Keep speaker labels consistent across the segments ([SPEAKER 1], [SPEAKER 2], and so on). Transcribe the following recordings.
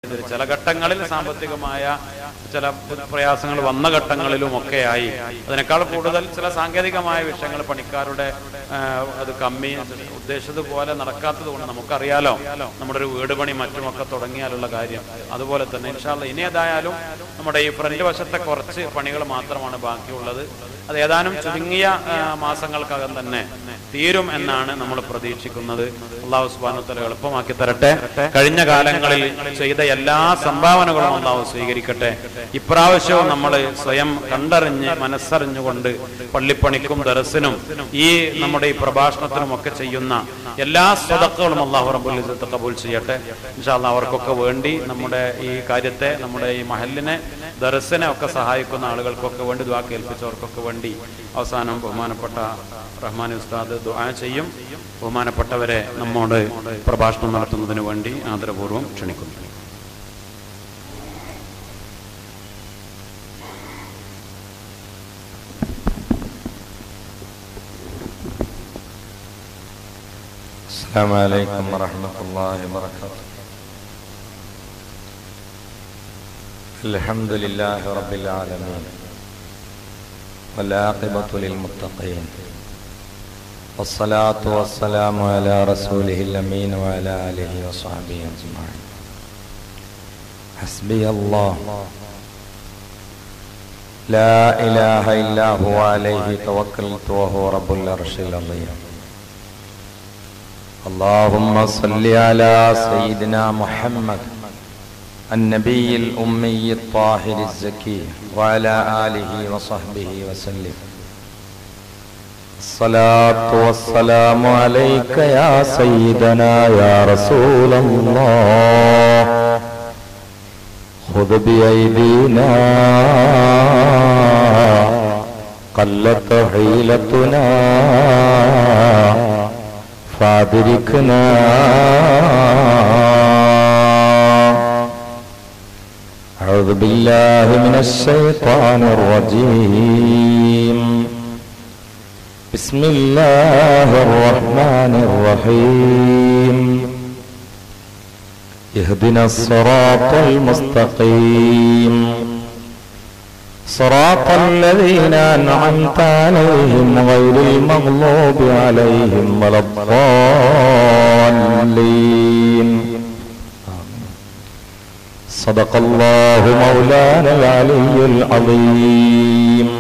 [SPEAKER 1] പണിതരും ചില ഘട്ടങ്ങളിൽ സാമ്പത്തികമായ ചില പ്രയാസങ്ങൾ വന്ന ഘട്ടങ്ങളിലും ഒക്കെയായി അതിനേക്കാൾ കൂടുതൽ ചില സാങ്കേതികമായ വിഷയങ്ങൾ പണിക്കാരുടെ ആ, അത് കമ്മി ഉദ്ദേശിച്ചതുപോലെ നടക്കാത്തത് കൊണ്ട് നമുക്കറിയാലോ നമ്മുടെ ഒരു വീട് പണി മറ്റുമൊക്കെ തുടങ്ങിയാലുള്ള കാര്യം അതുപോലെ തന്നെ ഇൻഷാല്ല ഇനി ഏതായാലും നമ്മുടെ ഈ ഫ്രണ്ട് വശത്തെ കുറച്ച് പണികൾ മാത്രമാണ് ബാക്കിയുള്ളത് അത് ഏതാനും ചുരുങ്ങിയ ആ, മാസങ്ങൾക്കകം തന്നെ തീരും എന്നാണ് നമ്മൾ പ്രതീക്ഷിക്കുന്നത് അള്ളാഹു സുബാനുത്തല എളുപ്പമാക്കി തരട്ടെ കഴിഞ്ഞ കാലങ്ങളിൽ ചെയ്ത എല്ലാ സംഭാവനകളും അള്ളാഹു സ്വീകരിക്കട്ടെ ഇപ്രാവശ്യവും നമ്മൾ സ്വയം കണ്ടറിഞ്ഞ് മനസ്സറിഞ്ഞുകൊണ്ട് പള്ളിപ്പണിക്കും ദറസിനും ഈ നമ്മുടെ ഈ പ്രഭാഷണത്തിനും ഒക്കെ ചെയ്യുന്ന എല്ലാ സ്വതക്കുകളും അള്ളാഹു റബ്ബുൽ ഇസ്സത്ത് കബൂൽ ചെയ്യട്ടെ ഇൻഷാല്ല അവർക്കൊക്കെ വേണ്ടി നമ്മുടെ ഈ കാര്യത്തെ നമ്മുടെ ഈ മഹലിനെ ദർസിനെ ഒക്കെ സഹായിക്കുന്ന ആളുകൾക്കൊക്കെ വേണ്ടി ദ്വാ കേൾപ്പിച്ചവർക്കൊക്കെ വേണ്ടി അവസാനം ബഹുമാനപ്പെട്ട റഹ്മാൻ ഉസ്താദ് ദുആ ചെയ്യും ബഹുമാനപ്പെട്ടവരെ നമ്മോട് പ്രഭാഷണം നടത്തുന്നതിന് വേണ്ടി ആദരപൂർവ്വം ക്ഷണിക്കുന്നു
[SPEAKER 2] السلام عليكم ورحمة الله وبركاته الحمد لله رب العالمين والعاقبة للمتقين والصلاة والسلام على رسوله الأمين وعلى آله وصحبه أجمعين حسبي الله لا إله إلا هو عليه توكلت وهو رب العرش العظيم اللهم صل على سيدنا محمد النبي الأمي الطاهر الزكي وعلى آله وصحبه وسلم الصلاة والسلام عليك يا سيدنا يا رسول الله خذ بأيدينا قلت حيلتنا فادركنا أعوذ بالله من الشيطان الرجيم بسم الله الرحمن الرحيم اهدنا الصراط المستقيم صراط الذين أنعمت عليهم غير المغضوب عليهم ولا الضالين صدق الله مولانا العلي العظيم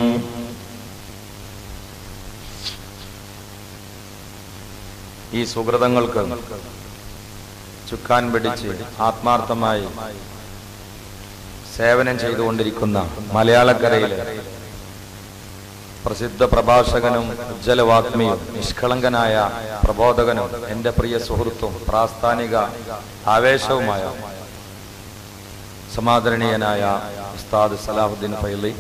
[SPEAKER 2] ഈ സുഹൃതങ്ങൾക്ക് ചുക്കാൻ പിടിച്ച് ആത്മാർത്ഥമായി സേവനം ചെയ്തുകൊണ്ടിരിക്കുന്ന മലയാളക്കരയിലെ പ്രസിദ്ധ പ്രഭാഷകനും ഉജ്ജ്വലവാഗ്മിയും നിഷ്കളങ്കനായ പ്രബോധകനും എൻ്റെ പ്രിയ സുഹൃത്തും പ്രാസ്ഥാനിക ആവേശവുമായ സമാദരണീയനായ ഉസ്താദ് സലാഹുദ്ദീൻ ഫൈലി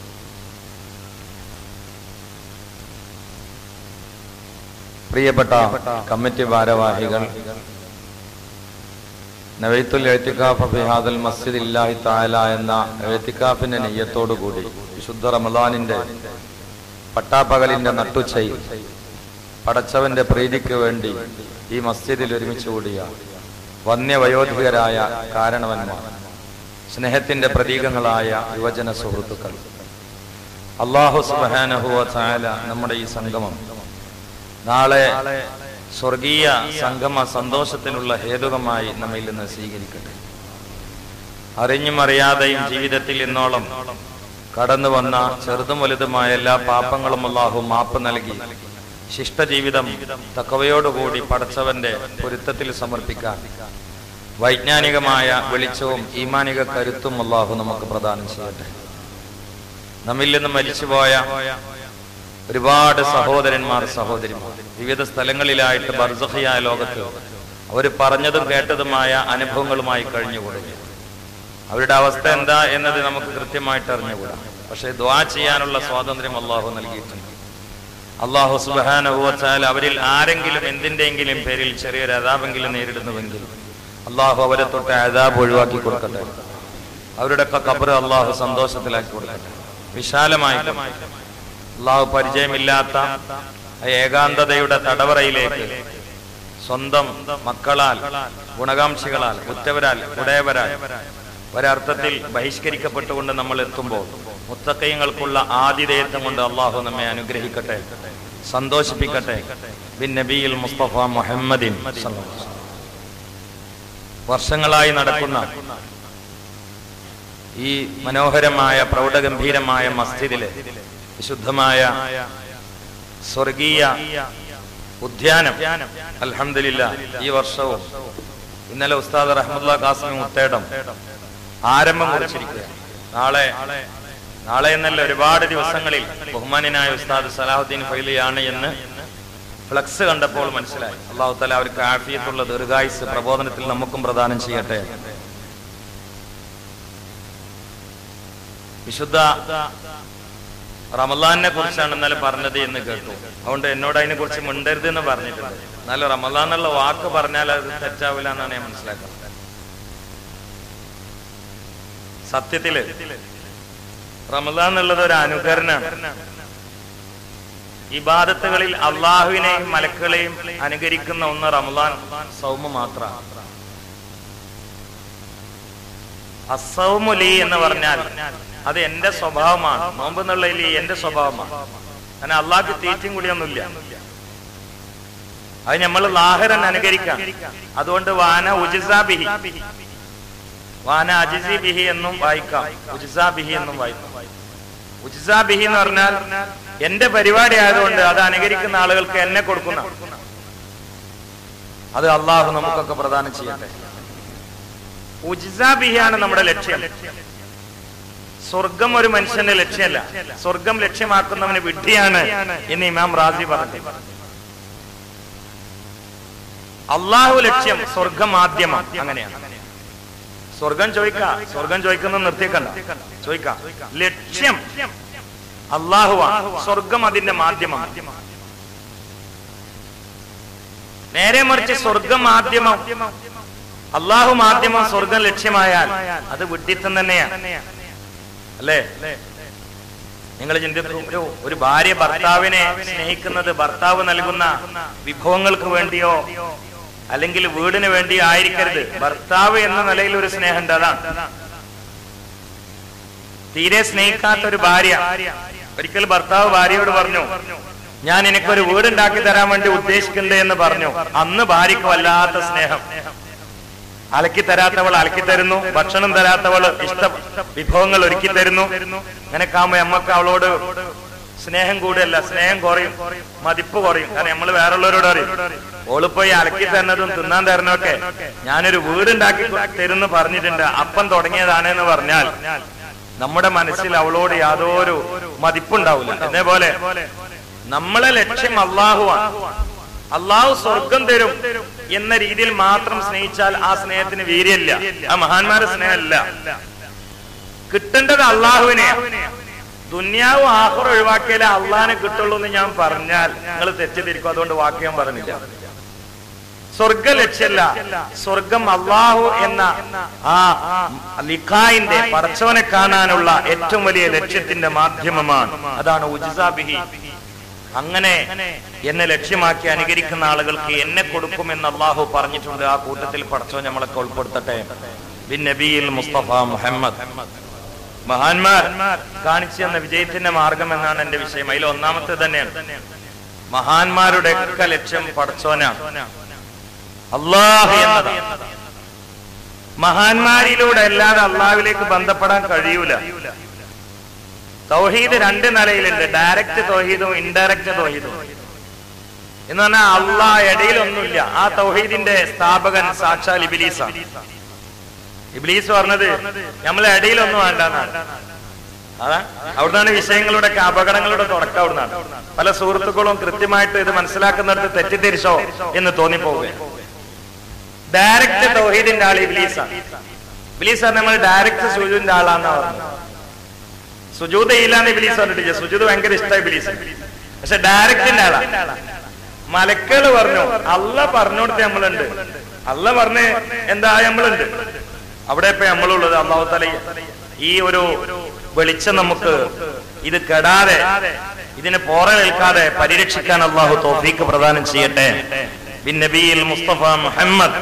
[SPEAKER 2] പ്രിയപ്പെട്ട കമ്മിറ്റി ഭാരവാഹികൾ നവൈത്തുൽ എഴുത്തിക്കാഫ് ഫിഹാദൽ മസ്ജിദ് ഇല്ലാഹി താല എന്ന എഴുത്തിക്കാഫിന്റെ നെയ്യത്തോടുകൂടി വിശുദ്ധ റമദാനിന്റെ പട്ടാപ്പകലിന്റെ നട്ടുച്ചയിൽ പടച്ചവന്റെ പ്രീതിക്ക് വേണ്ടി ഈ മസ്ജിദിൽ ഒരുമിച്ച് കൂടിയ വന്യവയോധികരായ കാരണവന്മാർ സ്നേഹത്തിന്റെ പ്രതീകങ്ങളായ യുവജന സുഹൃത്തുക്കൾ അള്ളാഹു സുബാനഹുവ ചായാല നമ്മുടെ ഈ സംഗമം നാളെ സ്വർഗീയ സംഗമ സന്തോഷത്തിനുള്ള ഹേതുകമായി നമ്മിൽ നിന്ന് സ്വീകരിക്കട്ടെ അറിഞ്ഞും അറിയാതെയും ജീവിതത്തിൽ ഇന്നോളം കടന്നു വന്ന ചെറുതും വലുതുമായ എല്ലാ പാപങ്ങളും അള്ളാഹു മാപ്പ് നൽകി ശിഷ്ടജീവിതം തക്കവയോടുകൂടി പടച്ചവന്റെ പൊരുത്തത്തിൽ സമർപ്പിക്കാൻ വൈജ്ഞാനികമായ വെളിച്ചവും ഈമാനിക കരുത്തും അള്ളാഹു നമുക്ക് പ്രദാനം ചെയ്യട്ടെ നമ്മിൽ നിന്ന് മരിച്ചുപോയ ഒരുപാട് സഹോദരന്മാർ സഹോദരിമാർ വിവിധ സ്ഥലങ്ങളിലായിട്ട് ബർസഹിയായ ലോകത്ത് അവർ പറഞ്ഞതും കേട്ടതുമായ അനുഭവങ്ങളുമായി കഴിഞ്ഞുകൂടുന്നു അവരുടെ അവസ്ഥ എന്താ എന്നത് നമുക്ക് കൃത്യമായിട്ട് അറിഞ്ഞുകൂടാ പക്ഷെ ദ്വാ ചെയ്യാനുള്ള സ്വാതന്ത്ര്യം അള്ളാഹു നൽകിയിട്ടുണ്ട് അള്ളാഹു സുബാനുഭവച്ചാൽ അവരിൽ ആരെങ്കിലും എന്തിന്റെയെങ്കിലും പേരിൽ ചെറിയൊരു അതാപെങ്കിലും നേരിടുന്നുവെങ്കിൽ അള്ളാഹു അവരെ തൊട്ട് അതാബ് ഒഴിവാക്കി കൊടുക്കട്ടെ അവരുടെ കബറ് അള്ളാഹു സന്തോഷത്തിലാക്കി കൊടുക്കട്ടെ വിശാലമായി അള്ളാഹു പരിചയമില്ലാത്ത ആ ഏകാന്തതയുടെ തടവറയിലേക്ക്
[SPEAKER 3] സ്വന്തം മക്കളാൽ ഗുണകാംക്ഷികളാൽ ഉറ്റവരാൽ ഉടയവരാൽ ഒരർത്ഥത്തിൽ ബഹിഷ്കരിക്കപ്പെട്ടുകൊണ്ട് നമ്മൾ എത്തുമ്പോൾ മുത്തക്കയങ്ങൾക്കുള്ള ആതിഥേയത്വം കൊണ്ട് അള്ളാഹു നമ്മെ അനുഗ്രഹിക്കട്ടെ സന്തോഷിപ്പിക്കട്ടെ ബിൻ നബിയിൽ മുസ്തഫ മുഹമ്മദിൻ സല്ലല്ലാഹു അലൈഹി വസല്ലം. വർഷങ്ങളായി നടക്കുന്ന ഈ മനോഹരമായ പ്രൗഢഗംഭീരമായ മസ്ജിദിലെ വിശുദ്ധമായ സ്വർഗീയ ഉദ്യാനം അൽഹംദുലില്ല ഈ വർഷവും ഇന്നലെ ഉസ്താദ് റഹ്മുല്ല കാസിമി മുത്തേടം ആരംഭം കുറിച്ചിരിക്കുക നാളെ നാളെ എന്നല്ല ഒരുപാട് ദിവസങ്ങളിൽ ബഹുമാനായ ഉസ്താദ് സലാഹുദ്ദീൻ ഫൈലിയാണ് എന്ന് ഫ്ലക്സ് കണ്ടപ്പോൾ മനസ്സിലായി അള്ളാഹു തല അവർക്ക് ആഫിയത്തുള്ള ദീർഘായുസ് പ്രബോധനത്തിൽ നമുക്കും പ്രദാനം ചെയ്യട്ടെ വിശുദ്ധ റമലാനെ കുറിച്ചാണ് ഇന്നലെ പറഞ്ഞത് എന്ന് കേട്ടു അതുകൊണ്ട് എന്നോട് അതിനെ കുറിച്ച് മിണ്ടരുത് എന്ന് പറഞ്ഞിട്ടുണ്ട് എന്നാലും റമലാൻ എന്നുള്ള വാക്ക് പറഞ്ഞാൽ അത് തെറ്റാവില്ല എന്നാണ് ഞാൻ മനസ്സിലാക്കുന്നത് സത്യത്തില് റമലാൻ എന്നുള്ളത് ഒരു അനുകരണമാണ് ഇബാദത്തുകളിൽ അള്ളാഹുവിനെയും മലക്കുകളെയും അനുകരിക്കുന്ന ഒന്ന് റമലാൻ സൗമ മാത്രമാണ് അസൗമുലി എന്ന് പറഞ്ഞാൽ അത് എന്റെ സ്വഭാവമാണ് നോമ്പ് എന്നുള്ളതിൽ എന്റെ സ്വഭാവമാണ് കാരണം അള്ളാഹ്ക്ക് തീറ്റും കൂടിയൊന്നുമില്ല അത് നമ്മൾ ലാഹരൻ അനുകരിക്കാം അതുകൊണ്ട് വാന ഉജിസാബിഹി വാന അജിസി ബിഹി എന്നും വായിക്കാം ഉജിസാബിഹി എന്നും വായിക്കാം ഉജിസാബിഹി എന്ന് പറഞ്ഞാൽ എന്റെ പരിപാടി ആയതുകൊണ്ട് അത് അനുകരിക്കുന്ന ആളുകൾക്ക് എന്നെ കൊടുക്കുന്ന അത് അള്ളാഹു നമുക്കൊക്കെ പ്രദാനം ചെയ്യട്ടെ ഉജിസാബിഹിയാണ് നമ്മുടെ ലക്ഷ്യം സ്വർഗം ഒരു മനുഷ്യന്റെ ലക്ഷ്യമല്ല സ്വർഗം ലക്ഷ്യമാക്കുന്നവന് വിഡ്ഢിയാണ് എന്ന് ഇമാം റാസി പറഞ്ഞു അള്ളാഹു ലക്ഷ്യം സ്വർഗം മാധ്യമം അങ്ങനെയാണ് സ്വർഗം ചോദിക്ക സ്വർഗം ചോദിക്കുന്ന നിർത്തിക്കണ്ട ചോദിക്ക ലക്ഷ്യം അള്ളാഹുവാണ് സ്വർഗം അതിന്റെ മാധ്യമം നേരെ മറിച്ച് സ്വർഗം മാധ്യമം അള്ളാഹു മാധ്യമം സ്വർഗം ലക്ഷ്യമായാൽ അത് വിഡ്ഢിത്തം തന്നെയാണ് അല്ലേ നിങ്ങൾ ചിന്തിക്കൂ ഒരു ഒരു ഭാര്യ ഭർത്താവിനെ സ്നേഹിക്കുന്നത് ഭർത്താവ് നൽകുന്ന വിഭവങ്ങൾക്ക് വേണ്ടിയോ അല്ലെങ്കിൽ വീടിന് വേണ്ടിയോ ആയിരിക്കരുത് ഭർത്താവ് എന്ന നിലയിൽ ഒരു സ്നേഹമുണ്ട് അതാണ് തീരെ സ്നേഹിക്കാത്ത ഒരു ഭാര്യ ഒരിക്കൽ ഭർത്താവ് ഭാര്യയോട് പറഞ്ഞു ഞാൻ എനിക്കൊരു വീടുണ്ടാക്കി തരാൻ വേണ്ടി ഉദ്ദേശിക്കുന്നുണ്ട് എന്ന് പറഞ്ഞു അന്ന് ഭാര്യക്ക് വല്ലാത്ത സ്നേഹം അലക്കി തരാത്തവൾ അലക്കി തരുന്നു ഭക്ഷണം തരാത്തവൾ ഇഷ്ട വിഭവങ്ങൾ ഒരുക്കി തരുന്നു അങ്ങനെയൊക്കെ ആകുമ്പോ നമ്മക്ക് അവളോട് സ്നേഹം കൂടിയല്ല സ്നേഹം കുറയും മതിപ്പ് കുറയും കാരണം നമ്മൾ വേറുള്ളവരോട് അറിയും ഓള് പോയി അലക്കി തരുന്നതും തിന്നാൻ തരുന്നതൊക്കെ ഞാനൊരു വീടുണ്ടാക്കി തരുന്നു പറഞ്ഞിട്ടുണ്ട് അപ്പം തുടങ്ങിയതാണ് എന്ന് പറഞ്ഞാൽ നമ്മുടെ മനസ്സിൽ അവളോട് യാതൊരു മതിപ്പുണ്ടാവില്ല അതേപോലെ നമ്മളെ ലക്ഷ്യം അള്ളാഹുവാണ് അള്ളാഹു സ്വർഗം തരും എന്ന രീതിയിൽ മാത്രം സ്നേഹിച്ചാൽ ആ സ്നേഹത്തിന് വീര്യല്ല ആ മഹാന്മാരുടെ സ്നേഹമല്ല കിട്ടേണ്ടത് അള്ളാഹുവിനെ ദുന്യാവും ആഹുറ ഒഴിവാക്കിയാലേ അള്ളാഹിനെ കിട്ടുള്ളൂ എന്ന് ഞാൻ പറഞ്ഞാൽ നിങ്ങൾ തെറ്റിദ്ധരിക്കും അതുകൊണ്ട് വാക്ക് ഞാൻ പറഞ്ഞില്ല സ്വർഗ ലക്ഷ്യമല്ല സ്വർഗം അള്ളാഹു എന്ന ആ ലിഖായിന്റെ പടച്ചവനെ കാണാനുള്ള ഏറ്റവും വലിയ ലക്ഷ്യത്തിന്റെ മാധ്യമമാണ് അതാണ് ഉജിസാബിഹി അങ്ങനെ എന്നെ ലക്ഷ്യമാക്കി അനുകരിക്കുന്ന ആളുകൾക്ക് എന്നെ കൊടുക്കുമെന്ന് അള്ളാഹു പറഞ്ഞിട്ടുണ്ട് ആ കൂട്ടത്തിൽ പടച്ചോ നമ്മളൊക്കെ ഉൾപ്പെടുത്തട്ടെ ബിൻ നബിയിൽ മുസ്തഫ മുഹമ്മദ് മഹാന്മാർ കാണിച്ചു തന്ന വിജയത്തിന്റെ മാർഗം എന്നാണ് എന്റെ വിഷയം അതിൽ ഒന്നാമത്തെ തന്നെയാണ് മഹാന്മാരുടെ ഒക്കെ ലക്ഷ്യം പടച്ചോനാണ് അള്ളാഹു എന്നതാണ് മഹാന്മാരിലൂടെ അല്ലാതെ അള്ളാഹുവിലേക്ക് ബന്ധപ്പെടാൻ കഴിയൂല തൗഹീദ് രണ്ട് നിലയിലുണ്ട് ഡയറക്റ്റ് തൗഹീദും ഇൻഡയറക്റ്റ് തൗഹീദും എന്ന് പറഞ്ഞാൽ അള്ളാ ഇടയിലൊന്നുമില്ല ആ തൗഹീദിന്റെ സ്ഥാപകൻ സാക്ഷാൽ ഇബിലീസാണ് ഇബിലീസ് പറഞ്ഞത് നമ്മളെ ഇടയിലൊന്നും വേണ്ടെന്നാണ് അതാ അവിടുന്നാണ് വിഷയങ്ങളുടെ ഒക്കെ അപകടങ്ങളുടെ തുടക്കം അവിടുന്നാണ് പല സുഹൃത്തുക്കളും കൃത്യമായിട്ട് ഇത് മനസ്സിലാക്കുന്നിടത്ത് തെറ്റിദ്ധരിച്ചോ എന്ന് തോന്നിപ്പോവുക ഡയറക്റ്റ് തൗഹീദിന്റെ ആൾ ഇബിലീസാണ് ഇബിലീസ് നമ്മൾ ഡയറക്റ്റ് സൂര്യന്റെ ആളാന്നാ പറഞ്ഞത് സുജൂത് ഇല്ലാന്ന് ഇബിലീസ് പറഞ്ഞിട്ടില്ല സുജൂത് ഭയങ്കര ഇഷ്ടമായി ഇബിലീസ് പക്ഷെ ഡയറക്റ്റിന്റെ ആളാ മലക്കള് പറഞ്ഞു അല്ല പറഞ്ഞോടത്ത് നമ്മളുണ്ട് അല്ല പറഞ്ഞ് എന്താ നമ്മളുണ്ട് അവിടെ ഇപ്പൊ നമ്മളുള്ളത് അള്ളാഹു തല ഈ ഒരു വെളിച്ചം നമുക്ക് ഇത് കെടാതെ ഇതിനെ പോറ നിൽക്കാതെ പരിരക്ഷിക്കാൻ അള്ളാഹു തോഫീക്ക് പ്രദാനം ചെയ്യട്ടെ ബിൻ നബിയിൽ മുസ്തഫ മുഹമ്മദ്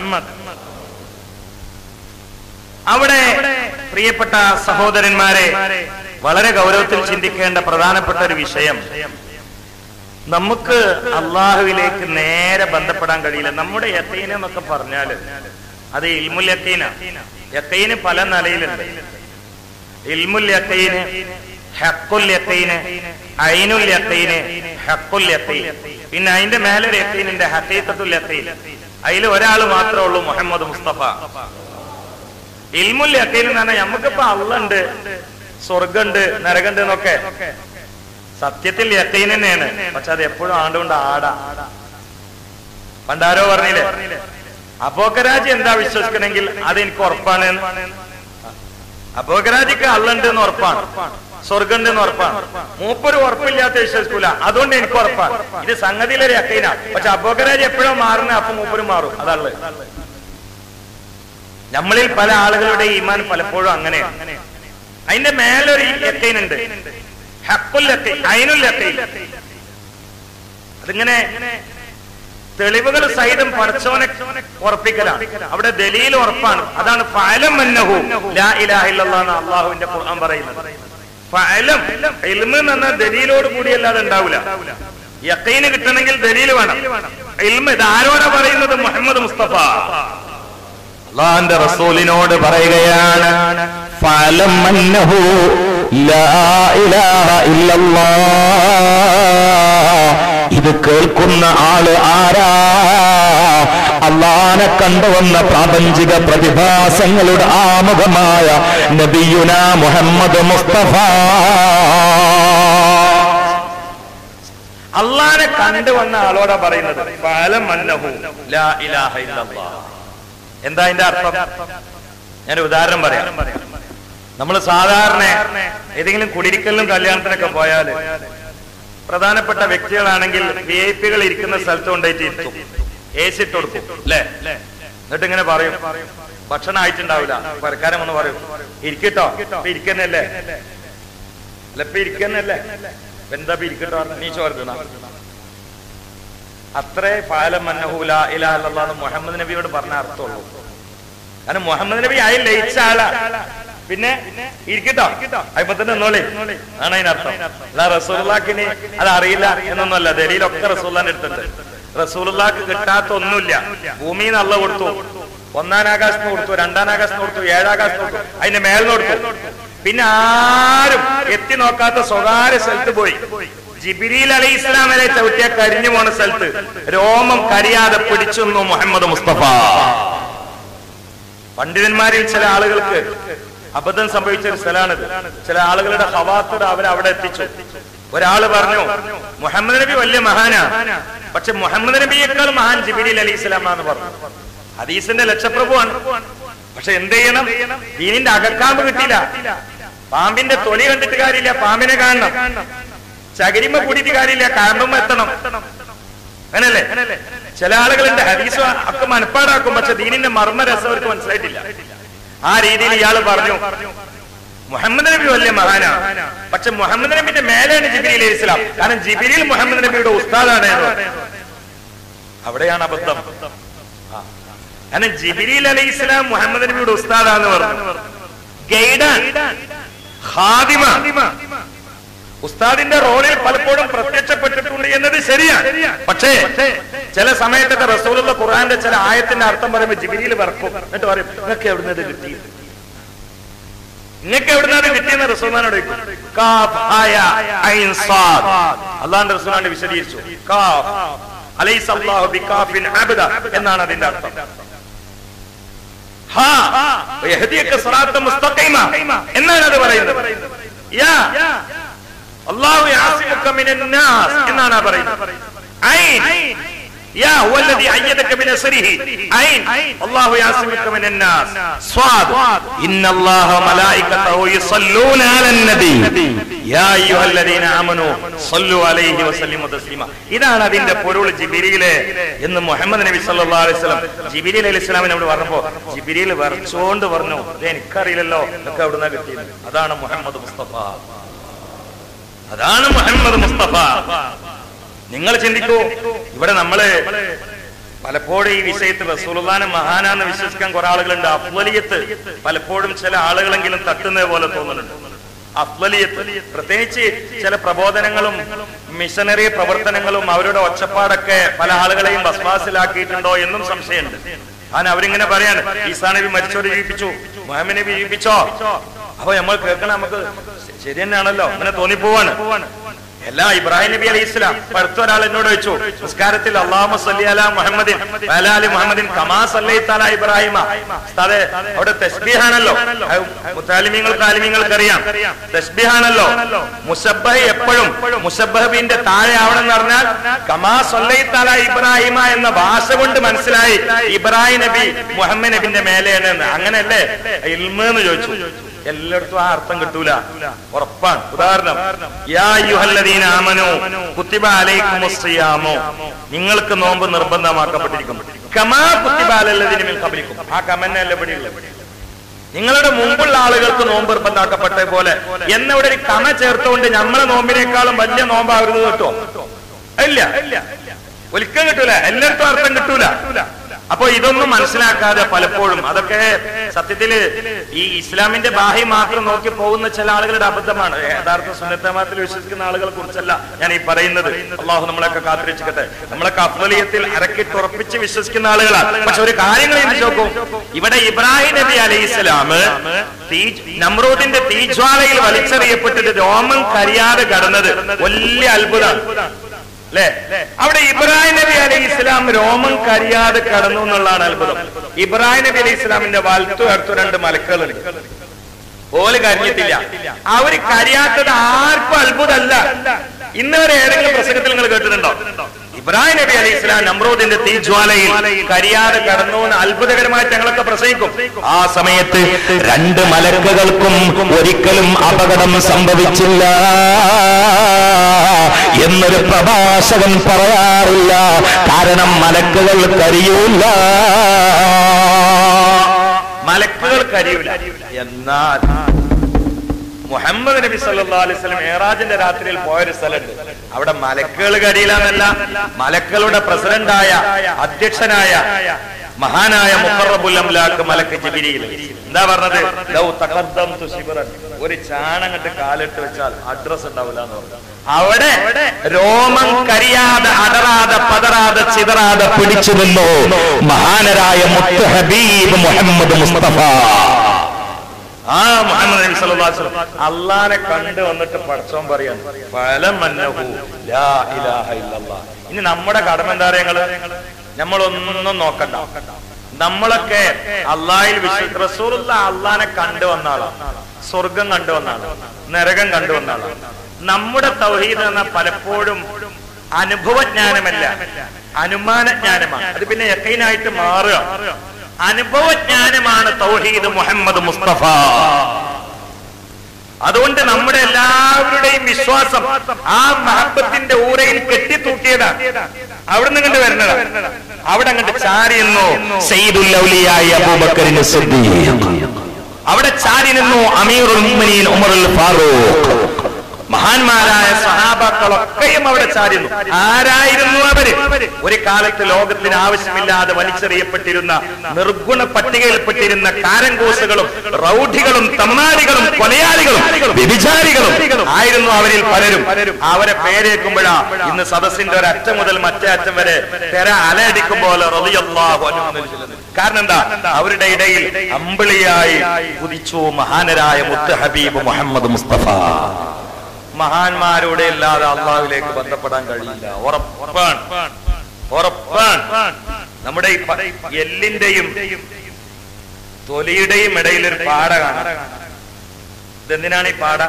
[SPEAKER 3] അവിടെ പ്രിയപ്പെട്ട സഹോദരന്മാരെ വളരെ ഗൗരവത്തിൽ ചിന്തിക്കേണ്ട പ്രധാനപ്പെട്ട ഒരു വിഷയം നമുക്ക് അള്ളാഹുവിലേക്ക് നേരെ ബന്ധപ്പെടാൻ കഴിയില്ല നമ്മുടെ യത്തീന എന്നൊക്കെ പറഞ്ഞാല് അത് ഇൽമുൽ യത്തീന യത്തീന് പല നിലയിലുണ്ട് ഇൽമുൽ യത്തീന് ഹക്കുൽ യത്തീന് ഐനുൽ യത്തീന് ഹക്കുൽ യത്തീൻ പിന്നെ അതിന്റെ മേലെ ഒരു യത്തീനുണ്ട് ഹക്കീക്കത്തുൽ യത്തീൻ അതിൽ ഒരാൾ മാത്രമേ ഉള്ളൂ മുഹമ്മദ് മുസ്തഫ ഇൽമുൽ യത്തീൻ എന്ന് പറഞ്ഞാൽ നമുക്കിപ്പോ അള്ളുണ്ട് സ്വർഗമുണ്ട് നരകമുണ്ട് എന്നൊക്കെ സത്യത്തിൽ യത്തീൻ തന്നെയാണ് പക്ഷെ അത് എപ്പോഴും ആണ്ടുകൊണ്ട് ആടാ പണ്ടാരോ പറഞ്ഞില്ലേ അപ്പോക്കരാജി എന്താ വിശ്വസിക്കണമെങ്കിൽ അത് എനിക്ക് ഉറപ്പാണ് അപ്പോക്കരാജിക്ക് അള്ളുണ്ട് എന്ന് ഉറപ്പാണ് സ്വർഗമുണ്ട് എന്ന് ഉറപ്പാണ് മൂപ്പൊരു ഉറപ്പില്ലാത്ത വിശ്വസിക്കൂല അതുകൊണ്ട് എനിക്ക് ഉറപ്പാണ് ഇത് സംഗതിയിലൊരു യക്കീന പക്ഷെ അപ്പോക്കരാജി എപ്പോഴും മാറുന്ന അപ്പൊ മൂപ്പരും മാറും അതള്ളു നമ്മളിൽ പല ആളുകളുടെ ഈമാൻ പലപ്പോഴും അങ്ങനെയാണ് അതിന്റെ മേലൊരു യക്കീനുണ്ട് ഹക്കുൽ യക്കീൻ ഐനുൽ യക്കീൻ അതിങ്ങനെ തെളിവുകൾ സഹിതം പഠിച്ചവനെ ഉറപ്പിക്കലാണ് അവിടെ ദലീൽ ഉറപ്പാണ് അതാണ് ഫലം എന്നഹു ലാ ഇലാഹ ഇല്ലല്ലാഹ് എന്ന് അള്ളാഹുവിന്റെ ഖുർആൻ പറയുന്നത് ഫലം ഇൽമ് എന്ന് പറഞ്ഞാൽ ദലീലോട് കൂടിയല്ലാതെ ഉണ്ടാവില്ല യക്കീന് കിട്ടണമെങ്കിൽ ദലീൽ വേണം ഇൽമ് ഇത് ആരോടാ പറയുന്നത് മുഹമ്മദ് മുസ്തഫ
[SPEAKER 2] അള്ളാന്റെ റസൂലിനോട് പറയുകയാണ് ഫലം അന്നഹു ലാ ഇലാഹ ഇല്ലല്ലാഹ് ഇത് കേൾക്കുന്ന ആള് ആരാ അള്ളാനെ കണ്ടുവന്ന പ്രാപഞ്ചിക പ്രതിഭാസങ്ങളുടെ ആമുഖമായ നബിയുന മുഹമ്മദ് മുസ്തഫ
[SPEAKER 3] അള്ളാനെ കണ്ടുവന്ന ആളോടാ പറയുന്നത് ഫലം അന്നഹു ലാ ഇലാഹ ഇല്ലല്ലാഹ് എന്താ അതിന്റെ അർത്ഥം ഞാൻ ഒരു ഉദാഹരണം പറയാം നമ്മൾ സാധാരണ ഏതെങ്കിലും കുടിരിക്കലിനും കല്യാണത്തിനൊക്കെ പോയാല് പ്രധാനപ്പെട്ട വ്യക്തികളാണെങ്കിൽ വി ഐ പികൾ ഇരിക്കുന്ന സ്ഥലത്ത് കൊണ്ടുപോയിട്ട് ഇരുത്തും എ സി ഇട്ട് കൊടുക്കും അല്ലേ എന്നിട്ട് ഇങ്ങനെ പറയും ഭക്ഷണം ആയിട്ടുണ്ടാവില്ല പരക്കാരം ഒന്ന് പറയും ഇരിക്കട്ടോ ഇപ്പൊ ഇരിക്കുന്നല്ലേ അല്ല ഇപ്പൊ ഇരിക്കുന്നല്ലേ ഇപ്പൊ എന്താ ഇപ്പൊ ഇരിക്കട്ടോ നീ ചോർത്തണ അത്രേ ഫാലം മന്നഹൂല ഇലാഹ് മുഹമ്മദ് നബിയോട് പറഞ്ഞ അർത്ഥമുള്ളൂ കാരണം മുഹമ്മദ് നബി ആയി ലയിച്ച ആളാ പിന്നെ ഇരിക്കട്ടോ അപ്പൊ തന്നെ എന്നോളെ ആണ് അതിനർത്ഥം അല്ല റസൂലുള്ളാക്കിന് അത് അറിയില്ല എന്നൊന്നുമല്ല ദലീലൊക്കെ റസൂല്ലാന്റെ അടുത്തുണ്ട് റസൂലുള്ളാക്ക് കിട്ടാത്ത ഒന്നുമില്ല ഭൂമിയിൽ നല്ല കൊടുത്തു ഒന്നാം ആകാശത്തിന് കൊടുത്തു രണ്ടാം ആകാശത്തിന് കൊടുത്തു ഏഴാകാശത്തിന് കൊടുത്തു അതിന്റെ മേലിന് കൊടുത്തു പിന്നെ ആരും എത്തി നോക്കാത്ത സ്വകാര്യ സ്ഥലത്ത് പോയി ജിബിരിൽ അലി ഇസ്ലാം വരെ ചവിട്ടിയ കരിഞ്ഞു പോണ സ്ഥലത്ത് രോമം കരിയാതെ പിടിച്ചു മുഹമ്മദ് മുസ്തഫ പണ്ഡിതന്മാരിൽ ചില ആളുകൾക്ക് അബദ്ധം സംഭവിച്ച ഒരു സ്ഥലമാണിത് ചില ആളുകളുടെ ഹവാത്തർ അവരെ അവിടെ എത്തിച്ചു ഒരാള് പറഞ്ഞു മുഹമ്മദ് നബി വലിയ മഹാനാ പക്ഷെ മുഹമ്മദ് നബിയേക്കാൾ മഹാൻ ജിബിരിൽ അലി ഇസ്ലാമാന്ന് പറഞ്ഞു ഹദീസിന്റെ ലക്ഷപ്രഭുവാണ് പക്ഷെ എന്ത് ചെയ്യണം ദീനിന്റെ അകക്കാമ്പ് കിട്ടിയില്ല പാമ്പിന്റെ തൊലി കണ്ടിട്ട് കാര്യമില്ല പാമ്പിനെ കാണണം ചകരിമ കൂടിയിട്ട് കാര്യമില്ല കാമ്പുമ്പോ എത്തണം അങ്ങനല്ലേ ചില ആളുകളുണ്ട് ഹദീസ് ഒക്കെ മനപ്പാടാക്കും പക്ഷെ ദീനിന്റെ മർമ്മരസം അവർക്ക് മനസ്സിലായിട്ടില്ല ആ രീതിയിൽ ഇയാൾ പറഞ്ഞു മുഹമ്മദ് നബി വലിയ മഹാനാണ് പക്ഷെ മുഹമ്മദ് നബിന്റെ മേലെയാണ് ജിബിരി അലൈഹി ഇസ്ലാം കാരണം ജിബിരിൽ മുഹമ്മദ് നബിയുടെ ഉസ്താദാണ് എന്ന് പറഞ്ഞു. അവിടെയാണ് അബദ്ധം ആ. കാരണം ജിബിരിൽ അലൈഹി ഇസ്ലാം മുഹമ്മദ് നബിയുടെ ഉസ്താദാന്ന് പറഞ്ഞു ഗൈഡാൻ ഖാദിമ ഉസ്താദിന്റെ റോളിൽ പലപ്പോഴും പ്രത്യക്ഷപ്പെട്ടിട്ടുണ്ട് എന്നത് ശരിയാണ് പക്ഷേ ചില സമയത്തൊക്കെ റസൂലുള്ള ഖുർആന്റെ ചില ആയത്തിന്റെ അർത്ഥം പറയുമ്പോൾ ജിബിരിയിൽ പറക്കും എന്നിട്ട് പറയും നിങ്ങൾക്ക് എവിടുന്ന് ഇത് കിട്ടി നിങ്ങൾക്ക് എവിടുന്ന് അത് കിട്ടിയെന്ന് റസൂലാനോട് ചോദിക്കും. കാഫ്, ഹായ, ഐൻ, സാദ്. അള്ളാന്റെ റസൂലാന്റെ വിശദീകരിച്ചു കാഫ് അലൈസ അല്ലാഹു ബികാഫിൻ അബ്ദ എന്നാണ് അതിന്റെ അർത്ഥം ഹാ, വയഹ്ദിയക സിറാത്തൻ മുസ്തഖീമ എന്നാണ് അത് പറയുന്നത് യാ അല്ലാഹു യാസിമുക മിനൻ നാസ് എന്നാണ് ആ പറയുന്നത് ഐൻ യാ ഹുവ الذي أيدك بنصره عين الله يعصمك من الناس صاد إن الله وملائكته يصلون على النبي يا أيها الذين آمنوا صلوا عليه وسلموا تسليما ഇതാണ് അതിന്റെ പൊരുൾ ജിബിരിയിലെ എന്ന് മുഹമ്മദ് നബി സല്ലല്ലാഹു അലൈഹി വസല്ലം ജിബിരിൽ അലൈഹി ഇസ്ലാമിനോട് പറഞ്ഞപ്പോ ജിബിരിയിൽ വരച്ചോണ്ട് പറഞ്ഞു "ഇത് എനിക്കറിയില്ലല്ലോ ഇതൊക്കെ എവിടുന്നാ കിട്ടിയത് അതാണ് മുഹമ്മദ് മുസ്തഫ അതാണ് മുഹമ്മദ് മുസ്തഫ നിങ്ങൾ ചിന്തിക്കൂ ഇവിടെ നമ്മള് പലപ്പോഴും ഈ വിഷയത്തിൽ റസൂലുള്ളാനെ മഹാനാന്ന് വിശ്വസിക്കാൻ കുറെ ആളുകളുണ്ട് അഫ്വലിയത്ത് പലപ്പോഴും ചില ആളുകളെങ്കിലും തട്ടുന്നത് പോലെ തോന്നുന്നുണ്ട് അഫ്വലിയത്ത് പ്രത്യേകിച്ച് ചില പ്രബോധനങ്ങളും മിഷനറി പ്രവർത്തനങ്ങളും അവരുടെ ഒച്ചപ്പാടൊക്കെ പല ആളുകളെയും വസ്വാസിലാക്കിയിട്ടുണ്ടോ എന്നും സംശയമുണ്ട് കാരണം അവരിങ്ങനെ പറയാണ് ഈസാ നബി മരിച്ചോട് ജീവിപ്പിച്ചു മുഹമ്മദ് നബി ജീവിപ്പിച്ചോ അപ്പൊ നമ്മൾ കേൾക്കണം നമുക്ക് ശരി തന്നെയാണല്ലോ അങ്ങനെ തോന്നിപ്പോവാണ് എല്ലാ ഇബ്രാഹിം നബി അലൈഹി ഇസ്ലാം അടുത്ത ഒരാൾ എന്നോട് വെച്ചു നിസ്കാരത്തിൽ അള്ളാഹു സല്ലി അലാ മുഹമ്മദിൻ വഅലാ അലി മുഹമ്മദിൻ കമാ സല്ലൈത ഇബ്രാഹിമ ഉസ്താദേ അവിടെ തസ്ബീഹാണല്ലോ മുത്താലിമീങ്ങൾ താലിമീങ്ങൾക്ക് അറിയാം തസ്ബീഹാണല്ലോ മുസബ്ബഹ് എപ്പോഴും മുസബ്ബഹിന്റെ താഴെ ആവണം എന്ന് പറഞ്ഞാൽ കമാ സല്ലൈത ഇബ്രാഹിമ എന്ന ഭാഷ കൊണ്ട് മനസ്സിലായി ഇബ്രാഹിം നബി മുഹമ്മദ് നബിന്റെ മേലെയാണ് എന്ന് അങ്ങനെയല്ലേ ഇൽമ എന്ന് ചോദിച്ചു എല്ലായിടത്തും ആ അർത്ഥം കിട്ടൂല ഉറപ്പാണ് ഉദാഹരണം യാ അയ്യുഹല്ലദീന ആമനു കുത്തിബ അലൈക്കുമുസ് സിയാമു നിങ്ങൾക്ക് നോമ്പ് നിർബന്ധമാക്കപ്പെട്ടിരിക്കും കമാ കുത്തിബ അലല്ലദീന മിൻ ഖബ്ലിക്കും ആ കമന്നല്ല ഇവിടെയുള്ളത് നിങ്ങളുടെ മുമ്പുള്ള ആളുകൾക്ക് നോമ്പ് നിർബന്ധമാക്കപ്പെട്ട പോലെ എന്നവിടെ ഒരു കമ ചേർത്തുകൊണ്ട് നമ്മളെ നോമ്പിനേക്കാളും വലിയ നോമ്പാവരുത് കേട്ടോ ഇല്ല ഒരിക്കലും കിട്ടൂല എല്ലായിടത്തും അർത്ഥം കിട്ടൂല അപ്പൊ ഇതൊന്നും മനസ്സിലാക്കാതെ പലപ്പോഴും അതൊക്കെ സത്യത്തില് ഈ ഇസ്ലാമിന്റെ ബാഹ്യം മാത്രം നോക്കി പോകുന്ന ചില ആളുകളുടെ അബദ്ധമാണ് യഥാർത്ഥ സുന്നത്തമാത്തിൽ വിശ്വസിക്കുന്ന ആളുകളെ കുറിച്ചല്ല ഞാൻ ഈ പറയുന്നത് അള്ളാഹു നമ്മളെയൊക്കെ കാത്തിരക്ഷിക്കട്ടെ നമ്മളൊക്കെ അഫ്വലിയത്തിൽ അരക്കിട്ടുറപ്പിച്ച് വിശ്വസിക്കുന്ന ആളുകളാണ് പക്ഷെ ഒരു കാര്യങ്ങൾ ചിന്തിച്ച് നോക്കൂ ഇവിടെ ഇബ്രാഹിം നബി അലൈഹി ഇസ്ലാം നമ്രൂദിന്റെ തീജ്വാലയിൽ വലിച്ചെറിയപ്പെട്ടിട്ട് രോമം കരിയാതെ കടന്നത് വലിയ അത്ഭുതമാണ് അല്ലേ അവിടെ ഇബ്രാഹിം നബി അലൈഹി ഇസ്ലാം രോമം കരിയാതെ കടന്നു എന്നുള്ളതാണ് അത്ഭുതം ഇബ്രാഹിം നബി അലൈഹി ഇസ്ലാമിന്റെ വലത്തു അടുത്തു രണ്ട് മലക്കുകളുണ്ട് ഓല് കരിഞ്ഞിട്ടില്ല അവര് കരിയാത്തത് ആർക്കും അത്ഭുതമല്ല ഇന്ന് വരെ ഏതെങ്കിലും പ്രസംഗത്തിൽ നിങ്ങൾ കേട്ടിട്ടുണ്ടോ ഇബ്രാഹിം നബി അലൈഹി ഇസ്ലാം നമ്രൂദിന്റെ തീജ്വാലയിൽ കരിയാതെ കടന്നു എന്ന് അത്ഭുതകരമായിട്ട് ഞങ്ങളൊക്കെ പ്രസംഗിക്കും
[SPEAKER 4] ആ സമയത്ത് രണ്ട് മലക്കുകൾക്കും ഒരിക്കലും അപകടം സംഭവിച്ചില്ല എന്നൊരു പ്രഭാഷകൻ പറയാറില്ല കാരണം മലക്കുകൾ കരിയൂല
[SPEAKER 3] മലക്കുകൾ കരിയൂല എന്നാൽ മുഹമ്മദ് നബി സല്ലല്ലാഹു അലൈഹി വസല്ലം മേറാജിന്റെ രാത്രിയിൽ പോയൊരു സ്ഥലമുണ്ട് അവിടെ മലക്കുകൾ കരിയിലാന്നല്ല മലക്കളുടെ പ്രസിഡന്റായ അധ്യക്ഷനായ മഹാനായ മുഖറബുൽ അംലാക്ക് മലക്ക് ജിബിരിയിൽ എന്താ പറഞ്ഞത് ലൗ തഖദ്ദംതു ശിബ്റൻ ഒരു ചാണങ്ങട്ട് കാലിട്ട് വെച്ചാൽ അഡ്രസ് ഉണ്ടാവില്ല എന്ന് പറഞ്ഞു അവിടെ രോമം കരിയാതെ അടറാതെ പതറാതെ ചിതറാതെ
[SPEAKER 4] പിടിച്ചു നിന്നു മഹാനരായ മുത്ത് ഹബീബ് മുഹമ്മദ് മുസ്തഫ
[SPEAKER 3] ആ മുഹമ്മദ് നബി സല്ലല്ലാഹു അലൈഹി വസല്ലം അള്ളാനെ കണ്ട് വന്നിട്ട് പടച്ചോൻ പറയാണ് ഫലം അന്നഹു ലാ ഇലാഹ ഇല്ലല്ലാഹ് ഇനി നമ്മുടെ കടമ എന്താ പറയാ ഞങ്ങള് നമ്മളൊന്നും നോക്കണ്ട നമ്മളൊക്കെ അള്ളാഹിൽ വിശ്വസിച്ച റസൂലുള്ള അള്ളാനെ കണ്ടു വന്ന ആളാണ് സ്വർഗം കണ്ടു വന്ന ആളാണ് നരകം കണ്ടു വന്ന ആളാണ് നമ്മുടെ തൗഹീദ് എന്ന പലപ്പോഴും അനുഭവജ്ഞാനമല്ല അനുമാനജ്ഞാനമാണ് അത് പിന്നെ യക്കീനായിട്ട് മാറുക അനുഭവജ്ഞാനമാണ് തൗഹീദ് മുഹമ്മദ് മുസ്തഫ അതുകൊണ്ട് നമ്മുടെ എല്ലാവരുടെയും വിശ്വാസം ആ മഹബത്തിന്റെ ഊരയിൽ കെട്ടിത്തൂക്കിയതാണ് അവിടെ നിന്ന് കണ്ട് വരുന്നതാണ് അവിടെ അങ്ങോട്ട് ചാരി നിന്നു
[SPEAKER 4] സയ്യിദുൽ ഔലിയായ അബൂബക്കറിന് സിദ്ദീഖ്
[SPEAKER 3] അവിടെ ചാരി നിന്നു
[SPEAKER 4] അമീറുൽ മുഅ്മിനീൻ ഉമറുൽ ഫാറൂഖ്
[SPEAKER 3] മഹാന്മാരായ സഹാബാക്കളൊക്കെയും അവിടെ ചാരുന്നു ആരായിരുന്നു അവര് ഒരു കാലത്ത് ലോകത്തിന് ആവശ്യമില്ലാതെ വലിച്ചെറിയപ്പെട്ടിരുന്ന നിർഗുണ പട്ടികയിൽപ്പെട്ടിരുന്ന കാരങ്കോസുകളും റൗഡികളും തമ്മാടികളും കൊലയാളികളും വ്യഭിചാരികളും ആയിരുന്നു അവരിൽ പലരും അവരെ പേരേക്കുമ്പോഴാ ഇന്ന് സദസ്സിന്റെ ഒരു അറ്റം മുതൽ മറ്റേ അറ്റം വരെ തെര അലയടിക്കും പോലെ റളിയല്ലാഹു അൻഹു എന്ന് ചൊല്ലുന്നത്. കാരണം എന്താ അവരുടെ ഇടയിൽ അമ്പിളിയായി കുതിച്ചു മഹാനരായ മുത്ത് ഹബീബ് മുഹമ്മദ് മുസ്തഫ മഹാന്മാരോടെ അല്ലാതെ അള്ളാഹുവിലേക്ക് ബന്ധപ്പെടാൻ കഴിയില്ല ഉറപ്പാണ് ഉറപ്പാണ് നമ്മുടെ ഈ പ- എല്ലിന്റെയും തൊലിയുടെയും ഇടയിൽ ഒരു പാട കാണാം ഇതെന്തിനാണ് ഈ പാട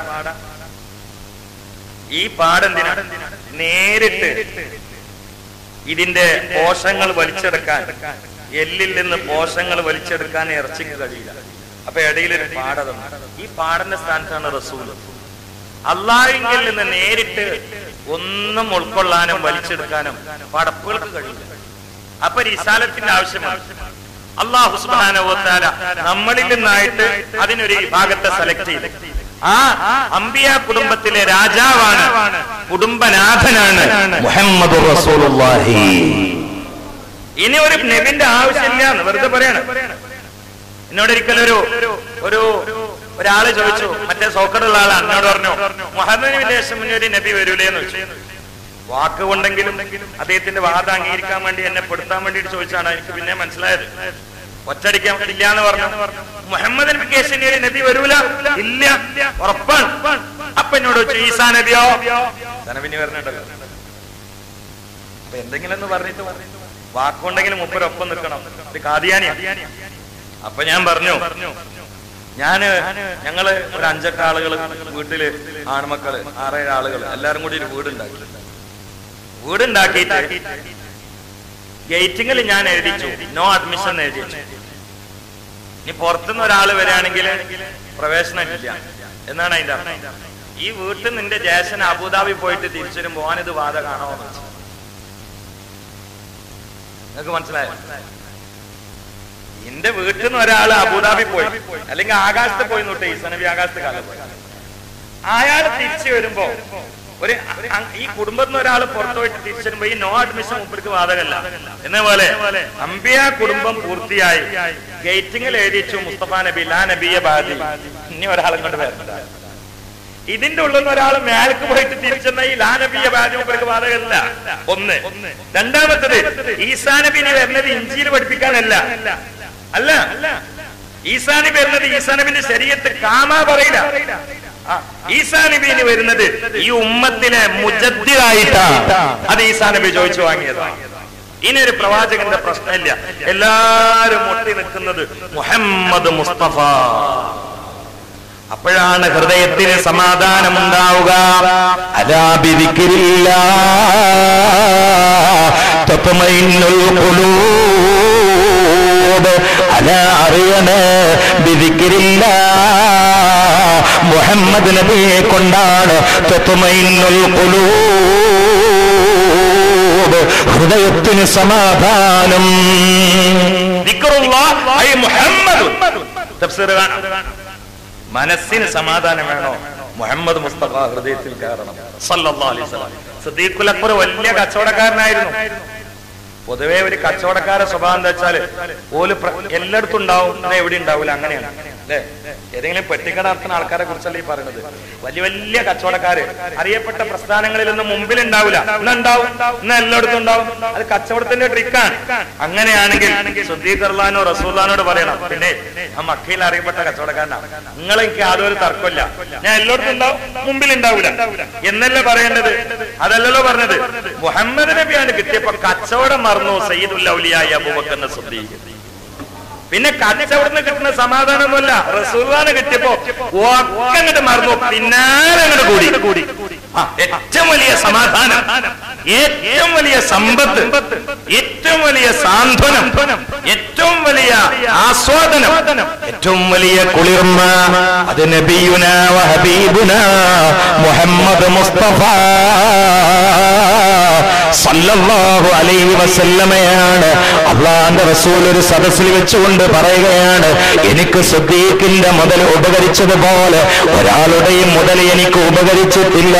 [SPEAKER 3] ഈ പാടെന്തിനാ നേരിട്ട് ഇതിന്റെ പോഷങ്ങൾ വലിച്ചെടുക്കാൻ എല്ലിൽ നിന്ന് പോഷങ്ങൾ വലിച്ചെടുക്കാൻ ഇറച്ചിക്ക് കഴിയില്ല അപ്പൊ ഇടയിൽ ഒരു പാട തന്നു ഈ പാടന്റെ സ്ഥാനത്താണ് റസൂൽ അള്ളാഹിങ്കിൽ നിന്ന് നേരിട്ട് ഒന്നും ഉൾക്കൊള്ളാനും വലിച്ചെടുക്കാനും പടപ്പുകൾക്ക് കഴിയില്ല അപ്പൊ റിസാലത്തിന്റെ ആവശ്യമാണ് അള്ളാഹു സുബാനവത്താല നമ്മളിൽ നിന്നായിട്ട് അതിനൊരു വിഭാഗത്തെ സെലക്ട് ചെയ്തു ആ അമ്പിയ കുടുംബത്തിലെ രാജാവാണ് കുടുംബനാഥനാണ്
[SPEAKER 4] മുഹമ്മദ് റസൂലുള്ളാഹി
[SPEAKER 3] ഇനി ഒരു നബിന്റെ ആവശ്യമില്ല എന്ന് വെറുതെ പറയാണ് എന്നോട് ഒരിക്കലൊരു ഒരു ഒരാള് ചോദിച്ചു മറ്റേ സോക്കറുള്ള ആളാണ് എന്നോട് പറഞ്ഞു മുഹമ്മദിന് ശേഷം മുന്നേ ഒരു നബി വരൂലേന്ന് ചോദിച്ചു വാക്ക് കൊണ്ടെങ്കിലും അദ്ദേഹത്തിന്റെ വാദം അംഗീകരിക്കാൻ വേണ്ടി എന്നെ പെടുത്താൻ വേണ്ടിയിട്ട് ചോദിച്ചാണ് എനിക്ക് പിന്നെ മനസ്സിലായത് ഒറ്റടിക്കാൻ ഇല്ല എന്ന് പറഞ്ഞു മുഹമ്മദ് നബിക്ക് ശേഷം ഇനി ഒരു നബി വരൂല ഇല്ല ഉറപ്പാണ് അപ്പൊ എന്നോട് ചോദിച്ചു ഈസാ നബിയോ നബിനി വരണുണ്ടല്ലോ അപ്പൊ എന്തെങ്കിലും എന്ന് പറഞ്ഞിട്ട് വാക്കുണ്ടെങ്കിലും മുപ്പരൊപ്പം നിൽക്കണം ഇത് കാദിയാനിയാ അപ്പൊ ഞാൻ പറഞ്ഞു ഞാന് ഞങ്ങള് ഒരു അഞ്ചെട്ട് ആളുകൾ വീട്ടില് ആൺമക്കള് ആറേഴ് ആളുകൾ എല്ലാരും കൂടി ഒരു വീടുണ്ടാക്കി വീടുണ്ടാക്കിയിട്ട് ഗേറ്റിങ്ങിൽ ഞാൻ എഴുതിച്ചു നോ അഡ്മിഷൻ എഴുതിച്ചു ഇനി പുറത്തുനിന്ന് ഒരാൾ വരികയാണെങ്കിൽ പ്രവേശനം ഇല്ല എന്നാണ് അതിന്റെ അർത്ഥം ഈ വീട്ടിൽ നിന്റെ ജേഷൻ അബുദാബി പോയിട്ട് തിരിച്ചു വരുമ്പോ ഓനിത് വാദ കാണാമെന്ന് വെച്ചു നിങ്ങൾക്ക് മനസ്സിലായോ എന്റെ വീട്ടിൽ നിന്ന് ഒരാൾ അബുദാബി പോയി അല്ലെങ്കിൽ ആകാശത്ത് പോയി നോട്ടെ ഈ സനബി ആകാശത്ത് കാലം പോയി അയാൾ തിരിച്ചു വരുമ്പോ ഒരു അ- ഈ കുടുംബത്തിൽ നിന്ന് ഒരാൾ പുറത്തു പോയിട്ട് തിരിച്ചു വരുമ്പോ ഈ നോ അഡ്മിഷൻ മുപ്പർക്ക് ബാധകല്ല എന്ന പോലെ അമ്പിയ കുടുംബം പൂർത്തിയായി ഗേറ്റിങ്ങിൽ എഴുതിച്ചു മുസ്തഫ നബി ലാ നബിയ ബാദി ഇനി ഒരാളും കൊണ്ട് വരണ്ട ഇതിന്റെ ഉള്ളിൽ നിന്ന് ഒരാൾ മേലേക്ക് പോയിട്ട് തിരിച്ചെന്ന ഈ ലാ നബിയ ബാദി മുപ്പർക്ക് ബാധകല്ല ഒന്ന് രണ്ടാമത്തത് ഈസാ നബിനെ വരുന്നത് ഇഞ്ചിയിൽ പഠിപ്പിക്കാനല്ല അല്ല ഈസാ നബി വരുന്നത് ഈസാ നബിന്റെ ശരീരത്ത് കാമാ പറയില്ല ആ, ഈസാ നബിന് വരുന്നത് ഈ ഉമ്മത്തിലെ മുജദ്ദിലായിട്ടാ അത് ഈസാ നബി ചോദിച്ചു വാങ്ങിയതാണ് ഇനി ഒരു പ്രവാചകന്റെ പ്രശ്നമില്ല എല്ലാരും മുട്ടി നിൽക്കുന്നത് മുഹമ്മദ് മുസ്തഫ അപ്പോഴാണ് ഹൃദയത്തിന് സമാധാനമുണ്ടാവുക
[SPEAKER 4] അലാബിദിക്കില്ല തത്മൈന്നുൽ ഖുലൂബ് അല അറിയണ ബിദിക്കില്ല മുഹമ്മദ് നബിയെ കൊണ്ടാണ് തത്മൈന്നുൽ ഖുലൂബ് ഹൃദയത്തിന് സമാധാനം
[SPEAKER 3] ദിക്റുല്ലാഹ് ഐ മുഹമ്മദ് തഫ്സീർ കാണാം മനസ്സിന് സമാധാനം വേണോ മുഹമ്മദ് മുസ്തഫ ഹൃദയത്തിൽ കയറണം സല്ലല്ലാഹു അലൈഹി വസല്ലം സിദ്ദീഖുൽ അക്ബർ വലിയ കച്ചവടക്കാരനായിരുന്നു പൊതുവേ ഒരു കച്ചവടക്കാരെ സ്വഭാവം എന്താ വെച്ചാല് ഓല് പ്ര- എല്ലായിടത്തും ഉണ്ടാവും എന്നാ എവിടെ ഉണ്ടാവില്ല അങ്ങനെയാണ് അല്ലേ ഏതെങ്കിലും പെട്ടിക്കട നടത്തുന്ന ആൾക്കാരെ കുറിച്ചല്ലേ ഈ പറയുന്നത് വലിയ വലിയ കച്ചവടക്കാര് അറിയപ്പെട്ട പ്രസ്ഥാനങ്ങളിലൊന്നും മുമ്പിൽ ഉണ്ടാവില്ല ഇന്ന് ഉണ്ടാവും ഇന്ന് എല്ലായിടത്തും ഉണ്ടാവും അത് കച്ചവടത്തിന്റെ ട്രിക്കാണ് അങ്ങനെയാണെങ്കിൽ സുദ്ദീഖർലാനോ റസൂല്ലാനോട് പറയണം പിന്നെ ആ മക്കയിൽ അറിയപ്പെട്ട കച്ചവടക്കാരനാണ് നിങ്ങൾ എനിക്ക് യാതൊരു തർക്കമില്ല ഞാൻ എല്ലായിടത്തും ഉണ്ടാവും മുമ്പിൽ ഉണ്ടാവില്ല എന്നല്ലേ പറയേണ്ടത് അതല്ലല്ലോ പറഞ്ഞത് മുഹമ്മദ് നബിയാണ് കിട്ടിയപ്പോ കച്ചവടം മറന്നു സയ്യിദുൽ ഔലിയായ അബൂബക്കറിന്റെ സുദ്ദീഖ് പിന്നെ കച്ചവടത്തിന് കിട്ടുന്ന സമാധാനമൊന്നുമല്ല റസൂലാണ് കിട്ടിയപ്പോ ഒക്കെ അങ്ങോട്ട് മറന്നു പിന്നാലെ അങ്ങോട്ട് കൂടി കൂടി ആ, ഏറ്റവും വലിയ സമാധാനം ഏറ്റവും വലിയ സമ്പത്ത് ഏറ്റവും വലിയ സാന്ത്വനം ഏറ്റവും വലിയ ആസ്വാദനം
[SPEAKER 4] ഏറ്റവും വലിയ കുളിർമ അത് നബിയുന വഹബീബുന മുഹമ്മദ് മുസ്തഫ സല്ലല്ലാഹു അലൈഹി വസല്ലമയാണ് അള്ളാന്റെ റസൂൽ ഒരു സദസ്സിൽ വെച്ചുകൊണ്ട് പറയുകയാണ് എനിക്ക് സുദ്ദീഖിന്റെ മുതൽ ഉപകരിച്ചതുപോലെ ഒരാളുടെയും മുതൽ എനിക്ക് ഉപകരിച്ചിട്ടില്ല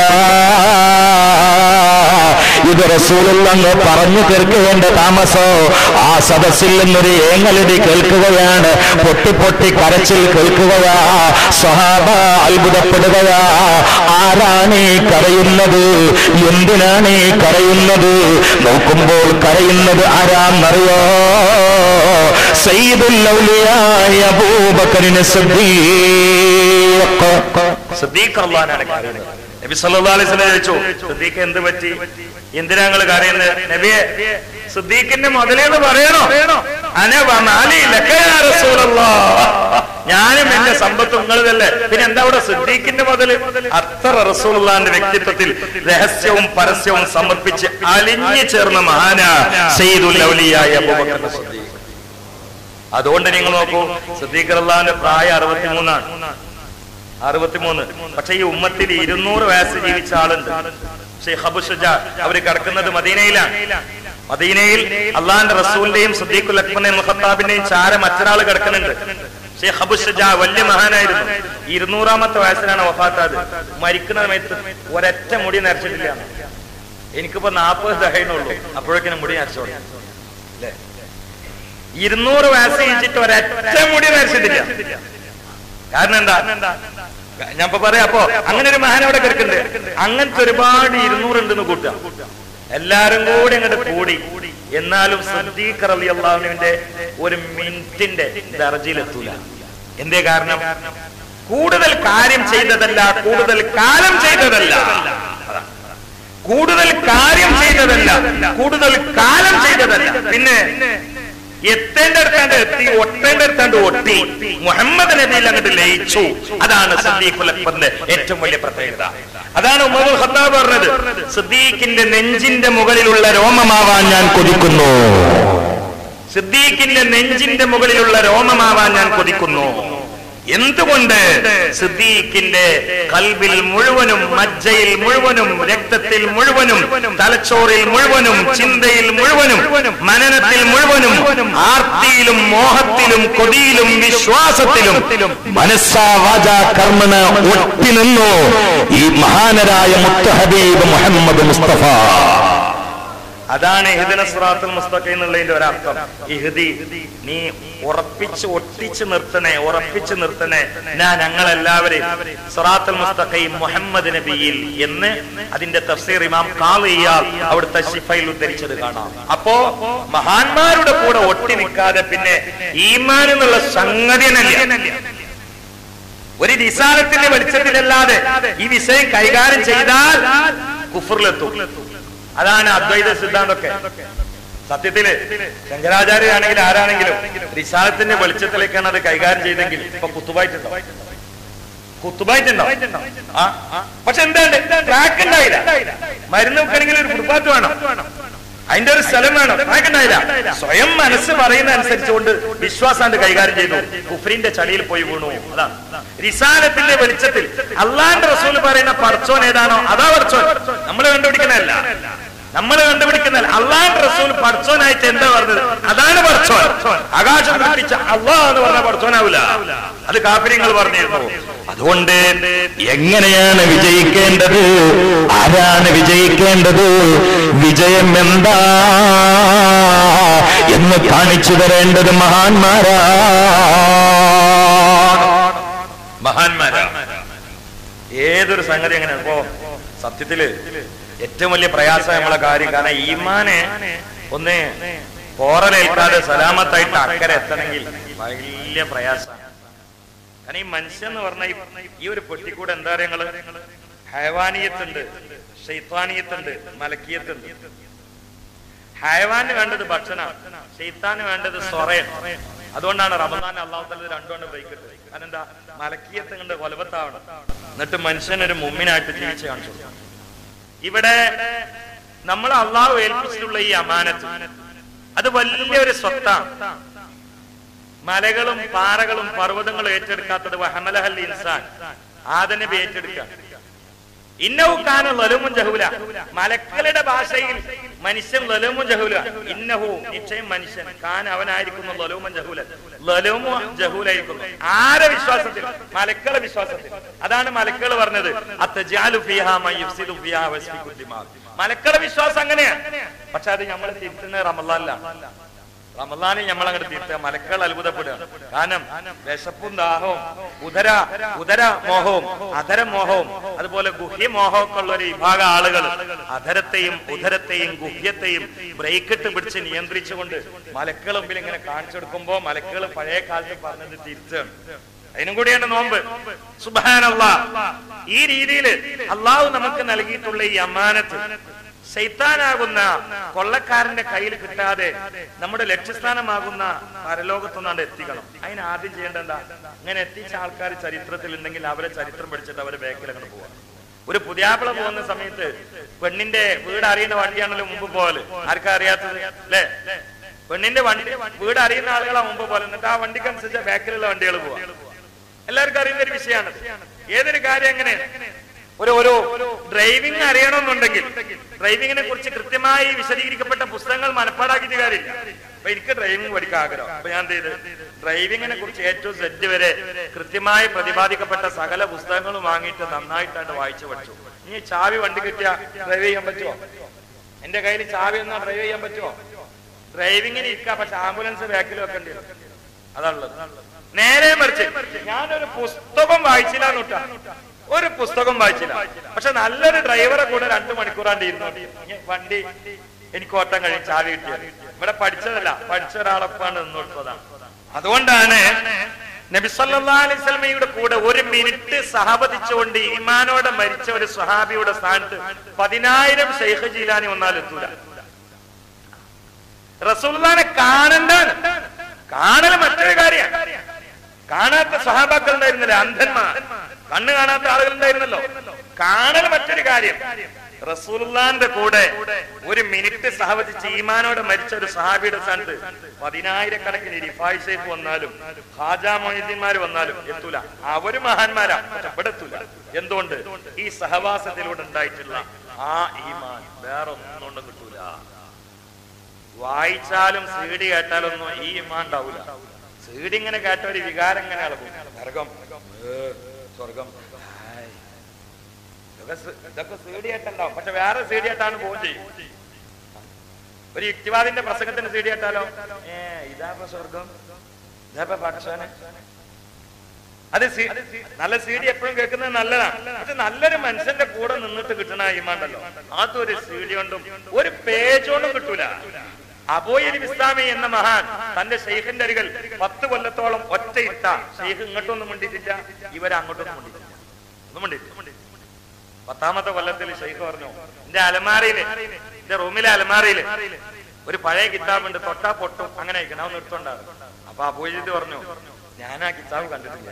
[SPEAKER 4] ഇത് റസൂലുള്ള അങ്ങ് പറഞ്ഞു കേൾക്കേണ്ട താമസോ ആ സദസ്സിൽ നിന്നൊരു ഏങ്ങലടി കേൾക്കുകയാണ് പൊട്ടി പൊട്ടി കരച്ചിൽ കേൾക്കുകയാ സ്വഹാബ അത്ഭുതപ്പെടുകയാ ആരാണ് ഈ കരയുന്നത് എന്തിനാണ് ഈ കരയുന്നത് നോക്കുമ്പോൾ കരയുന്നത് ആരാന്നറിയോ സയ്യിദുൽ ഔലിയായ അബൂബക്കറിന് സിദ്ദീഖ്
[SPEAKER 3] സിദ്ദീഖ് അള്ളഹാനാണ് കരയുന്നത് നബി സല്ലല്ലാഹു അലൈഹി വസല്ലം ചോദിച്ചു സിദ്ദീഖ് എന്ത് പറ്റി എന്തിനാ നിങ്ങൾ കരയുന്നത് നബിയെ സിദ്ദീഖിന്റെ മുതലേന്ന് പറയണോ അന വമാലി ലക യാ റസൂലല്ലാഹ് ഞാനും എന്റെ സമ്പത്തും നിങ്ങളതല്ലേ പിന്നെ എന്താ ഇവിടെ സിദ്ദീഖിന്റെ മുതല് അത്ര റസൂലുള്ളാന്റെ വ്യക്തിത്വത്തിൽ രഹസ്യവും പരസ്യവും സമർപ്പിച്ച് അലിഞ്ഞു ചേർന്ന മഹാന സയ്യിദുൽ ഔലിയായ അബൂബക്കർ സിദ്ദീഖ് അതുകൊണ്ട് നിങ്ങൾ നോക്കൂ സിദ്ദീഖ് അള്ളാഹിന്റെ പ്രായം അറുപത്തിമൂന്നാണ് അറുപത്തിമൂന്ന് പക്ഷെ ഈ ഉമ്മത്തിൽ ഇരുന്നൂറ് വയസ്സ് ജീവിച്ച ആളുണ്ട് ഷെയ്ഖ് അബു ഷുജ അവര് കിടക്കുന്നത് മദീനയിലാണ് മദീനയിൽ അള്ളാഹിന്റെ റസൂലിന്റെയും സദ്ദീഖുൽ അക്ബറിന്റെയും മുഖത്താബിന്റെയും ചാര മറ്റൊരാൾ കിടക്കുന്നുണ്ട് ഷെയ്ഖ് അബു ഷുജ വലിയ മഹാനായിരുന്നു ഇരുന്നൂറാമത്തെ വയസ്സിലാണ് വഫാത്താത് മരിക്കുന്ന സമയത്ത് ഒരൊറ്റ മുടി നരച്ചിട്ടില്ല എനിക്കിപ്പോ നാൽപ്പത് ദഹനുള്ളൂ അപ്പോഴേക്കിനും മുടി നരച്ചോളൂ ഇരുന്നൂറ് വയസ്സ് കഴിച്ചിട്ട് ഒരൊറ്റ മുടി നരച്ചിട്ടില്ല കാരണം എന്താ ഞാൻ ഇപ്പൊ പറയാം അപ്പോ അങ്ങനെ ഒരു മഹാൻ അവിടെ കിടക്കുന്നുണ്ട് അങ്ങനത്തെ ഒരുപാട് ഇരുന്നൂറുണ്ടെന്ന് കൂട്ടാം എല്ലാരും കൂടി അങ്ങോട്ട് കൂടി എന്നാലും സദ്ദീഖ് അലി അള്ളാഹുവിന്റെ ഒരു മിനിറ്റിന്റെ ദർജയിലെത്തൂല എന്തേ കാരണം കൂടുതൽ കാര്യം ചെയ്തതല്ല കൂടുതൽ കാലം ചെയ്തതല്ല അതാ. കൂടുതൽ കാര്യം ചെയ്തതല്ല കൂടുതൽ കാലം ചെയ്തതല്ല പിന്നെ എത്തേണ്ട അടുത്താണ്ട് എത്തി ഒട്ടേണ്ട അടുത്താണ്ട് ഒട്ടി മുഹമ്മദ് നബിയിൽ അങ്ങോട്ട് ലയിച്ചു അതാണ് സദ്ദീഖുൽ അക്ബറിന്റെ ഏറ്റവും വലിയ പ്രത്യേകത അതാണ് ഉമറുൽ ഖത്താബ് പറഞ്ഞത് സിദ്ദീഖിന്റെ നെഞ്ചിന്റെ മുകളിലുള്ള രോമമാവാൻ ഞാൻ കൊതിക്കുന്നു സിദ്ദീഖിന്റെ നെഞ്ചിന്റെ മുകളിലുള്ള രോമമാവാൻ ഞാൻ കൊതിക്കുന്നു എന്തുകൊണ്ട് സിദ്ദീഖിന്റെ കൽബിൽ മുഴുവനും മജ്ജയിൽ മുഴുവനും രക്തത്തിൽ മുഴുവനും തലച്ചോറിൽ മുഴുവനും ചിന്തയിൽ മുഴുവനും മനനത്തിൽ മുഴുവനും ആർത്തിയിലും മോഹത്തിലും കൊതിയിലും വിശ്വാസത്തിലും
[SPEAKER 4] മനസ്സാ വാച കർമ്മന ഒട്ടി നിന്നു ഈ മഹാനരായ മുത്ത ഹബീബ് മുഹമ്മദ് മുസ്തഫ
[SPEAKER 3] അതാണ് ഇഹദിന സിറാത്തുൽ മുസ്തഖ എന്നുള്ളതിന്റെ ഒരർത്ഥം ഇഹദി നീ ഉറപ്പിച്ച് ഒട്ടിച്ച് നിർത്തണേ ഉറപ്പിച്ച് നിർത്തണേ ഞാൻ ഞങ്ങൾ എല്ലാവരെയും സിറാത്തുൽ മുസ്തഖയും മുഹമ്മദ് നബിയിൽ എന്ന് അതിന്റെ തഫ്സീർ ഇമാം കാളിയാൽ അവിടുത്തെ ഷിഫയിൽ ഉദ്ധരിച്ചത് കാണാം അപ്പോ മഹാന്മാരുടെ കൂടെ ഒട്ടി നിൽക്കാതെ പിന്നെ ഈമാൻ എന്നുള്ള സംഗതി തന്നെയല്ല ഒരു നിസാരത്തിന്റെ വെളിച്ചത്തിലല്ലാതെ ഈ വിഷയം കൈകാര്യം ചെയ്താൽ കുഫറിലെത്തും അതാണ് അദ്വൈത സിദ്ധാന്തമൊക്കെ സത്യത്തില് ശങ്കരാചാര്യാണെങ്കിൽ ആരാണെങ്കിലും റിസാലത്തിന്റെ വെളിച്ചത്തിലേക്കാണ് അത് കൈകാര്യം ചെയ്തെങ്കിൽ ഇപ്പൊ കുത്തുബായിട്ടുണ്ടോ കുത്തുബായിട്ടുണ്ടോ ആ പക്ഷെ എന്താണ് ട്രാക്ക് ഉണ്ടായില്ല മരുന്ന് വെക്കണമെങ്കിൽ ഒരു ഫുട്പാത്ത് വേണം അതിന്റെ ഒരു സ്ഥലം വേണം ട്രാക്ക് ഉണ്ടായില്ല സ്വയം മനസ്സ് പറയുന്ന അനുസരിച്ചുകൊണ്ട് വിശ്വാസാണ്ട് കൈകാര്യം ചെയ്തു കുഫറിന്റെ ചളിയിൽ പോയി വീണു അതാണ് റിസാലത്തിന്റെ വെളിച്ചത്തിൽ അള്ളാന്റെ റസൂൽ പറയുന്ന പടച്ചോൻ ഏതാണോ അതാ പടച്ചോൻ നമ്മൾ കണ്ടുപിടിക്കുന്നതല്ല നമ്മൾ കണ്ടുപിടിക്കുന്ന അള്ളാന്റെ റസൂൽ പടച്ചോനായിട്ട് എന്താ പറഞ്ഞത് അതാണ് പടച്ചോൻ ആകാശം പിടിച്ച അള്ളാഹ് എന്ന് പറഞ്ഞ പടച്ചോനാവില്ല അത് കാപ്പിര്യങ്ങൾ പറഞ്ഞിരുന്നു
[SPEAKER 4] അതുകൊണ്ട് എങ്ങനെയാണ് വിജയിക്കേണ്ടത് ആരാണ് വിജയിക്കേണ്ടത് വിജയം എന്താ എന്ന് കാണിച്ചു തരേണ്ടത് മഹാന്മാരാ
[SPEAKER 3] മഹാന്മാരാ ഏതൊരു സംഗതി അങ്ങനെ ഇപ്പോ സത്യത്തില് ഏറ്റവും വലിയ പ്രയാസം നമ്മളെ കാര്യം കാരണം ഈമാനെ ഒന്ന് പോറലേൽക്കാതെ സലാമത്തായിട്ട് അക്കരെ എത്തണമെങ്കിൽ വലിയ പ്രയാസമാണ് കാരണം ഈ മനുഷ്യൻ എന്ന് പറഞ്ഞ ഈ ഒരു പെട്ടിക്കൂടെ എന്താ പറയാ നിങ്ങള് ഹൈവാനീയത്തുണ്ട് ഷെയ്ത്താനീയത്തുണ്ട് മലക്കീയത്തുണ്ട് ഹൈവാന് വേണ്ടത് ഭക്ഷണം ഷെയ്ത്താന് വേണ്ടത് സൊറയം അതുകൊണ്ടാണ് റമദാൻ അള്ളാഹു തല രണ്ടുകൊണ്ട് ബ്രേക്ക് ഇട്ടത് കാരണം എന്താ മലക്കീയത്ത് കണ്ട് കൊലപത്താവണം എന്നിട്ട് മനുഷ്യൻ ഒരു മുമ്മിനായിട്ട് ജീവിച്ച് കാണിച്ചു കൊടുക്കണം. ഇവിടെ നമ്മൾ അള്ളാഹു ഏൽപ്പിച്ചിട്ടുള്ള ഈ അമാനത്ത് അത് വലിയൊരു സ്വത്താണ് മലകളും പാറകളും പർവ്വതങ്ങളും ഏറ്റെടുക്കാത്തത് വഹമലഹൽ ഇൻസാൻ ആദനബി ഏറ്റെടുക്കുക ഇന്നഹുക്കാന ലലുമുൻ ജഹൂല മലക്കളുടെ ഭാഷയിൽ മനുഷ്യൻ ലലുമുൻ ജഹൂല ഇന്നഹു നിശ്ചയം മനുഷ്യൻ കാൻ അവനായിരിക്കുന്നു ലലുമൻ ജഹൂല ലലുമു ജഹൂലായിരിക്കുന്നു ആരെ വിശ്വാസത്തിൽ മലക്കളെ വിശ്വാസത്തിൽ അതാണ് മലക്കൾ പറഞ്ഞത് അത്തജാലു ഫിഹാ മൻ യുഫ്സിദു ഫിഹാ വസ്ഫിക്കു ദിമാ മലക്കളെ വിശ്വാസം അങ്ങനെയാണ് പക്ഷെ അത് നമ്മൾ തിരുത്തുന്നത് റമദാനിലാണ് റമദാനിൽ നമ്മൾ അങ്ങോട്ട് തീർത്ത മലക്കൾ അത്ഭുതപ്പെടുക കാരണം വിശപ്പും ദാഹവും ഉദര ഉദര മോഹവും അധര മോഹവും അതുപോലെ ഗുഹ്യ മോഹമൊക്കെ ഉള്ള ഒരു വിഭാഗം ആളുകൾ അധരത്തെയും ഉദരത്തെയും ഗുഹ്യത്തെയും ബ്രേക്കിട്ട് പിടിച്ച് നിയന്ത്രിച്ചുകൊണ്ട് മലക്കൾ മുമ്പിൽ ഇങ്ങനെ കാണിച്ചു കൊടുക്കുമ്പോ മലക്കൾ പഴയ കാലത്ത് പറഞ്ഞത് തിരിച്ചാണ് അതിനും കൂടിയാണ് നോമ്പ് സുബാനല്ല ഈ രീതിയിൽ അള്ളാഹു നമുക്ക് നൽകിയിട്ടുള്ള ഈ അമ്മാനത്ത് ശൈത്താനാകുന്ന കൊള്ളക്കാരന്റെ കയ്യിൽ കിട്ടാതെ നമ്മുടെ ലക്ഷ്യസ്ഥാനമാകുന്ന പരലോകത്തൊന്നാണ്ട് എത്തിക്കണം അതിന് ആദ്യം ചെയ്യേണ്ട എന്താ അങ്ങനെ എത്തിച്ച ആൾക്കാർ ചരിത്രത്തിൽ ഉണ്ടെങ്കിൽ അവരെ ചരിത്രം പഠിച്ചിട്ട് അവരെ ബാക്കിൽ അങ്ങനെ പോവാം ഒരു പുതിയാപ്പിള പോകുന്ന സമയത്ത് പെണ്ണിന്റെ വീട് അറിയുന്ന വണ്ടിയാണല്ലോ മുമ്പ് പോകല് ആർക്കാ അറിയാത്തത് അല്ലേ പെണ്ണിന്റെ വണ്ടി വീട് അറിയുന്ന ആളുകളാ മുമ്പ് പോലെ എന്നിട്ട് ആ വണ്ടിക്ക് അനുസരിച്ച് ബാക്കിലുള്ള വണ്ടികൾ പോവാം എല്ലാവർക്കും അറിയുന്ന ഒരു വിഷയമാണ് ഏതൊരു കാര്യം അങ്ങനെ ഒരു ഒരു ഡ്രൈവിംഗ് അറിയണമെന്നുണ്ടെങ്കിൽ ഡ്രൈവിങ്ങിനെ കുറിച്ച് കൃത്യമായി വിശദീകരിക്കപ്പെട്ട പുസ്തകങ്ങൾ മനപ്പാടാക്കിയിട്ട് കാര്യമില്ല അപ്പൊ എനിക്ക് ഡ്രൈവിംഗ് പഠിക്കാൻ ആഗ്രഹം അപ്പൊ ഞാൻ എന്ത് ചെയ്ത് ഡ്രൈവിങ്ങിനെ കുറിച്ച് ഏറ്റവും സെറ്റ് വരെ കൃത്യമായി പ്രതിപാദിക്കപ്പെട്ട സകല പുസ്തകങ്ങളും വാങ്ങിയിട്ട് നന്നായിട്ടാണ് വായിച്ചു പഠിച്ചു ഇനി ചാവി വണ്ടി കിട്ടിയ ഡ്രൈവ് ചെയ്യാൻ പറ്റുമോ എന്റെ കയ്യിൽ ചാവി എന്നാ ഡ്രൈവ് ചെയ്യാൻ പറ്റുമോ ഡ്രൈവിങ്ങിന് ഇരിക്കാം പക്ഷെ ആംബുലൻസ് ബാക്കിൽ വെക്കേണ്ടി വരും അതാണുള്ളത് നേരെ മറിച്ച് ഞാനൊരു പുസ്തകം വായിച്ചില്ല നോട്ടാ ഒരു പുസ്തകം വായിച്ചില്ല പക്ഷെ നല്ലൊരു ഡ്രൈവറെ കൂടെ രണ്ടു മണിക്കൂറാണ്ട് ഇരുന്നു ഇനി വണ്ടി എനിക്ക് ഓട്ടം കഴിയും ചാവി കിട്ടിയത് ഇവിടെ പഠിച്ചതല്ല പഠിച്ച ഒരാളൊപ്പാണ് നിന്ന് കൊടുത്തതാണ് അതുകൊണ്ടാണ് നബി സല്ലല്ലാഹു അലൈഹി വസല്ലമയുടെ കൂടെ ഒരു മിനിറ്റ് സഹപതിച്ചുകൊണ്ട് ഈമാനോടെ മരിച്ച ഒരു സ്വഹാബിയുടെ സ്ഥാനത്ത് പതിനായിരം ഷെയ്ഖ് ജീലാനി വന്നാൽ എത്തൂല റസൂലുള്ളാനെ കാണണ്ടാണ് കാണൽ മറ്റൊരു കാര്യമാണ് കാണാത്ത സഹാബാക്കൾ ഉണ്ടായിരുന്നില്ല അന്ധന്മാർ കണ്ണ് കാണാത്ത ആളുകൾ ഉണ്ടായിരുന്നല്ലോ കാണൽ മറ്റൊരു കാര്യം റസൂലുള്ളാന്റെ കൂടെ ഒരു മിനിറ്റ് സഹവദിച്ച് ഈമാനോടെ മരിച്ച ഒരു സഹാബിയുടെ സ്ഥാനത്ത് പതിനായിരക്കണക്കിന് റിഫായ് ഷെയ്ഖ് വന്നാലും ഹാജാ മൊയ്തീന്മാർ വന്നാലും എത്തൂല അവര് മഹാന്മാരാ പക്ഷെ ഇവിടെ എത്തൂല എന്തുകൊണ്ട് ഈ സഹവാസത്തിലൂടെ ഉണ്ടായിട്ടുള്ള ആ ഈമാൻ വേറെ ഒന്നും കൊണ്ടും കിട്ടൂല വായിച്ചാലും സീഡി കേട്ടാലൊന്നും ഈ ഇമാൻ ഉണ്ടാവൂല സീഡി ഇങ്ങനെ കേട്ട ഒരു വികാരം ഇങ്ങനെ ഇളകും നരകം ഏ, സ്വർഗം ഹായ്. ഇതൊക്കെ സി- ഇതൊക്കെ സീഡി കേട്ടുണ്ടാവും പക്ഷെ വേറെ സീഡി കേട്ടാണ് പോകും ചെയ്യും ഒരു യുക്തിവാദിന്റെ പ്രസംഗത്തിന് സീഡി കേട്ടാലോ ഏ ഇതാപ്പ സ്വർഗം ഇതാപ്പ പക്ഷാന് അത് സി- നല്ല സീഡി എപ്പോഴും കേൾക്കുന്നത് നല്ലതാണ് പക്ഷെ നല്ലൊരു മനുഷ്യന്റെ കൂടെ നിന്നിട്ട് കിട്ടണ ഈമാണ്ടല്ലോ അതൊരു സീഡി കൊണ്ടും ഒരു പേജ് കൊണ്ടും കിട്ടൂല അബോയലി ഇസ്ലാമി എന്ന മഹാൻ തന്റെ ഷെയ്ഖിന്റെ അരികൾ പത്ത് കൊല്ലത്തോളം ഒറ്റ ഇട്ട ഷെയ്ഖ് ഇങ്ങോട്ടൊന്നും മുണ്ടിട്ടില്ല ഇവരെ അങ്ങോട്ടൊന്നും മുണ്ടിട്ടില്ല ഒന്നും മുണ്ടിട്ടില്ല പത്താമത്തെ കൊല്ലത്തിൽ ഷെയ്ഖ് പറഞ്ഞു എന്റെ അലമാരയില് എന്റെ റൂമിലെ അലമാരയില് ഒരു പഴയ കിതാബുണ്ട് തൊട്ടാ പൊട്ടും അങ്ങനെ അയക്കണം അവൻ നിർത്തുണ്ടാകും അപ്പൊ അബൂജിത് പറഞ്ഞു ഞാൻ ആ കിതാബ് കണ്ടിട്ടില്ല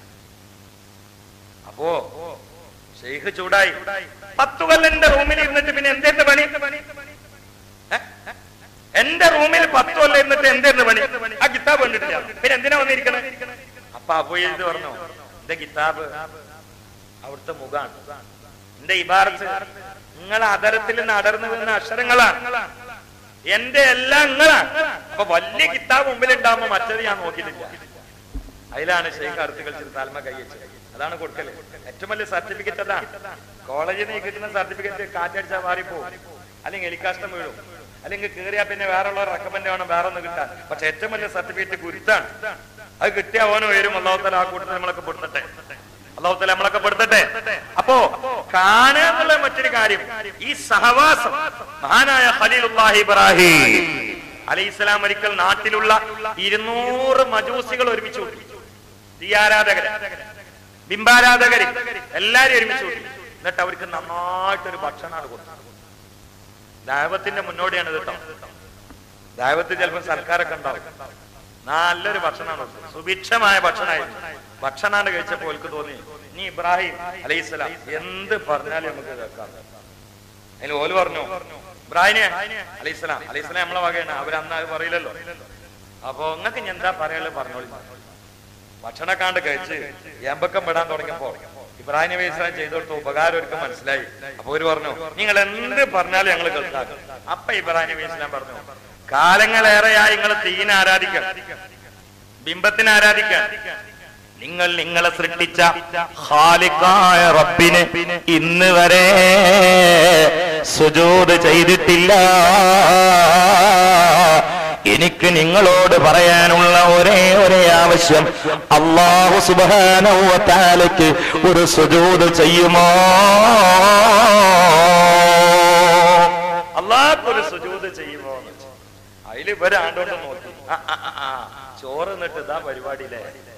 [SPEAKER 3] അപ്പോ ഷെയ്ഖ് ചൂടായി പത്തു കൊല്ലം എന്റെ റൂമിൽ ഇരുന്നിട്ട് പിന്നെ എന്തേന്ന് പണി ഏ? എന്റെ റൂമിൽ പത്തു കൊല്ലം ഇരുന്നിട്ട് എന്തേന്ന് പണി ആ കിതാബ് കണ്ടിട്ടില്ല പിന്നെ എന്തിനാ വന്നിരിക്കണേ അപ്പൊ അബൂജിത് പറഞ്ഞു എന്റെ കിതാബ് അവിടുത്തെ മുഖാണ് എന്റെ ഇബാറത്ത് നിങ്ങളെ അതരത്തിൽ നിന്ന് അടർന്നു വീണ അക്ഷരങ്ങളാണ് എന്റെ എല്ലാം നിങ്ങളാണ് അപ്പൊ വലിയ കിതാബ് മുമ്പിൽ ഉണ്ടാകുമ്പോ മറ്റത് ഞാൻ നോക്കിയിട്ടില്ല അതിലാണ് ഷെയ്ഖ് അടുത്ത് കളിച്ചത് താൽമ കൈവച്ചത് അതാണ് കൊടുക്കല് ഏറ്റവും വലിയ സർട്ടിഫിക്കറ്റ് അതാണ് കോളേജിൽ നിന്ന് കിട്ടുന്ന സർട്ടിഫിക്കറ്റ് കാറ്റടിച്ചാൽ മാറിപ്പോവും അല്ലെങ്കിൽ എലിക്കാഷ്ടം വീഴും അല്ലെങ്കിൽ കയറിയാ പിന്നെ വേറെ ഉള്ള റെക്കമെൻഡ് വേണം വേറെ ഒന്ന് കിട്ടാൻ പക്ഷെ ഏറ്റവും വലിയ സർട്ടിഫിക്കറ്റ് ഗുരുത്താണ് അത് കിട്ടിയ ഓനോ വരും അള്ളാഹുത്തല ആ കൂട്ടത്തിൽ നമ്മളൊക്കെ പെടുത്തട്ടെ അള്ളാഹുത്തല നമ്മളൊക്കെ പെടുത്തട്ടെ അപ്പോ കാണുക എന്നുള്ള മറ്റൊരു കാര്യം ഈ സഹവാസം മഹാനായ ഖലീലുല്ലാഹി ഇബ്രാഹിം അലൈഹിസ്സലാം ഒരിക്കൽ നാട്ടിലുള്ള ഇരുന്നൂറ് മജൂസികൾ ഒരുമിച്ച് കൂട്ടി തീയാരാധകര് ബിംബാരാധകര് എല്ലാരും ഒരുമിച്ച് കൂട്ടി എന്നിട്ട് അവർക്ക് നന്നായിട്ടൊരു ഭക്ഷണമാണ് കൊടുത്തത് ദൈവത്തിന്റെ മുന്നോടിയാണ് ഇത് കേട്ടോ ദൈവത്തിൽ ചിലപ്പോൾ സർക്കാരൊക്കെ ഉണ്ടാവും നല്ലൊരു ഭക്ഷണമാണ് കൊടുത്തത്. സുഭിക്ഷമായ ഭക്ഷണമായിരുന്നു ഭക്ഷണമാണ് കഴിച്ചപ്പോൾ എനിക്ക് തോന്നി നീ ഇബ്രാഹിം അലൈഹിസ്സലാം എന്ത് പറഞ്ഞാലും നമുക്ക് കേൾക്കാം അതിന് ഓല് പറഞ്ഞു ഇബ്രാഹിനെ അലൈഹിസ്സലാം അലൈഹിസ്സലാം നമ്മളെ വകയാണ് അവരന്ന് അത് പറയില്ലല്ലോ അപ്പൊ നിങ്ങൾക്ക് ഞാൻ എന്താ പറയാനുള്ളത് പറഞ്ഞോളി ഭക്ഷണക്കാണ്ട് കഴിച്ച് ഏമ്പക്കം പെടാൻ തുടങ്ങിയപ്പോ ഇബ്രാഹിം നബി ഇസ്ലാം ചെയ്തു കൊടുത്ത ഉപകാരം ഒരുക്കം മനസ്സിലായി അപ്പൊ ഒരു പറഞ്ഞു നിങ്ങൾ എന്ത് പറഞ്ഞാലും ഞങ്ങൾ കേൾക്കാം അപ്പൊ ഇബ്രാഹിം നബി ഇസ്ലാം പറഞ്ഞു കാലങ്ങളേറെയായി നിങ്ങൾ തീനെ ആരാധിക്കാം ബിംബത്തിനെ ആരാധിക്കാം നിങ്ങൾ നിങ്ങളെ സൃഷ്ടിച്ച ഖാലിഖായ റബ്ബിന് ഇന്ന് വരെ സുജൂദ് ചെയ്തിട്ടില്ല എനിക്ക് നിങ്ങളോട് പറയാനുള്ള ഒരേ ഒരേ ആവശ്യം അള്ളാഹു സുബാനക്ക് ഒരു സുജൂദ് ചെയ്യുമോ അള്ളാഹ് ഒരു സുജൂദ് ചെയ്യുമോ അതിൽ ഇവരാണ്ടോണ്ട് നോക്കി ആ, ആ, ആ, ആ. ചോറ് നിന്നിട്ട് ഇതാ പരിപാടിയിലെ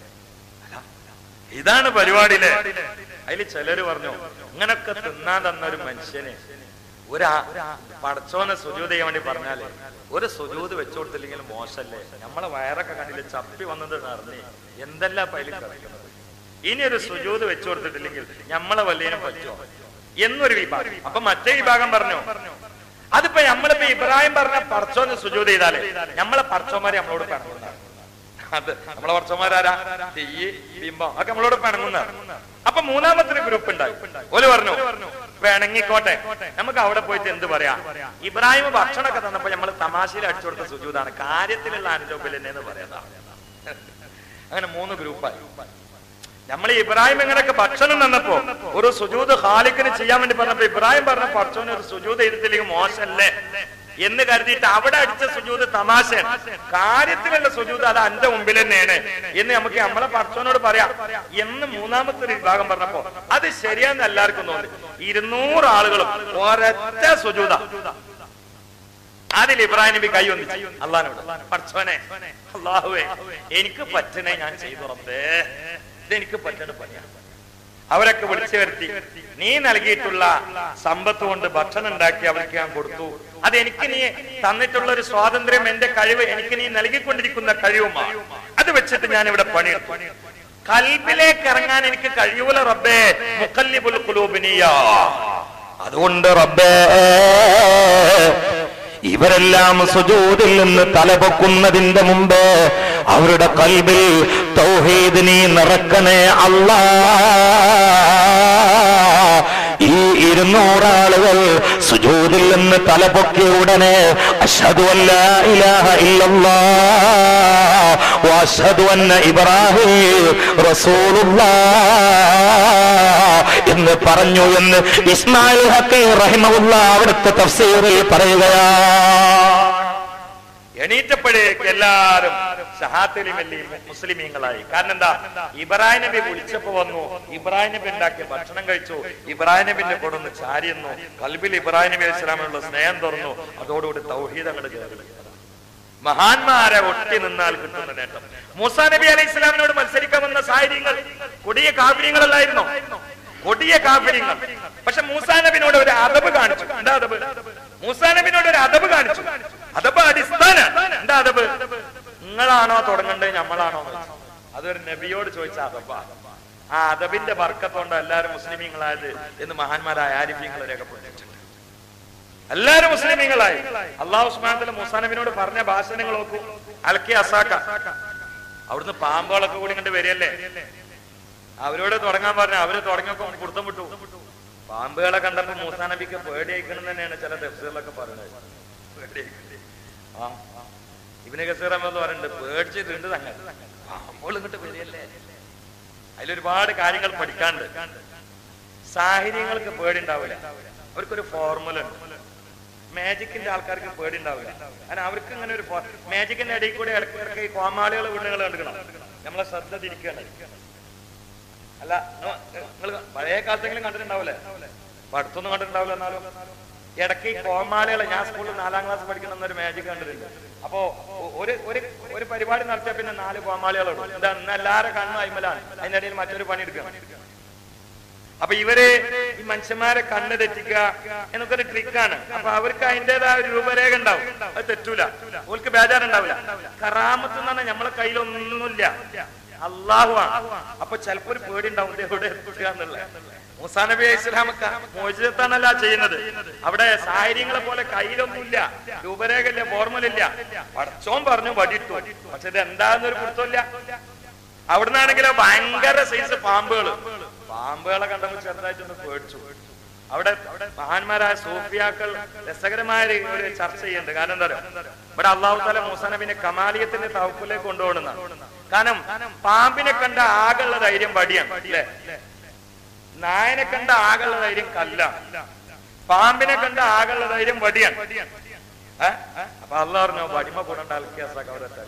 [SPEAKER 3] ഇതാണ് പരിപാടിയിലെ അതിൽ ചിലര് പറഞ്ഞു ഇങ്ങനൊക്കെ തിന്നാൻ തന്ന ഒരു മനുഷ്യന് ഒരു പടച്ചോനെ സുജൂത് ചെയ്യാൻ വേണ്ടി പറഞ്ഞാല് ഒരു സുജൂത് വെച്ചു കൊടുത്തില്ലെങ്കിൽ മോശല്ലേ നമ്മളെ വയറൊക്കെ കണ്ടില്ല ചപ്പി വന്നത് അറിഞ്ഞ് എന്തെല്ലാം പൈലിൽ കിടക്കുന്നത് ഇനി ഒരു സുജൂത് വെച്ചു കൊടുത്തിട്ടില്ലെങ്കിൽ നമ്മളെ വല്യേനും പറ്റുമോ എന്നൊരു വിഭാഗം അപ്പൊ മറ്റേ വിഭാഗം പറഞ്ഞു അതിപ്പോ നമ്മളിപ്പോ ഇബ്രാഹിം പറഞ്ഞ പടച്ചോന് സുജൂത് ചെയ്താലേ നമ്മളെ പടച്ചോന്മാരെ നമ്മളോട് പിണങ്ങുന്നതാണ് അത് നമ്മളെ പടച്ചോന്മാരാരാ തീയ് ബിംബം ഒക്കെ നമ്മളോട് പിണങ്ങുന്നതാണ് അപ്പൊ മൂന്നാമത്തെ ഗ്രൂപ്പ് ഉണ്ടായി ഓല് പറഞ്ഞു പിണങ്ങിക്കോട്ടെ നമുക്ക് അവിടെ പോയിട്ട് എന്ത് പറയാ ഇബ്രാഹിം ഭക്ഷണമൊക്കെ തന്നപ്പോ നമ്മൾ തമാശയിൽ അടിച്ചു കൊടുത്ത സുജൂതാണ് കാര്യത്തിലുള്ള അനുജോബിൽ തന്നെ എന്ന് പറയാ അങ്ങനെ മൂന്ന് ഗ്രൂപ്പായി നമ്മൾ ഇബ്രാഹിം എങ്ങനെയൊക്കെ ഭക്ഷണം തന്നപ്പോ ഒരു സുജൂത് ഖാലിക്കിന് ചെയ്യാൻ വേണ്ടി പറഞ്ഞപ്പോ ഇബ്രാഹിം പറഞ്ഞ പഠിച്ചോന് ഒരു സുജൂത് ചെയ്തിട്ടില്ലെങ്കിൽ മോശമല്ലേ എന്ന് കരുതിയിട്ട് അവിടെ അടിച്ച സുജൂത് തമാശ കാര്യത്തിലുള്ള സുജൂത് അത് എന്റെ മുമ്പിൽ തന്നെയാണ് എന്ന് നമുക്ക് നമ്മളെ പഠിച്ചവനോട് പറയാം എന്ന് മൂന്നാമത്തെ ഒരു വിഭാഗം പറഞ്ഞപ്പോ അത് ശരിയാന്ന് എല്ലാവർക്കും തോന്നി ഇരുന്നൂറ് ആളുകളും ഒരൊറ്റ സുജൂത അതിൽ ഇബ്രാഹിം നബി കൈ വന്നിച്ചു അള്ളഹാനോട് പഠിച്ചവനെ അള്ളാഹുവേ എനിക്ക് പറ്റണേ ഞാൻ ചെയ്തു റബ്ബേ ഇതെനിക്ക് പറ്റണ പണിയാണ് അവരൊക്കെ വിളിച്ചു വരുത്തി നീ നൽകിയിട്ടുള്ള സമ്പത്ത് കൊണ്ട് ഭക്ഷണം ഉണ്ടാക്കി അവർക്ക് ഞാൻ കൊടുത്തു അത് എനിക്ക് നീ തന്നിട്ടുള്ള ഒരു സ്വാതന്ത്ര്യം എന്റെ കഴിവ് എനിക്ക് നീ നൽകിക്കൊണ്ടിരിക്കുന്ന കഴിവുമാണ് അത് വെച്ചിട്ട് ഞാൻ ഇവിടെ പണിയെടുത്തു കൽബിലേക്ക് ഇറങ്ങാൻ എനിക്ക് കഴിയൂല റബ്ബേ മുക്കല്ലിബുൽ ഖുലൂബിനിയ
[SPEAKER 4] അതുകൊണ്ട് റബ്ബേ ഇവരെല്ലാം സുജൂദിൽ നിന്ന് തലപൊക്കുന്നതിന്റെ മുമ്പ് അവരുടെ കൽബിൽ തൗഹീദ് നീ നിറക്കണേ അല്ലാ ഈ ഇരുന്നൂറാളുകൾ സുജൂദിൽ നിന്ന് തലപൊക്കിയ ഉടനെ അഷ്ഹദു അല്ല ഇലാഹ ഇല്ലല്ലാ വഅഷ്ഹദു അന്ന ഇബ്രാഹിം റസൂലുള്ളാ എന്ന് പറഞ്ഞു എന്ന് ഇസ്മായിൽ ഹക്കി റഹിമഉള്ള അവിടുത്തെ തഫ്സീറിൽ പറയുകയാ
[SPEAKER 3] എണീറ്റപ്പോഴേക്ക് എല്ലാരും ഷഹാത്തലിമല്ലി മുസ്ലിമീങ്ങളായി കാരണം എന്താ ഇബ്രാഹിം നബി വിളിച്ചപ്പോ വന്നു ഇബ്രാഹിം നബി ഉണ്ടാക്കിയ ഭക്ഷണം കഴിച്ചു ഇബ്രാഹിം നബിന്റെ കൂടെ ഒന്ന് ചാരിയുന്നു കൽബിൽ ഇബ്രാഹിം നബി അലൈഹി സ്വലാമിനുള്ള സ്നേഹം തുറന്നു അതോടുകൂടി തൗഹീദ് അങ്ങോട്ട് കയറി മഹാന്മാരെ ഒട്ടി നിന്നാൽ കിട്ടുന്ന നേട്ടം മൂസാ നബി അലൈഹി ഇസ്ലാമിനോട് മത്സരിക്കാൻ വന്ന സാഹചര്യങ്ങൾ കൊടിയ കാവ്യങ്ങളല്ലായിരുന്നോ കൊടിയ കാവ്യങ്ങൾ പക്ഷെ മൂസാ നബിനോട് ഒരു അതബ് കാണിച്ചു എന്താ അതബ് മൂസാ നബിനോട് ഒരു അതബ് കാണിച്ചു അതബ് അടിസ്ഥാന എന്താ അതബ് നിങ്ങളാണോ തുടങ്ങേണ്ടത് നമ്മളാണോ എന്ന് ചോദിച്ചു. അതൊരു നബിയോട് ചോദിച്ച അതബ ആ അതബിന്റെ ബർക്കത്തോണ്ട് എല്ലാവരും മുസ്ലിമീങ്ങളായത് എന്ന് മഹാന്മാരായ ആരിഫ്യങ്ങൾ രേഖപ്പെടുത്തിയിട്ടുണ്ട് എല്ലാരും മുസ്ലിമീങ്ങളായി അള്ളാഹു ഉസ്മാനത്തിലെ മുസാനബിനോട് പറഞ്ഞ ഭാഷണങ്ങൾ നോക്കൂ അൽക്കി അസാക്ക അവിടുന്ന് പാമ്പുകളൊക്കെ കൂടി ഇങ്ങോട്ട് വരികയല്ലേ അവരോട് തുടങ്ങാൻ പറഞ്ഞ അവര് തുടങ്ങിയപ്പോ കുടുത്തം വിട്ടു പാമ്പുകളെ കണ്ടപ്പോ മൂസാനബിക്ക് പേടിയായിക്കണം തന്നെയാണ് ചില ദർശകളൊക്കെ പറയുന്നത് പേടിയായിക്കണം. ആ ഇവനെ കസീറമെന്ന് പറയുന്നുണ്ട് പേടിച്ചിട്ടുണ്ട് തങ്ങൾ പാമ്പുകൾ ഇങ്ങോട്ട് വരികയല്ലേ അതിലൊരുപാട് കാര്യങ്ങൾ പഠിക്കാണ്ട് സാഹചര്യങ്ങൾക്ക് പേടി ഉണ്ടാവില്ല അവർക്കൊരു ഫോർമുല ഉണ്ട് മാജിക്കിന്റെ ആൾക്കാർക്ക് പേടി ഉണ്ടാവില്ല കാരണം അവർക്ക് ഇങ്ങനെ ഒരു മാജിക്കിന്റെ ഇടയിൽ കൂടെ ഇടയ്ക്ക് ഇടയ്ക്ക് ഈ കോമാളികൾ വീടുകൾ എടുക്കണം നമ്മളെ ശ്രദ്ധ തിരിക്കണം അല്ല നിങ്ങൾ പഴയ കാലത്തെങ്കിലും കണ്ടിട്ടുണ്ടാവില്ലേ അപ്പൊ അടുത്തൊന്നും കണ്ടിട്ടുണ്ടാവില്ല എന്നാലും ഇടയ്ക്ക് ഈ കോമാളികളെ ഞാൻ സ്കൂളിൽ നാലാം ക്ലാസ് പഠിക്കണം എന്നൊരു മാജിക് കണ്ടിട്ടുണ്ട് അപ്പോ ഒ- ഒരു ഒരു ഒരു പരിപാടി നടത്തിയ പിന്നെ നാല് കോമാളികളുണ്ട് എന്താ ഇന്ന് എല്ലാവരും കണ്ണു അയിമലാണ് അതിന്റെ ഇടയിൽ മറ്റൊരു പണി എടുക്കണം അപ്പൊ ഇവര് ഈ മനുഷ്യന്മാരെ കണ്ണ് തെറ്റിക്കുക എന്നൊക്കെ ഒരു ട്രിക്കാണ് അപ്പൊ അവർക്ക് അതിന്റേതായ ഒരു രൂപരേഖ ഉണ്ടാവും അത് തെറ്റൂല അവർക്ക് ബേജാറുണ്ടാവില്ല കറാമത്ത് എന്ന് പറഞ്ഞാൽ നമ്മളെ കയ്യിലൊന്നുമില്ല അള്ളാഹുവാണ് അപ്പൊ ചിലപ്പോ ഒരു പേടി ഉണ്ടാവും ഇത് എവിടെ എത്തുക എന്നുള്ള മൂസാ നബി അലൈഹി ഇസ്ലാമൊക്കെ മോചിതത്താണല്ല ചെയ്യുന്നത് അവിടെ സാഹചര്യങ്ങളെ പോലെ കയ്യിലൊന്നുമില്ല രൂപരേഖ ഇല്ല ഫോർമുല ഇല്ല പടച്ചോൻ പറഞ്ഞു വടിയിട്ടു പക്ഷെ ഇത് എന്താന്നൊരു പിടുത്തമില്ല അവിടുന്നാണെങ്കിലോ ഭയങ്കര സൈസ് പാമ്പുകൾ പാമ്പുകളെ കണ്ടപ്പോൾ ചെറുതായിട്ടൊന്ന് പേടിച്ചു അവിടെ മഹാന്മാരായ സൂഫിയാക്കൾ രസകരമായ ഒരു ഒരു ചർച്ച ചെയ്യുന്നുണ്ട് കാരണം എന്താ പറയുക ഇവിടെ അള്ളാഹു താല മൂസനബിനെ കമാലിയത്തിന്റെ തവക്കിലേക്ക് കൊണ്ടുപോകുന്ന കാരണം പാമ്പിനെ കണ്ട ആകെയുള്ള ധൈര്യം വടിയാണ് അല്ലേ നായനെ കണ്ട ആകെയുള്ള ധൈര്യം കല്ല പാമ്പിനെ കണ്ട ആകെയുള്ള ധൈര്യം വടിയാണ് ഏ? അപ്പൊ അള്ള പറഞ്ഞോ വടിമ കൂടണ്ട അൽക്കിയാസാക്ക് അവിടെ എത്താൻ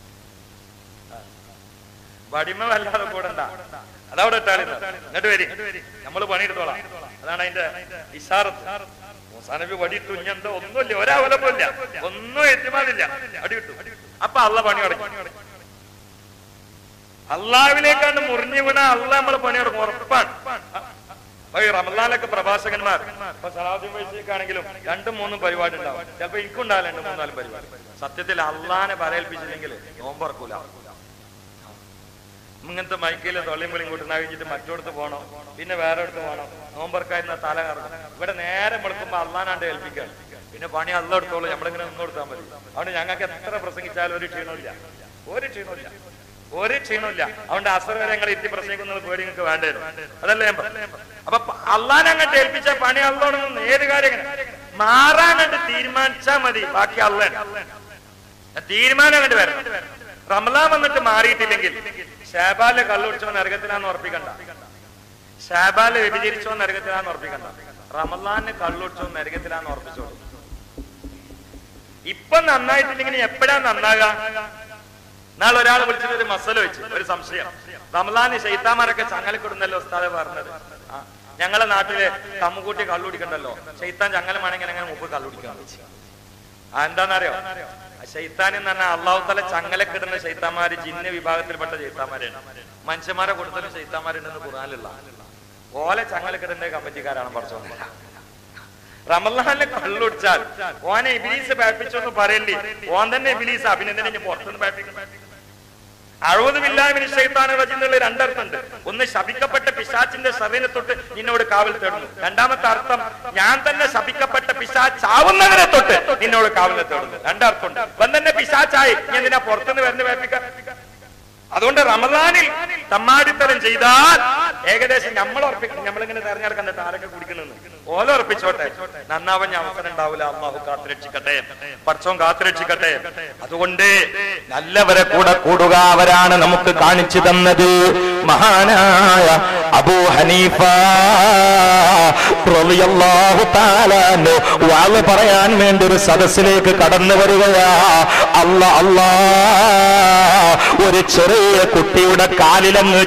[SPEAKER 3] വടിമ വല്ലാതെ കൂടണ്ട അതവിടെ ഇട്ടാളി എന്നിട്ട് വരി നമ്മൾ പണിയെടുത്തോളാം അതാണ് അതിന്റെ ഇഷാറത്ത് മൂസാനബി വടിയിട്ടു ഇഞ്ഞെന്തോ ഒന്നുമില്ല ഒരവലമ്പില്ല ഒന്നും എത്തിമാതില്ല അടിയിട്ടു അപ്പൊ അള്ള പണി തുടങ്ങി അള്ളാവിലേക്കാണ്ട് മുറിഞ്ഞു വീണ അള്ള നമ്മൾ പണി തുടങ്ങും ഉറപ്പാണ് അപ്പൊ ഈ റമദാനിലൊക്കെ പ്രഭാഷകന്മാർ ഇപ്പൊ സലാഹുദ്ദീൻ വൈസിക്കാണെങ്കിലും രണ്ടും മൂന്നും പരിപാടി ഉണ്ടാവും ചിലപ്പോ എനിക്കുണ്ടാവില്ല രണ്ടും മൂന്നാലും പരിപാടി സത്യത്തിൽ അള്ളാനെ പറയേൽപ്പിച്ചില്ലെങ്കിൽ നോമ്പറക്കൂല ഇങ്ങനത്തെ മൈക്കയിലെ തൊള്ളിയും വിളിയും കൂട്ടുന്ന കഴിഞ്ഞിട്ട് മറ്റോടത്ത് പോകണം പിന്നെ വേറെ അടുത്ത് പോകണം നോമ്പർക്കായിരുന്ന തല കറങ്ങും ഇവിടെ നേരെ വെളുക്കുമ്പോ അള്ളാനാണ്ട് ഏൽപ്പിക്കാൻ പിന്നെ പണി അള്ള എടുത്തോളൂ നമ്മളിങ്ങനെ നിന്ന് കൊടുത്താൽ മതി അതുകൊണ്ട് ഞങ്ങൾക്ക് എത്ര പ്രസംഗിച്ചാലും ഒരു ക്ഷീണമില്ല ഒരു ക്ഷീണമില്ല ഒരു ക്ഷീണമില്ല അതുകൊണ്ട് അസർ വരെ ഞങ്ങൾ എത്തി പ്രസംഗിക്കുന്നത് പേടി നിങ്ങൾക്ക് വേണ്ടത് അതല്ലേ ഞാൻ പറഞ്ഞത്. അപ്പൊ അള്ളാൻ അങ്ങോട്ട് ഏൽപ്പിച്ച പണി അള്ളോണെന്ന് ഏത് കാര്യം ഇങ്ങനെ മാറാൻ കണ്ട് തീരുമാനിച്ചാ മതി ബാക്കി അള്ളാണ് തീരുമാനം അങ്ങോട്ട് വരണം റമലാൻ വന്നിട്ട് മാറിയിട്ടില്ലെങ്കിൽ ഷാബാല് കള്ളുടിച്ചോ നരകത്തിലാന്ന് ഉറപ്പിക്കണ്ട ഷാബാല് വ്യഭിചരിച്ചോ നരകത്തിലാന്ന് ഉറപ്പിക്കണ്ട റമലാന് കള്ളുടിച്ചോ നരകത്തിലാന്ന് ഉറപ്പിച്ചോളൂ ഇപ്പൊ നന്നായിട്ടില്ലെങ്കിൽ എപ്പോഴാ നന്നാകാ നാളെ ഒരാൾ വിളിച്ചിട്ട് ഒരു മസല വെച്ച് ഒരു സംശയം റമലാന് ശൈത്താമാരൊക്കെ ചങ്ങലക്കിടുന്നല്ലോ ഉസ്താദെ പറഞ്ഞത് ആ, ഞങ്ങളെ നാട്ടില് തമ്മുകൂട്ടി കള്ളുടിക്കണ്ടല്ലോ ശൈത്താൻ ചങ്ങലമാണെങ്കിൽ എങ്ങനെ മുമ്പ് കള്ളുടിക്കാൻ വെച്ചു ആ എന്താണെന്നറിയോ ശൈത്താൻ എന്ന് പറഞ്ഞാൽ അള്ളാഹു തല ചങ്ങലക്കിടുന്ന ശൈത്താന്മാര് ജിന്ന വിഭാഗത്തിൽപ്പെട്ട ശൈത്താന്മാരാണ് മനുഷ്യന്മാരെ കൊടുത്തലും ശൈത്താന്മാരുണ്ടെന്ന് ഖുറാനിലുള്ള ഓലെ ചങ്ങലക്കിടുന്ന കമ്മിറ്റിക്കാരാണ് പറച്ചോണ്ട് റമലാനിലെ കള്ളുടിച്ചാൽ ഓനെ ഇബിലീസ് പേപ്പിച്ചൊന്ന് പറയല്ലേ ഓൻ തന്നെ ഇബിലീസ് അഭിനന്ദനം പുറത്തുനിന്ന് പേപ്പിക്കും അഴുവതുമില്ലാമിനുള്ള രണ്ടർത്ഥമുണ്ട് ഒന്ന് ശപിക്കപ്പെട്ട പിശാച്ചിന്റെ ശരീരനെ തൊട്ട് നിന്നോട് കാവൽ തേടുന്നു രണ്ടാമത്തെ അർത്ഥം ഞാൻ തന്നെ ശപിക്കപ്പെട്ട പിശാച്ചാവുന്നവരെ തൊട്ട് നിന്നോട് കാവൽ തേടുന്നു രണ്ടർത്ഥമുണ്ട് ഇവൻ തന്നെ പിശാച്ചായി നീ എന്തിനാ പുറത്തുനിന്ന് വരുന്ന വേപ്പിക്കാൻ അതുകൊണ്ട് റമദാനിൽ തമ്മാടിത്തരം ചെയ്താൽ ഏകദേശം നമ്മൾ ഉറപ്പിക്കും നമ്മളിങ്ങനെ തെരഞ്ഞെടുക്കണ്ട ആരൊക്കെ കുടിക്കണമെന്ന് ഓല ഉറപ്പിച്ചോട്ടെ നന്നാവൻ അവസരം ഉണ്ടാവില്ല അള്ളാഹു കാത്തുരക്ഷിക്കട്ടെ പഠിച്ചോൻ കാത്തുരക്ഷിക്കട്ടെ
[SPEAKER 4] അതുകൊണ്ട് നല്ലവരെ കൂടെ കൂടുക അവരാണ് നമുക്ക് കാണിച്ചു തന്നത് മഹാനായ അബൂ ഹനീഫ റളിയല്ലാഹു തആല അൻഹു വാള് പറയാൻ വേണ്ടി ഒരു സദസ്സിലേക്ക് കടന്നു വരികയാ അല്ല അല്ലാ ഒരു ചെറിയ കുട്ടിയുടെ കാലിലങ്ങ്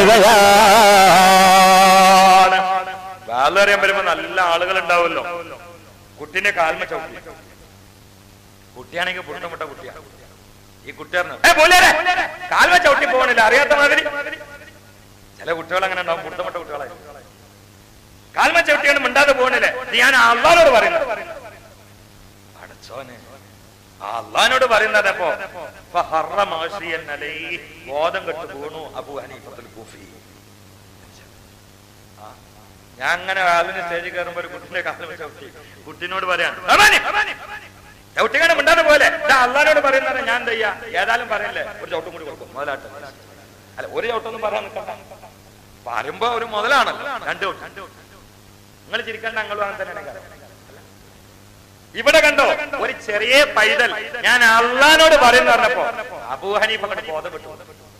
[SPEAKER 4] ചവിട്ടുകയാണ്
[SPEAKER 3] വേറെ അറിയാൻ വരുമ്പോ നല്ല ആളുകൾ ഉണ്ടാവുമല്ലോ കുട്ടിന്റെ കാൽമ ചവിട്ടി കുട്ടിയാണെങ്കിൽ പുട്ടമുട്ട കുട്ടിയാ ഈ കുട്ടി പറഞ്ഞു "ഏ, പോലേരെ, കാൽമ ചവിട്ടി പോകണില്ല അറിയാത്ത മാതിരി ചില കുട്ടികൾ അങ്ങനെ ഉണ്ടാവും പുട്ടമുട്ട കുട്ടികളായി കാൽമ ചവിട്ടിയാണ് മിണ്ടാതെ പോകണില്ലേ ഇത് ഞാൻ അള്ളഹാനോട് പറയുന്നത് അടച്ചോനെ ആ അള്ളഹാനോട് പറയുന്നത് അപ്പോ ഫഹറ മാഷിയൻ അലൈഹി ബോധം കെട്ട് വീണു അബു ഹനീഫത്തുൽ കൂഫി ഞാൻ അങ്ങനെ ആളിന് സ്റ്റേജിൽ കയറുമ്പോ ഒരു കുട്ടിന്റെ കാലം ചവിട്ടി കുട്ടിനോട് പറയാൻ ചവിട്ടിക്കാണ് മിണ്ടാതെ പോലെ അള്ളഹാനോട് പറയുന്നത് ഞാൻ എന്താ ചെയ്യാ ഏതായാലും പറയല്ലേ ഒരു ചവിട്ടും കൂടി കൊടുക്കും മുതലാട്ട് അല്ല ഒരു ചവിട്ടൊന്നും പറയാൻ നിൽക്കണ്ട പറയുമ്പോ ഒരു മുതലാണല്ലോ രണ്ട് ചവിട്ട് നിങ്ങൾ ചിരിക്കണ്ട ഞങ്ങളും അങ്ങനെ തന്നെയാണ് ഇവിടെ കണ്ടോ ഒരു ചെറിയ പൈതൽ ഞാൻ അള്ളഹാനോട് പറയുന്ന പറഞ്ഞപ്പോ അബൂ ഹനീഫ് അങ്ങോട്ട് ബോധപ്പെട്ടു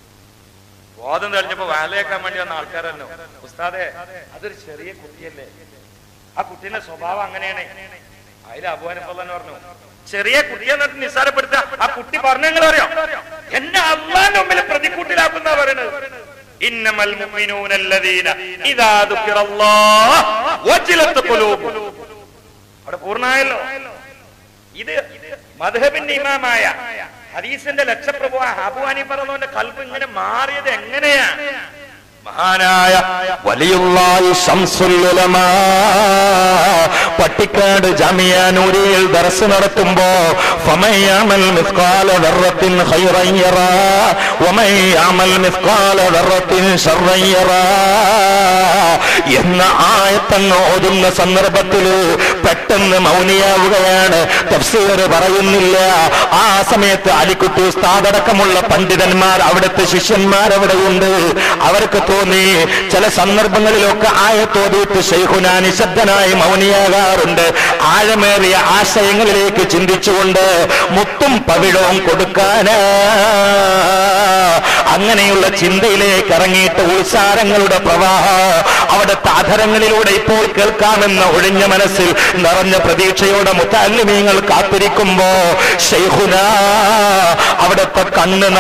[SPEAKER 3] ബോധം തെളിഞ്ഞപ്പോ വാലയേക്കാൻ വേണ്ടി വന്ന ആൾക്കാരല്ലോ ഉസ്താദെ അതൊരു ചെറിയ കുട്ടിയല്ലേ ആ കുട്ടീന്റെ സ്വഭാവം അങ്ങനെയാണ് അതിൽ അബുഹനപ്പല്ലെന്ന് പറഞ്ഞു ചെറിയ കുട്ടിയെ എന്നിട്ട് നിസ്സാരപ്പെടുത്തുക ആ കുട്ടി പറഞ്ഞു നിങ്ങൾ അറിയാം എന്നെ അള്ളാന്റെ മുമ്പിൽ പ്രതിക്കൂട്ടിലാക്കുന്ന പറയണത് ഇന്നമൽ മുഅ്മിനൂന അല്ലദീന ഇദാ ദുക്കിറല്ലാഹ് വജിലത്ത് ഖുലൂബുഹും അവിടെ പൂർണ്ണമായല്ലോ ഇത് മധുഹബിന്റെ ഇമാമായ ഹദീസിന്റെ ലക്ഷപ്രഭു ഹബു ഹനീഫ് പറഞ്ഞവന്റെ കൽപ്പ് ഇങ്ങനെ മാറിയത് എങ്ങനെയാ
[SPEAKER 4] മഹാനായ വലിയുള്ളായി ശംസുൽ ഉലമാ പട്ടിക്കാട് ജാമിയ നൂരിയിൽ ദർസ് നടത്തുമ്പോ ഫമയ്യാമൽ മിസ്കാല ദർറത്തിൻ ഖൈറൻ യറാ വമയ്യാമൽ മിസ്കാല ദർറത്തിൻ ശർറൻ യറാ എന്ന ആയത്തങ്ങ് ഓതുന്ന സന്ദർഭത്തിൽ പെട്ടെന്ന് മൗനിയാവുകയാണ് തഫ്സീർ പറയുന്നില്ല ആ സമയത്ത് അലിക്കുട്ടി ഉസ്താദടക്കമുള്ള പണ്ഡിതന്മാർ അവിടുത്തെ ശിഷ്യന്മാർ അവിടെയുണ്ട് അവർക്ക് തോന്നി ചില സന്ദർഭങ്ങളിലൊക്കെ ആയത്തോതിയിട്ട് ശൈഖുന നിശബ്ദനായി മൗനിയാകാറുണ്ട് ആഴമേറിയ ആശയങ്ങളിലേക്ക് ചിന്തിച്ചുകൊണ്ട് മുത്തും പവിഴവും കൊടുക്കാനാ അങ്ങനെയുള്ള ചിന്തയിലേക്ക് ഇറങ്ങിയിട്ട് ഉത്സാരങ്ങളുടെ പ്രവാഹം അവിടുത്തെ അധരങ്ങളിലൂടെ ഇപ്പോൾ കേൾക്കാമെന്ന ഒഴിഞ്ഞ മനസ്സിൽ നിറഞ്ഞ പ്രതീക്ഷയോടെ മുത്താലിമീങ്ങൾ കാത്തിരിക്കുമ്പോ ഷെയ്ഖുന അവിടുത്തെ കണ്ണ്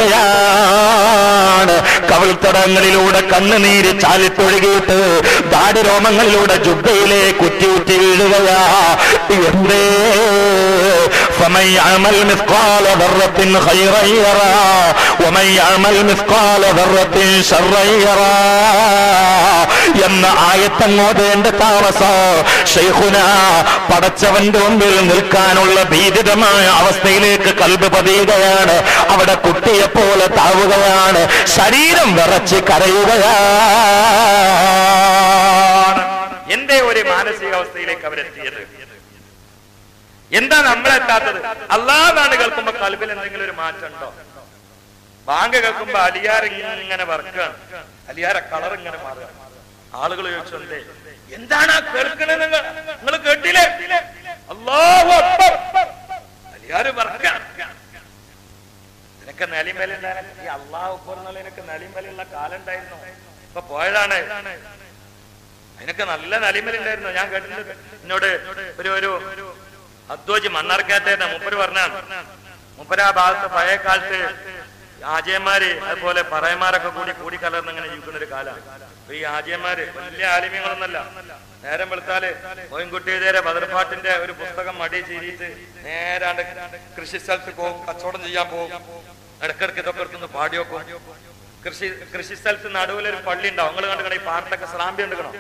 [SPEAKER 4] നിറയുകയാണ് കവിൾത്തടങ്ങളിലൂടെ കണ്ണുനീര് ചാലിത്തൊഴുകിയിട്ട് ദാടിരോമങ്ങളിലൂടെ ജുബയിലെ കുറ്റിയുറ്റി വീഴുകയാ എന്തേ فمن يعمل مثقال ذرة خيرا يرى ومن يعمل مثقال ذرة شرا يرى എന്ന ആയത്തങ്ങോതേണ്ട താമസം ഷെയ്ഖുന പടച്ചവന്റെ മുമ്പിൽ നിൽക്കാനുള്ള ഭീതിതമായ അവസ്ഥയിലേക്ക് കൽബ് പതിയുകയാണ് അവിടെ കുട്ടിയെ പോലെ താവുകയാണ് ശരീരം വിറച്ച് കരയുകയാണ്
[SPEAKER 3] എന്തേ ഒരു മാനസികാവസ്ഥയിലേക്ക് അവരെത്തിയത് എന്താ നമ്മളെത്താത്തത് അല്ലാതാണ് കേൾക്കുമ്പോ കൽബിൽ എന്തെങ്കിലും ഒരു മാറ്റം ഉണ്ടോ ബാങ്ക് കേൾക്കുമ്പോ അലിയാർ ഇങ്ങനെ വർക്കാണ് അലിയാരെ കളർ ഇങ്ങനെ മാറുക ആളുകൾ ചോദിച്ചോണ്ടേ എന്താണ് ആ കേൾക്കണത് നിങ്ങൾ നിങ്ങൾ കേട്ടില്ലേ അല്ലാഹു അക്ബർ അലിയാര് വർക്കാണ് നിനക്ക് നിലയും വില ഈ അള്ളാഹു അക്ബർ എന്നുള്ളതിനൊക്കെ നിലയും വിലയുള്ള കാലം ഉണ്ടായിരുന്നു ഇപ്പൊ പോയതാണ് അതിനൊക്കെ നല്ല നിലമലുണ്ടായിരുന്നു ഞാൻ കേട്ടിട്ടുണ്ട് എന്നോട് ഒരു ഒരു അദ്വജ് മണ്ണാർക്കാറ്റേന്റെ മുപ്പര് പറഞ്ഞാണ് മുപ്പര ആ ഭാഗത്ത് പഴയ കാലത്ത് ആജയന്മാര് അതുപോലെ പറയന്മാരൊക്കെ കൂടി കൂടിക്കലർന്ന് ഇങ്ങനെ ജീവിക്കുന്ന ഒരു കാലമാണ് അപ്പൊ ഈ ആജയന്മാര് വലിയ ആലിമ്യങ്ങളൊന്നല്ല നേരം വെളുത്താല് മോയിൻകുട്ടിയുടെ ബദർപാട്ടിന്റെ ഒരു പുസ്തകം മടി ചെയ്തിട്ട് നേരാണ്ട് കൃഷി സ്ഥലത്ത് പോകും കച്ചവടം ചെയ്യാൻ പോകും ഇടക്കിടക്ക് ഇതൊക്കെ എടുത്തുനിന്ന് പാടി വെക്കും കൃഷി കൃഷി സ്ഥലത്ത് നടുവിലൊരു പള്ളി ഉണ്ടാവും നിങ്ങൾ കണ്ടു ഈ പാട്ടൊക്കെ സ്രാമ്പി എടുക്കണം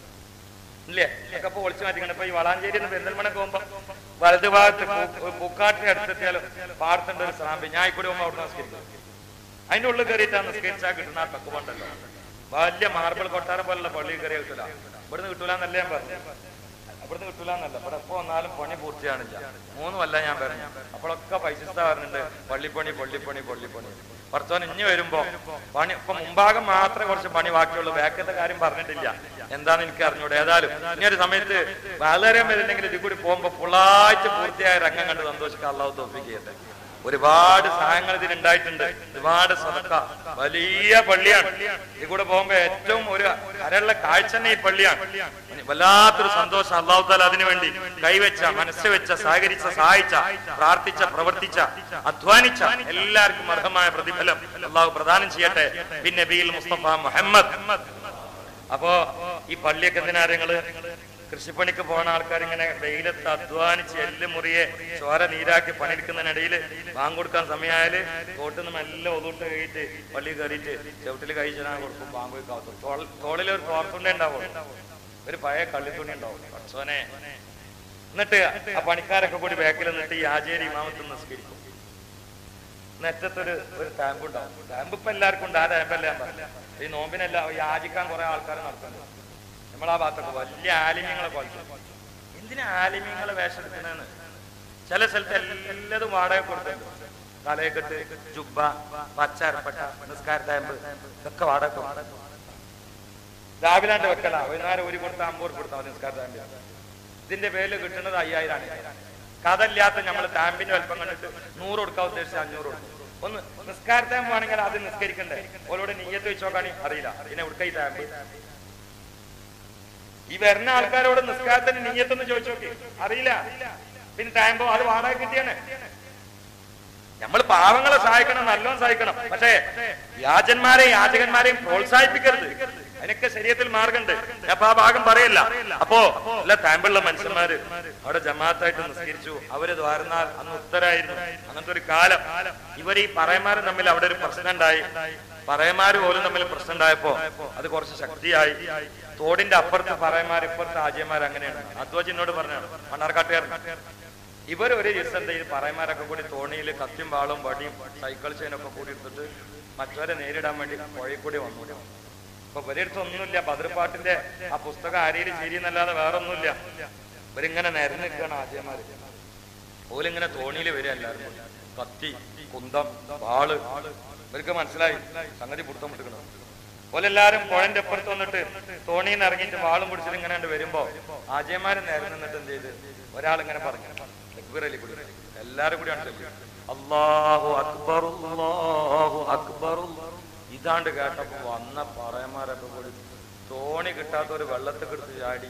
[SPEAKER 3] ഇല്ലേ ഒക്കെ ഇപ്പൊ ഒളിച്ചു മാറ്റിക്കണം ഇപ്പൊ ഈ വളാഞ്ചേരി പെരിന്തൽമണ്ണക്ക് പോകുമ്പോ വലതു ഭാഗത്ത് പൂ- പൂക്കാട്ടിന് അടുത്തെത്തിയാലും പാടത്തിന്റെ ഒരു സ്രാമ്പി ഞാൻ കൂടി പോകുമ്പോ അവിടെ നിസ്കരിക്കും അതിന്റെ ഉള്ളിൽ കയറിയിട്ടാണ് നിസ്കരിച്ചാൽ കിട്ടുന്ന ആ തക്കുമുണ്ടല്ലോ വലിയ മാർബിൾ കൊട്ടാരം പോലുള്ള പള്ളി കയറി കിട്ടൂല ഇവിടുന്ന് കിട്ടൂല എന്നല്ലേ ഞാൻ പറഞ്ഞു ഇവിടുന്ന് കിട്ടൂല എന്നല്ല ഇവിടെ എപ്പോ വന്നാലും പണി പൂർത്തിയാണില്ല മൂന്ന് കൊല്ലം ഞാൻ പറഞ്ഞു അപ്പോഴൊക്കെ പൈസ പറഞ്ഞിട്ടുണ്ട് പള്ളിപ്പണി പള്ളിപ്പണി പള്ളിപ്പണി കുറച്ചോൻ ഇനി വരുമ്പോ പണി ഇപ്പൊ മുമ്പാകം മാത്രമേ കുറച്ച് പണി ബാക്കിയുള്ളൂ ബാക്കത്തെ കാര്യം പറഞ്ഞിട്ടില്ല എന്താന്ന് എനിക്ക് അറിഞ്ഞൂടെ ഏതായാലും ഇനി ഒരു സമയത്ത് വളരെ വരുന്നെങ്കിൽ ഇതിൽ കൂടി പോകുമ്പോ ഫുള്ളായിട്ട് പൂർത്തിയായ രംഗം കണ്ട് സന്തോഷിക്കാൻ അള്ളാഹു തോഫിക്ക് ചെയ്യട്ടെ ഒരുപാട് സഹായങ്ങൾ ഇതിനുണ്ടായിട്ടുണ്ട് ഒരുപാട് സദക്ക വലിയ പള്ളിയാണ് ഇതിൽ കൂടെ പോകുമ്പോ ഏറ്റവും ഒരു കരയുള്ള കാഴ്ച തന്നെ ഈ പള്ളിയാണ് വല്ലാത്തൊരു സന്തോഷം അള്ളാഹു താല അതിനുവേണ്ടി കൈവച്ച മനസ്സ് വെച്ച സഹകരിച്ച സഹായിച്ച പ്രാർത്ഥിച്ച പ്രവർത്തിച്ച അധ്വാനിച്ച എല്ലാവർക്കും അർഹമായ പ്രതിഫലം അള്ളാഹു പ്രദാനം ചെയ്യട്ടെ പിന്നെ ബിൽ മുസ്തഫ മുഹമ്മദ് അപ്പോ ഈ പള്ളിയൊക്കെ എന്തിനാ നിങ്ങള് കൃഷിപ്പണിക്ക് പോകുന്ന ആൾക്കാർ ഇങ്ങനെ വെയിലത്ത് അധ്വാനിച്ച് എല്ല് മുറിയെ ചോര നീരാക്കി പണിയെടുക്കുന്നതിനിടയിൽ ബാങ്ക് കൊടുക്കാൻ സമയമായാല് തോട്ടിൽ നിന്ന് മെല്ലെ ഒതുട്ട് കഴിയിട്ട് പള്ളി കയറിയിട്ട് ചവിട്ടിൽ കഴിച്ചാൽ കൊടുക്കും ബാങ്ക് കാത്തു തോളിൽ ഒരു തോർത്തുണ്ടേ ഉണ്ടാവും ഒരു പഴയ കള്ളിത്തുണി ഉണ്ടാവും പഠിച്ചോനെ എന്നിട്ട് ആ പണിക്കാരൊക്കെ കൂടി ബാക്കിൽ നിന്നിട്ട് ഈ ആചേരി ഇമാമത്ത് നിസ്കരിക്കും നെറ്റത്തൊരു ഒരു ടാമ്പ് ഉണ്ടാവും ടാമ്പ് ഇപ്പൊ എല്ലാവർക്കും ഉണ്ട് ആ ടാമ്പല്ല ഞാൻ പറഞ്ഞ ഈ നോമ്പിനെല്ലാം ഈ യാചിക്കാൻ കുറെ ആൾക്കാർ നടക്കുന്നുണ്ട് നമ്മളാ ഭാഗത്തൊക്കെ വലിയ ആലിമ്യങ്ങളെ പോലെ എന്തിനാ ആലിമ്യങ്ങളെ വേഷം എടുക്കുന്നതെന്ന് ചില സ്ഥലത്ത് എല്ലാതും വാടക കൊടുക്കുന്നുണ്ട് തലയെക്കെട്ട് ജുബ്ബ പച്ച അരപ്പട്ട നിസ്കാര ടാമ്പ് ഇതൊക്കെ വാടക കൊടുക്കും. രാവിലെ ആണ്ട് വെക്കല വൈകുന്നേരം ഒരു കൊടുത്ത അമ്പൂർ കൊടുത്താൽ മതി നിസ്കാര ടാമ്പ് ഇതിന്റെ പേരിൽ കിട്ടുന്നത് അയ്യായിരമാണ് കഥയില്ലാത്ത നമ്മൾ ടാമ്പിന്റെ വലുപ്പം കണ്ടിട്ട് നൂറ് കൊടുക്കാൻ ഉദ്ദേശിച്ച അഞ്ഞൂറ് കൊടുക്കും ഒന്ന് നിസ്കാര ടാമ്പ് ആണെങ്കിൽ അത് നിസ്കരിക്കണ്ടേ ഓരോട് നീയത്ത് വെച്ച് നോക്കാണെങ്കിൽ അറിയില്ല പിന്നെ ഉടുക്ക ഈ ടാമ്പ് ഈ വരുന്ന ആൾക്കാരോട് നിസ്കാരത്തിന് നീയത്തൊന്ന് ചോദിച്ചു നോക്കി അറിയില്ല പിന്നെ ടാമ്പോ അത് വാടക കിട്ടിയാണ് നമ്മൾ പാവങ്ങളെ സഹായിക്കണം നല്ലോണം സഹായിക്കണം പക്ഷേ വ്യാജന്മാരെയും യാചകന്മാരെയും പ്രോത്സാഹിപ്പിക്കരുത് അതിനൊക്കെ ശരീരത്തിൽ മാർഗമുണ്ട് ഞാൻ അപ്പൊ ആ ഭാഗം പറയല്ല അപ്പോ എല്ലാ ടാമ്പുള്ള മനുഷ്യന്മാര് അവിടെ ജമാഅത്തായിട്ട് നിസ്കരിച്ചു അവര് ദ്വാരന്നാൽ അന്ന് ഉത്തരായിരുന്നു അങ്ങനത്തെ ഒരു കാലം ഇവർ ഈ പറയന്മാരും തമ്മിൽ അവിടെ ഒരു പ്രശ്നം ഉണ്ടായി പറയന്മാര് പോലും തമ്മിൽ പ്രശ്നം ഉണ്ടായപ്പോ അത് കുറച്ച് ശക്തിയായി തോടിന്റെ അപ്പുറത്ത് പറയന്മാർ ഇപ്പുറത്ത് ആജയന്മാർ അങ്ങനെയാണ് അദ്വജ് എന്നോട് പറഞ്ഞാണ് മണ്ണാർക്കാട്ടുകാരൻ ഇവർ ഒരു ദിവസം എന്താ ഈ പറയന്മാരൊക്കെ കൂടി തോണിയിൽ കത്തിയും വാളും വടിയും സൈക്കിൾ ചെയിനൊക്കെ കൂടി എടുത്തിട്ട് മറ്റവരെ നേരിടാൻ വേണ്ടി പുഴയിൽ കൂടി വന്നു അപ്പൊ ഇവരെടുത്ത് ഒന്നുമില്ല ബദ്രപ്പാട്ടിന്റെ ആ പുസ്തകം ആരെയും ശരിയെന്നല്ലാതെ വേറെ ഒന്നുമില്ല ഇവരിങ്ങനെ നിരന്ന് നിൽക്കുകയാണ് ആദ്യമാര് ഓലിങ്ങനെ തോണിയിൽ വരിക എല്ലാവരും കൂടി. കത്തി കുന്തം വാള് ഇവർക്ക് മനസ്സിലായി സംഗതി പുറത്തം വിട്ടുക്കണം ഓലെല്ലാരും പുഴന്റെ അപ്പുറത്ത് വന്നിട്ട് തോണിയിൽ നിന്ന് ഇറങ്ങിയിട്ട് വാളും പിടിച്ചിട്ട് ഇങ്ങനെ അങ്ങട് വരുമ്പോ ആജയമാരൻ നേരെ നിന്നിട്ട് എന്ത് ചെയ്ത് ഒരാൾ ഇങ്ങനെ പറഞ്ഞു തക്ബീർ അലി കൂടി എല്ലാരും കൂടി ആണ് അള്ളാഹു അക്ബർ അല്ലാഹു അക്ബർ ഇതാണ്ട് കേട്ടപ്പോ വന്ന പറയന്മാരൊക്കെ കൂടി തോണി കിട്ടാത്ത ഒരു വെള്ളത്തിൽ കിടത്ത് ചാടി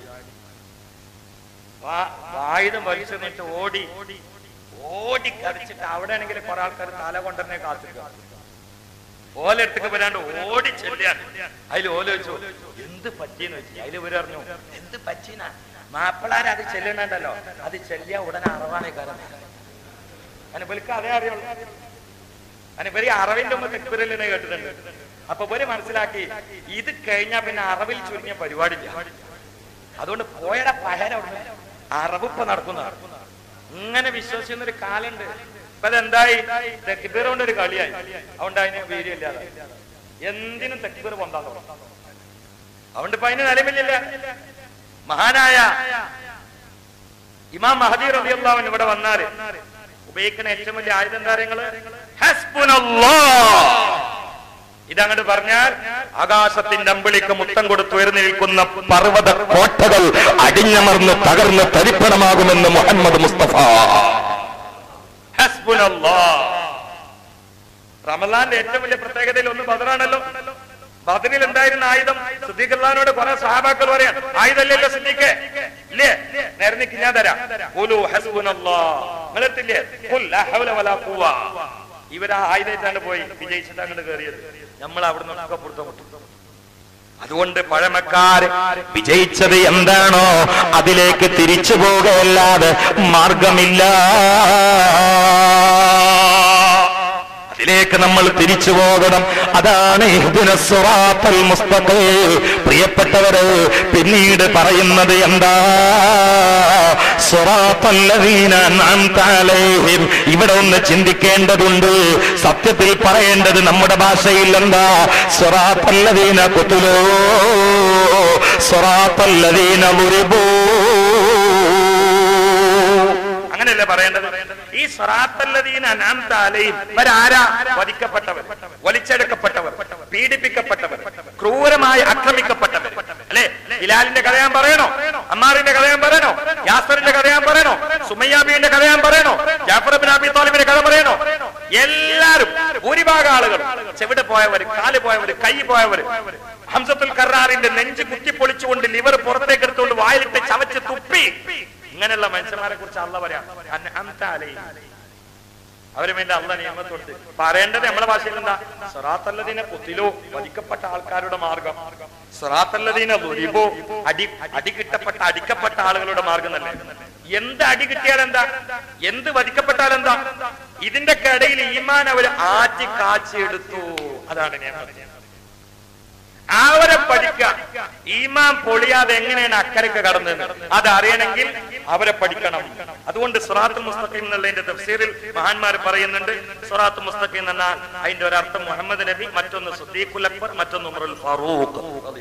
[SPEAKER 3] വാ- ആയുധം വലിച്ചെന്നിട്ട് ഓടി ഓടി കടിച്ചിട്ട് അവിടെ ആണെങ്കിൽ കുറെ ആൾക്കാർ തല കൊണ്ടുതന്നെ കാത്തിരിക്കുക ഓലെടുത്തേക്ക് വരാണ്ട് ഓടി ചെല്ലാണ് അതിൽ ഓല വെച്ചു എന്ത് പറ്റിയെന്ന് വെച്ചു അതിൽ ഇവര് പറഞ്ഞു എന്ത് പറ്റീന മാപ്പിളാർ അത് ചെല്ലണുണ്ടല്ലോ അത് ചെല്ലിയ ഉടനെ അറവാണേ കാരണം അനുപലിക്ക് അതേ അറിയുള്ളൂ അനുപരി അറവിന്റെ മുമ്പ് തെക്കുരലിനെ കേട്ടിട്ടുണ്ട് അപ്പൊ ഇവര് മനസ്സിലാക്കി ഇത് കഴിഞ്ഞാ പിന്നെ അറവിൽ ചുരുങ്ങിയ പരിപാടിയില്ല അതുകൊണ്ട് പോയട പഹര അറവ് ഇപ്പൊ നടക്കുന്ന ഇങ്ങനെ വിശ്വസിക്കുന്ന ഒരു കാലുണ്ട് ഇപ്പൊ അതെന്തായി തെക്കിബീർ കൊണ്ട് ഒരു കളിയായി അതുകൊണ്ട് അതിന് വീര്യമില്ലാതെ എന്തിനും തെക്കിബീർ പൊന്താൻ തുടങ്ങും അതുകൊണ്ട് ഇപ്പൊ അതിന് നിലവിലില്ല മഹാനായ ഇമാം മഹദി റബിയുള്ളവൻ ഇവിടെ വന്നാല് ഉപയോഗിക്കുന്ന ഏറ്റവും വലിയ ആയുധം കാര്യങ്ങള് ഇതങ്ങോട്ട് പറഞ്ഞാൽ
[SPEAKER 4] ആകാശത്തിന്റെ അമ്പിളിക്ക് മുത്തം കൊടുത്ത് ഉയർന്നു നിൽക്കുന്ന പർവ്വത കോട്ടകൾ അടിഞ്ഞമർന്ന് തകർന്ന് തരിപ്പണമാകുമെന്ന് മുഹമ്മദ് മുസ്തഫ
[SPEAKER 3] ഹസ്ബുനല്ലാ. റമലാന്റെ ഏറ്റവും വലിയ പ്രത്യേകതയിൽ ഒന്ന് ബദറാണല്ലോ ബദറിൽ ഉണ്ടായിരുന്ന ആയുധം സിദ്ദീഖ് അള്ളഹാനോട് കുറെ സഹാബാക്കൾ പറയാൻ ആയുധമല്ലല്ലോ സിദ്ദീഖ് ഇല്ലേ നേരെ നിക്ക് ഞാൻ തരാം ഖുലു ഹസ്ബുനല്ലാഹ് നിങ്ങളെത്തില്ലേ ഖുൽ ലാ ഹൗല വലാ ഖുവ ഇവരാ ആയുധമായിട്ടാണ് പോയി വിജയിച്ചിട്ട് അങ്ങോട്ട് കയറിയത് നമ്മൾ അവിടെ നിന്നൊക്കെ പുറത്തു
[SPEAKER 4] അതുകൊണ്ട് പഴമക്കാര് വിജയിച്ചത് എന്താണോ അതിലേക്ക് തിരിച്ചു പോകുകയല്ലാതെ മാർഗമില്ല അതിലേക്ക് നമ്മൾ തിരിച്ചു പോകണം അതാണ് ഇഹ്ദിന സിറാത്തൽ മുസ്തഖീം. പ്രിയപ്പെട്ടവര് പിന്നീട് പറയുന്നത് എന്താ സിറാത്തൽ ലദീന അൻഅംത അലൈഹിം. ഇവിടെ ഒന്ന് ചിന്തിക്കേണ്ടതുണ്ട് സത്യത്തിൽ പറയേണ്ടത് നമ്മുടെ ഭാഷയിൽ എന്താ സിറാത്തല്ലദീന കുത്തുലോ സിറാത്തല്ലദീന മുറിബൂ
[SPEAKER 3] അങ്ങനെയല്ലേ പറയേണ്ടത് ഈ സ്വറാത്തല്ലതീന അനാംതാലയും ഇവരാരാ വധിക്കപ്പെട്ടവർ വലിച്ചെടുക്കപ്പെട്ടവർ പീഡിപ്പിക്കപ്പെട്ടവർ ക്രൂരമായി ആക്രമിക്കപ്പെട്ടവർ അല്ലെ ഹിലാലിന്റെ കഥ ഞാൻ പറയണോ അമ്മാറിന്റെ കഥ ഞാൻ പറയണോ യാസറിന്റെ കഥ ഞാൻ പറയണോ സുമയ്യാബിന്റെ കഥ ഞാൻ പറയണോ ജാഫർ ബിൻ അബി താലിബിന്റെ കഥ പറയണോ എല്ലാരും ഭൂരിഭാഗം ആളുകൾ ചെവിടെ പോയവർ കാല് പോയവർ കൈ പോയവർ ഹംസത്തുൽ കറാറിന്റെ നെഞ്ച് കുത്തിപ്പൊളിച്ചുകൊണ്ട് ലിവർ പുറത്തേക്ക് എടുത്തുകൊണ്ട് വായിലിട്ട് ചവച്ച് തുപ്പി ഇങ്ങനെയുള്ള മനുഷ്യന്മാരെ കുറിച്ച് അല്ല പറയാം അൻഅംത അലൈഹിം. അവര് വേണ്ടി അല്ല നിയമത്ത് കൊടുത്ത് പറയേണ്ടത് നമ്മളെ ഭാഷയിൽ എന്താ സറാത്തല്ലദീന കുത്തിലോ വധിക്കപ്പെട്ട ആൾക്കാരുടെ മാർഗം സറാത്തല്ലദീന ദുരിബോ അടി അടി കിട്ടപ്പെട്ട അടിക്കപ്പെട്ട ആളുകളുടെ മാർഗം തന്നെ എന്ത് അടി കിട്ടിയാൽ എന്താ എന്ത് വധിക്കപ്പെട്ടാൽ എന്താ ഇതിന്റെ ഇടയിൽ ഈമാൻ അവര് ആറ്റി കാച്ചെടുത്തു അതാണ് നിയമം അവരെ പഠിക്കുക ഈമാൻ പൊളിയാതെ എങ്ങനെയാണ് അക്കരക്ക് കടന്നത് അത് അറിയണമെങ്കിൽ അവരെ പഠിക്കണം അതുകൊണ്ട് സുറാത്ത് മുസ്തഖീം എന്നുള്ളതിന്റെ തഫ്സീറിൽ മഹാന്മാർ പറയുന്നുണ്ട് സുറാത്ത് മുസ്തഖീം എന്ന് പറഞ്ഞാൽ അതിന്റെ ഒരർത്ഥം മുഹമ്മദ് നബി മറ്റൊന്ന് സുദ്ദീഖുൽ അക്ബർ മറ്റൊന്ന് ഉമറുൽ ഫാറൂഖ്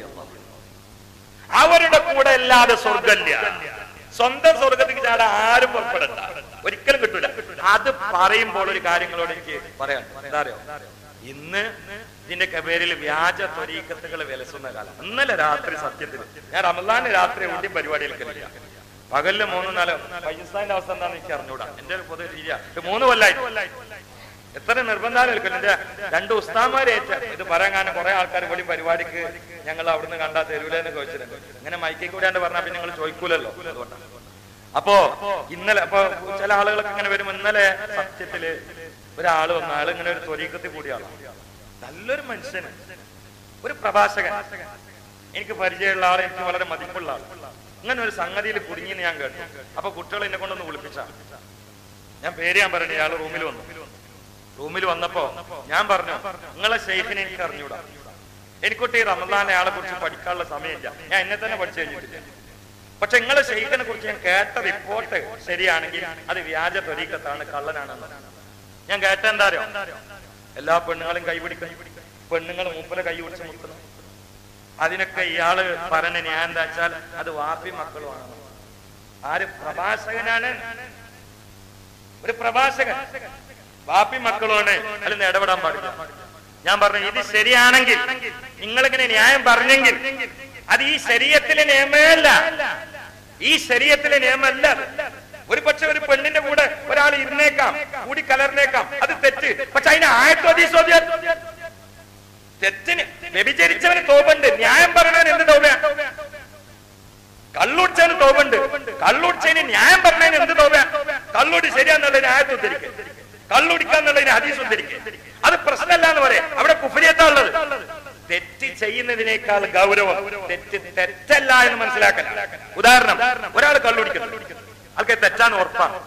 [SPEAKER 3] അവരുടെ കൂടെ അല്ലാതെ സ്വർഗമില്ല സ്വന്തം സ്വർഗത്തിൽ ചാടാൻ ആരും പുറപ്പെടണ്ട ഒരിക്കലും കിട്ടൂല അത് പറയുമ്പോൾ ഒരു കാര്യങ്ങളോട് എനിക്ക് പറയാം എന്താ അറിയോ ഇന്ന് ഇതിന്റെ പേരിൽ വ്യാജ ത്വരീക്കത്തുകൾ വിലസുന്ന കാലം ഇന്നലെ രാത്രി സത്യത്തിൽ ഞാൻ റമദാന് രാത്രി എവിടെയും പരിപാടി എടുക്കുന്നില്ല പകലില് മൂന്ന് നാല് പാകിസ്ഥാന്റെ അവസ്ഥ എന്താണെന്ന് എനിക്ക് അറിഞ്ഞൂടാ എന്റെ ഒരു പൊതു രീതി ഒരു മൂന്ന് കൊല്ലായി എത്ര നിർബന്ധം നിൽക്കുന്നു എന്റെ രണ്ട് ഉസ്താമാരേറ്റ ഇത് പറയാൻ കാരണം കുറെ ആൾക്കാർ ഇവിടെ പരിപാടിക്ക് ഞങ്ങൾ അവിടുന്ന് കണ്ടാ തരൂലെന്ന് ചോദിച്ചിട്ടുണ്ട് ഇങ്ങനെ മൈക്കിൽ കൂടാണ്ട് പറഞ്ഞാൽ പിന്നെ നിങ്ങൾ ചോദിക്കൂലല്ലോ അതുകൊണ്ടാണ് അപ്പോ ഇന്നലെ അപ്പൊ ചില ആളുകളൊക്കെ ഇങ്ങനെ വരും ഇന്നലെ സത്യത്തില് ഒരാള് വന്ന ആള് ഇങ്ങനെ ഒരു ത്വരീക്കത്തിൽ കൂടിയ ആളാണ് നല്ലൊരു മനുഷ്യന് ഒരു പ്രഭാഷകൻ എനിക്ക് പരിചയമുള്ള ആളെ എനിക്ക് വളരെ മതിപ്പുള്ള ആൾ ഇങ്ങനെ ഒരു സംഗതിയിൽ കുടുങ്ങിയെന്ന് ഞാൻ കേട്ടു അപ്പൊ കുട്ടികൾ എന്നെ കൊണ്ടൊന്ന് വിളിപ്പിച്ച ഞാൻ പേര് ഞാൻ പറഞ്ഞു ഇയാള് റൂമിൽ വന്നു റൂമിൽ വന്നപ്പോ ഞാൻ പറഞ്ഞു നിങ്ങളെ ഷെയ്ഖിനെ എനിക്ക് അറിഞ്ഞൂടാ എനിക്കൊട്ട് ഈ റമദാനെ ആളെ കുറിച്ച് പഠിക്കാനുള്ള സമയമില്ല ഞാൻ എന്നെ തന്നെ പഠിച്ചു കഴിഞ്ഞിട്ടില്ല പക്ഷെ നിങ്ങളെ ഷെയ്ഖിനെ കുറിച്ച് ഞാൻ കേട്ട റിപ്പോർട്ട് ശരിയാണെങ്കിൽ അത് വ്യാജ ത്വരീക്കത്താണ് കള്ളനാണെന്ന് ഞാൻ കേട്ട എന്താ അറിയോ എല്ലാ പെണ്ണുങ്ങളും കൈപിടിക്കും പെണ്ണുങ്ങൾ മൂപ്പരെ കൈ പിടിച്ച് മുക്കുന്നു അതിനൊക്കെ ഇയാള് പറഞ്ഞ ഞാൻ എന്താ വെച്ചാൽ അത് വാപ്പി മക്കളുമാണ് ആര് പ്രഭാഷകനാണ് ഒരു പ്രഭാഷകൻ വാപ്പി മക്കളുമാണ് അതിൽ ഇടപെടാൻ പാടില്ല ഞാൻ പറഞ്ഞു ഇത് ശരിയാണെങ്കിൽ നിങ്ങളിങ്ങനെ ന്യായം പറഞ്ഞെങ്കിൽ അത് ഈ ശരീരത്തിലെ നിയമമല്ല ഈ ശരീരത്തിലെ നിയമമല്ല അത്. ഒരു പക്ഷെ ഒരു പെണ്ണിന്റെ കൂടെ ഒരാൾ ഇരുന്നേക്കാം കൂടി കലർന്നേക്കാം അത് തെറ്റ് പക്ഷെ അതിന് ആയത്തോ അതീസോദ്യ തെറ്റിന് വ്യഭിചരിച്ചവന് തോപുണ്ട് ന്യായം പറഞ്ഞവൻ എന്ത് തോപ കള്ളുടിച്ചവന് തോപുണ്ട് കള്ളുടിച്ചതിന് ന്യായം പറഞ്ഞതിന് എന്ത് തോപ കള്ളുടി ശരിയാന്നുള്ളതിന് ആയത്ത് ഉദ്ധരിക്കുക കള്ളുടിക്കാന്നുള്ളതിന് ഹദീസ് ഉദ്ധരിക്കുക അത് പ്രശ്നമല്ല എന്ന് പറയാം അവിടെ കുഫരിയത്താ ഉള്ളത് തെറ്റ് ചെയ്യുന്നതിനേക്കാൾ ഗൗരവം തെറ്റ് തെറ്റല്ല എന്ന് മനസ്സിലാക്കല ഉദാഹരണം ഒരാൾ കള്ളുടിക്കുന്നു ആൾക്ക് തെറ്റാന്ന് ഉറപ്പാണ്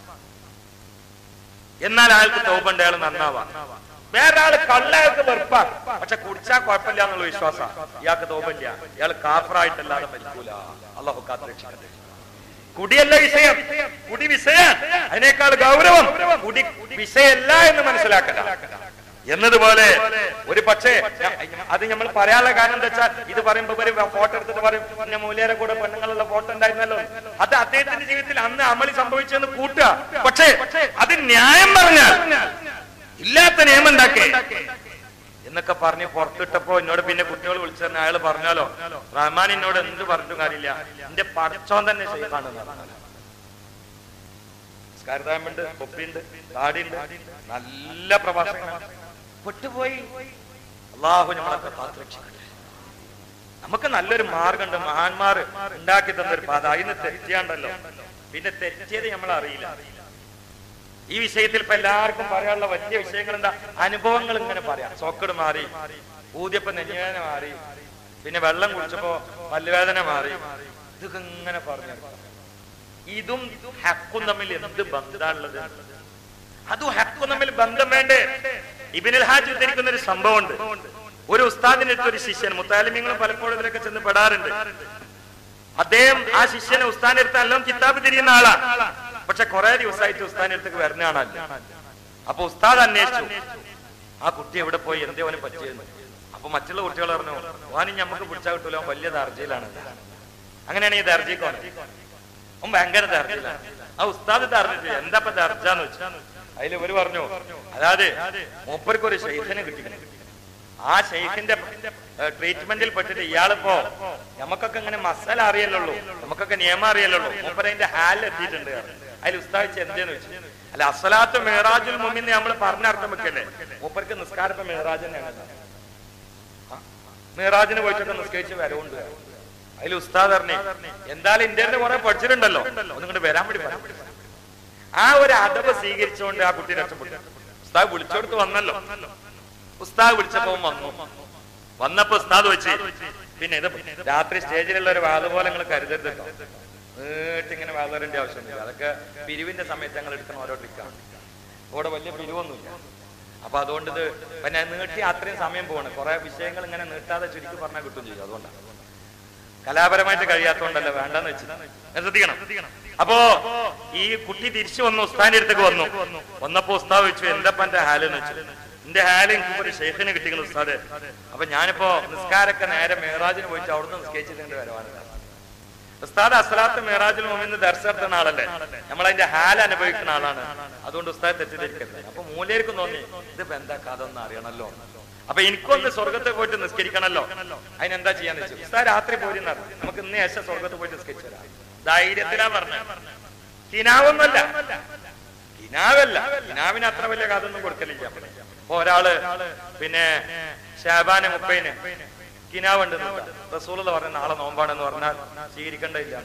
[SPEAKER 3] എന്നാൽ അയാൾക്ക് തോപുണ്ട് അയാൾ നന്നാവാം വേറെ ആള് കള്ളയാൾക്ക് വെറുപ്പാ പക്ഷെ കുടിച്ചാൽ കുഴപ്പമില്ല എന്നുള്ള വിശ്വാസം ഇയാൾക്ക് തോപില്ല ഇയാൾ കാഫറായിട്ടല്ലാതെ മരിക്കൂല അള്ളാഹു കാത്തിരക്ഷിക്കട്ടെ കുടിയല്ല വിഷയം കുടി വിഷയം അതിനേക്കാൾ ഗൗരവം കുടി വിഷയല്ല എന്ന് മനസ്സിലാക്കല എന്നതുപോലെ ഒരു പക്ഷേ അത് നമ്മൾ പറയാനുള്ള കാരണം എന്താ വെച്ചാൽ ഇത് പറയുമ്പോ ഇവര് ഫോട്ടോ എടുത്തിട്ട് പറയും പിന്നെ മൂല്യരെ കൂടെ പെണ്ണുങ്ങളുള്ള ഫോട്ടോ ഉണ്ടായിരുന്നല്ലോ അത് അദ്ദേഹത്തിന്റെ ജീവിതത്തിൽ അന്ന് അമളി സംഭവിച്ചെന്ന് കൂട്ടുക പക്ഷേ അത് ന്യായം പറഞ്ഞാൽ ഇല്ലാത്ത നിയമം ഉണ്ടാക്കേ എന്നൊക്കെ പറഞ്ഞ് പുറത്തിട്ടപ്പോ എന്നോട് പിന്നെ കുട്ടികൾ വിളിച്ചെന്ന് അയാൾ പറഞ്ഞാലോ റഹ്മാൻ എന്നോട് എന്ത് പറഞ്ഞിട്ടും കാര്യമില്ല എന്റെ പടച്ചോൻ തന്നെ ഷെയ്ഖാണെന്ന് പറഞ്ഞു സ്കാരതാമുണ്ട് കൊപ്പിയുണ്ട് താടിയുണ്ട് നല്ല പ്രഭാഷകനാണ് പെട്ടുപോയി അള്ളാഹു നമ്മളൊക്കെ കാത്തുരക്ഷിക്കട്ടെ നമുക്ക് നല്ലൊരു മാർഗമുണ്ട് മഹാന്മാർ ഉണ്ടാക്കി തന്നൊരു പാത അതിന് തെറ്റിയാണ്ടല്ലോ പിന്നെ തെറ്റിയത് നമ്മൾ അറിയില്ല ഈ വിഷയത്തിൽ ഇപ്പൊ എല്ലാവർക്കും പറയാനുള്ള വലിയ വിഷയങ്ങൾ എന്താ അനുഭവങ്ങൾ ഇങ്ങനെ പറയാം സോക്കട് മാറി ഊതിയപ്പോ നെഞ്ഞുവേദന മാറി പിന്നെ വെള്ളം കുടിച്ചപ്പോ പല്ലുവേദന മാറി ഇതൊക്കെ ഇങ്ങനെ പറഞ്ഞു ഇതും ഹക്കും തമ്മിൽ എന്ത് ബന്ധമുള്ളത് അതും ഹക്കും തമ്മിൽ ബന്ധം വേണ്ടേ ഇബിനുൽ ഹാജ് ഉദ്ധരിക്കുന്ന ഒരു സംഭവമുണ്ട് ഒരു ഉസ്താദിന്റെ അടുത്ത് ഒരു ശിഷ്യൻ മുത്താലിമ്യങ്ങളും പലപ്പോഴും ഇതിലൊക്കെ ചെന്ന് പെടാറുണ്ട് അദ്ദേഹം ആ ശിഷ്യനെ ഉസ്താദിന്റെ അടുത്ത് എല്ലാം കിതാബ് തിരിയുന്ന ആളാണ് പക്ഷെ കുറെ ദിവസമായിട്ട് ഉസ്താദിന്റെ അടുത്തേക്ക് വരുന്ന ആളല്ല അപ്പൊ ഉസ്താദ് അന്വേഷിച്ചു ആ കുട്ടി എവിടെ പോയി എന്തേ അവന് പറ്റിയെന്ന് അപ്പൊ മറ്റുള്ള കുട്ടികൾ പറഞ്ഞു വാനി ഞമ്മക്ക് പിടിച്ചാൽ കിട്ടൂല അവൻ വലിയ ദർജയിലാണ് അങ്ങനെയാണ് ഈ ദർജിക്കോണം അവൻ ഭയങ്കര ദർജയിലാണ് ആ ഉസ്താദ് ദർജ എന്താ ഇപ്പൊ ദർജാന്ന് വെച്ചു അതിൽ ഇവര് പറഞ്ഞു അതായത് മൂപ്പർക്ക് ഒരു ഷെയ്ഖിനെ കിട്ടിക്കണം ആ ഷെയ്ഖിന്റെ ട്രീറ്റ്മെന്റിൽ പെട്ടിട്ട് ഇയാളിപ്പോ നമുക്കൊക്കെ ഇങ്ങനെ മസാല അറിയല്ലുള്ളൂ നമുക്കൊക്കെ നിയമം അറിയല്ലുള്ളൂ മൂപ്പര അതിന്റെ ഹാലിൽ എത്തിയിട്ടുണ്ട് അതിൽ ഉസ്താദിച്ച് എന്തേന്ന് വെച്ചു അല്ല അസലാത്ത് മേറാജുൽ മുമ്മിന്ന് നമ്മൾ പറഞ്ഞർത്ഥം വെക്കല്ലേ മൂപ്പർക്ക് നിസ്കാരപ്പ മേറാജ് തന്നെയാണ് മേറാജിന് പോയിട്ടൊക്കെ നിസ്കരിച്ച് വരവുണ്ട് അതിൽ ഉസ്താദ് പറഞ്ഞു എന്തായാലും ഇന്ത്യയിൽ കുറെ പഠിച്ചിട്ടുണ്ടല്ലോ ഒന്നിങ്ങോട്ട് വരാൻ വേണ്ടി പറയാം ആ ഒരു അടവ് സ്വീകരിച്ചുകൊണ്ട് ആ കുട്ടി രക്ഷപ്പെട്ടു ഉസ്താദ് വിളിച്ചോടുത്ത് വന്നല്ലോ ഉസ്താദ് വിളിച്ചപ്പോ അവൻ വന്നു വന്നപ്പോ ഉസ്താദ് വെച്ച് പിന്നെ ഇത് രാത്രി സ്റ്റേജിലുള്ള ഒരു വാത് പോലെ നിങ്ങൾ കരുതരുത് കേട്ടോ നീട്ടിങ്ങനെ വാതറിന്റെ ആവശ്യമില്ല അതൊക്കെ പിരിവിന്റെ സമയത്ത് ഞങ്ങൾ എടുക്കുന്ന ഓരോ ട്രിക്കാണ് ഇവിടെ വലിയ പിരിവൊന്നുമില്ല അപ്പൊ അതുകൊണ്ട് ഇത് പിന്നെ നീട്ടി അത്രയും സമയം പോകണം കുറെ വിഷയങ്ങൾ ഇങ്ങനെ നീട്ടാതെ ചുരുക്കി പറഞ്ഞാൽ കിട്ടും ചെയ്യും അതുകൊണ്ടാണ് കലാപരമായിട്ട് കഴിയാത്തോണ്ടല്ല വേണ്ടെന്ന് വെച്ച് ശ്രദ്ധിക്കണം അപ്പോ ഈ കുട്ടി തിരിച്ചു വന്നു ഉസ്താന്റെ അടുത്തേക്ക് വന്നു വന്നപ്പോ ഉസ്താദ് വെച്ചു എന്താ എന്റെ ഹാല് എന്ന് വെച്ചു എന്റെ ഹാല് എനിക്ക് ഒരു ഷെയ്ഖിനെ കിട്ടിക്കണം ഉസ്താദ് അപ്പൊ ഞാനിപ്പോ നിസ്കാരൊക്കെ നേരെ മേറാജിന് പോയിട്ട് അവിടുന്ന് നിസ്കരിച്ചിട്ട് വരവാണ് ഉസ്താദ് അസ്ലാത്ത് മേറാജിൽ മുമ്പിന്ന് ദർശനത്തുന്ന ആളല്ലേ നമ്മൾ അതിന്റെ ഹാൽ അനുഭവിക്കുന്ന ആളാണ് അതുകൊണ്ട് ഉസ്താദ് തെറ്റിദ്ധരിക്കരുത് അപ്പൊ മൂലർക്കും തോന്നി ഇതിപ്പോ എന്താ കഥ ഒന്ന് അറിയണല്ലോ അപ്പൊ എനിക്കൊന്ന് സ്വർഗത്തിൽ പോയിട്ട് നിസ്കരിക്കണല്ലോ അതിനെന്താ ചെയ്യാന്ന് വെച്ചു ഉസ്താദ് രാത്രി പോയിരുന്ന നമുക്ക് ഇന്ന് ശേഷം സ്വർഗത്തിൽ പോയിട്ട് നിസ്കരിച്ചു തരാം ധൈര്യത്തിലാ പറഞ്ഞ കിനാവൊന്നല്ല കിനാവല്ല കിനാവിന് അത്ര വലിയ കഥ ഒന്നും കൊടുക്കലില്ല ഇപ്പൊ ഒരാള് പിന്നെ ഷാബാന് മുപ്പൈന് കിനാവുണ്ട് റസൂൽ പറഞ്ഞ നാളെ നോമ്പാണെന്ന് പറഞ്ഞാൽ സ്വീകരിക്കേണ്ടതില്ല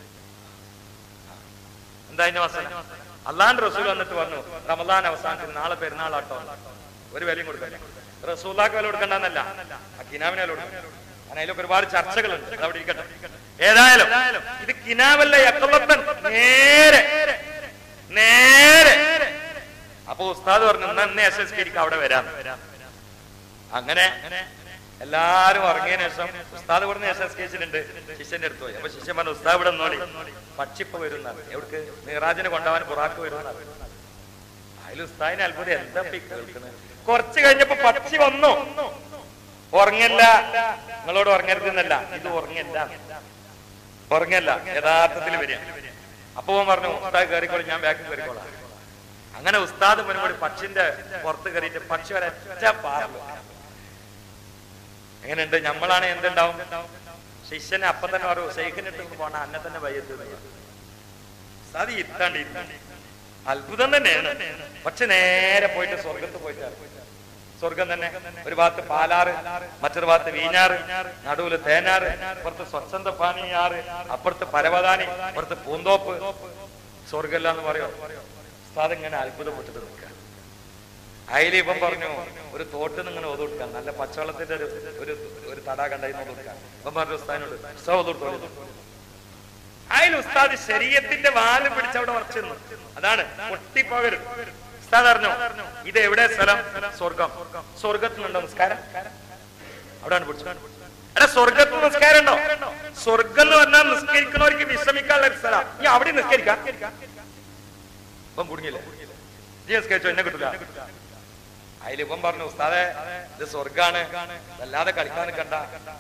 [SPEAKER 3] എന്താ അതിന്റെ മസല അള്ളാന്റെ റസൂൽ വന്നിട്ട് പറഞ്ഞു റമദാൻ അവസാനത്തിൽ നാളെ പെരുന്നാളാട്ടോ ഒരു വിലയും കൊടുക്കണ്ട റസൂലാക്ക് വില കൊടുക്കണ്ടെന്നല്ല ആ കിനാവിന് വില കൊടുക്കണം കാരണം അതിലൊക്കെ ഒരുപാട് ചർച്ചകളുണ്ട് അത് അവിടെ ഇരിക്കട്ടെ ഏതായാലും ഇത് കിനാവല്ല യക്കവത്തൻ നേരെ നേരെ അപ്പൊ ഉസ്താദ് പറഞ്ഞു എന്നാ ഇന്ന് എസ് എസ് കെക്ക് അവിടെ വരാം അങ്ങനെ എല്ലാരും ഇറങ്ങിയതിനു ശേഷം ഉസ്താദ് ഇവിടുന്ന് എസ് എസ് കേസിലുണ്ട് ശിഷ്യന്റെ അടുത്ത് പോയി അപ്പൊ ശിഷ്യൻ പറഞ്ഞു ഉസ്താദ് ഇവിടെ നോളി പക്ഷിപ്പ് വരുന്നാണ് എവിടേക്ക് മിറാജിനെ കൊണ്ടുപോകാൻ ബുറാക്ക് വരുന്നാണ് അതിൽ ഉസ്താദിന് അത്ഭുതം എന്താ ഇപ്പൊ ഈ കേൾക്കുന്നത് കുറച്ച് കഴിഞ്ഞപ്പോ പക്ഷി വന്നു ഉറങ്ങല്ല നിങ്ങളോട് ഉറങ്ങരുതെന്നല്ല ഇത് ഉറങ്ങല്ല ഉറങ്ങല്ല യഥാർത്ഥത്തിൽ വരിക അപ്പൊ അവൻ പറഞ്ഞു ഉസ്താദ് കയറിക്കോളി ഞാൻ ബാക്കിൽ കയറിക്കോളാം അങ്ങനെ ഉസ്താദ് മുൻകൂടി പക്ഷിന്റെ പുറത്ത് കയറിയിട്ട് പക്ഷി ഒരൊറ്റ പാറു എങ്ങനെയുണ്ട് നമ്മളാണ് എന്തുണ്ടാവും ശിഷ്യനെ അപ്പൊ തന്നെ പറയും ഷെയ്ഖിനിട്ട് പോണ അന്നെ തന്നെ വയ്യത്ത് അത് ഇരുത്താണ്ട് ഇരുത്താണ്ട് അത്ഭുതം തന്നെയാണ് പക്ഷെ നേരെ പോയിട്ട് സ്വർഗത്ത് പോയിട്ട് ഇറങ്ങും. സ്വർഗം തന്നെ ഒരു ഭാഗത്ത് പാലാറ് മറ്റൊരു ഭാഗത്ത് വീഞ്ഞാറ് നടുവില് തേനാറ് അപ്പുറത്ത് സ്വച്ഛന്ത പാനീയാറ് അപ്പുറത്ത് പരവതാനി അപ്പുറത്ത് പൂന്തോപ്പ് സ്വർഗല്ല എന്ന് പറയോ ഉസ്താദ് ഇങ്ങനെ അത്ഭുതപ്പെട്ടിട്ട് നിൽക്കുക അതിൽ ഇപ്പം പറഞ്ഞു ഒരു തോട്ടിൽ നിന്ന് ഇങ്ങനെ ഒതുക്കാൻ നല്ല പച്ചവെള്ളത്തിന്റെ ഒരു ഒരു ഒരു തടാ കണ്ടായിരുന്നു ഒതുക്കാൻ ഇപ്പം പറഞ്ഞു ഉസ്താദിനോട് ഉസ്താദ് ഒതുട്ടോളൂ അതിൽ ഉസ്താദ് ശരീരത്തിന്റെ വാല് പിടിച്ച് അവിടെ ഉറച്ചിരുന്നു അതാണ് പൊട്ടിപ്പോകരുത് ഉസ്താദ് അറിഞ്ഞോ ഇത് എവിടെ സ്ഥലം സ്വർഗം സ്വർഗത്തിനുണ്ടോ നിസ്കാരം അവിടെയാണ് പിടിച്ചു എടാ സ്വർഗത്തിൽ നിസ്കാരം ഉണ്ടോ സ്വർഗം എന്ന് പറഞ്ഞാൽ നിസ്കരിക്കുന്നവർക്ക് വിശ്രമിക്കാനുള്ള ഒരു സ്ഥലം നീ അവിടെ നിസ്കരിക്കാം ഇപ്പം കുടുങ്ങിയില്ലേ നീ നിസ്കരിച്ചോ എന്നെ കിട്ടില്ല അതിലിപ്പം പറഞ്ഞു ഉസ്താദെ ഇത് സ്വർഗാണ് അല്ലാതെ കളിക്കാൻ കണ്ട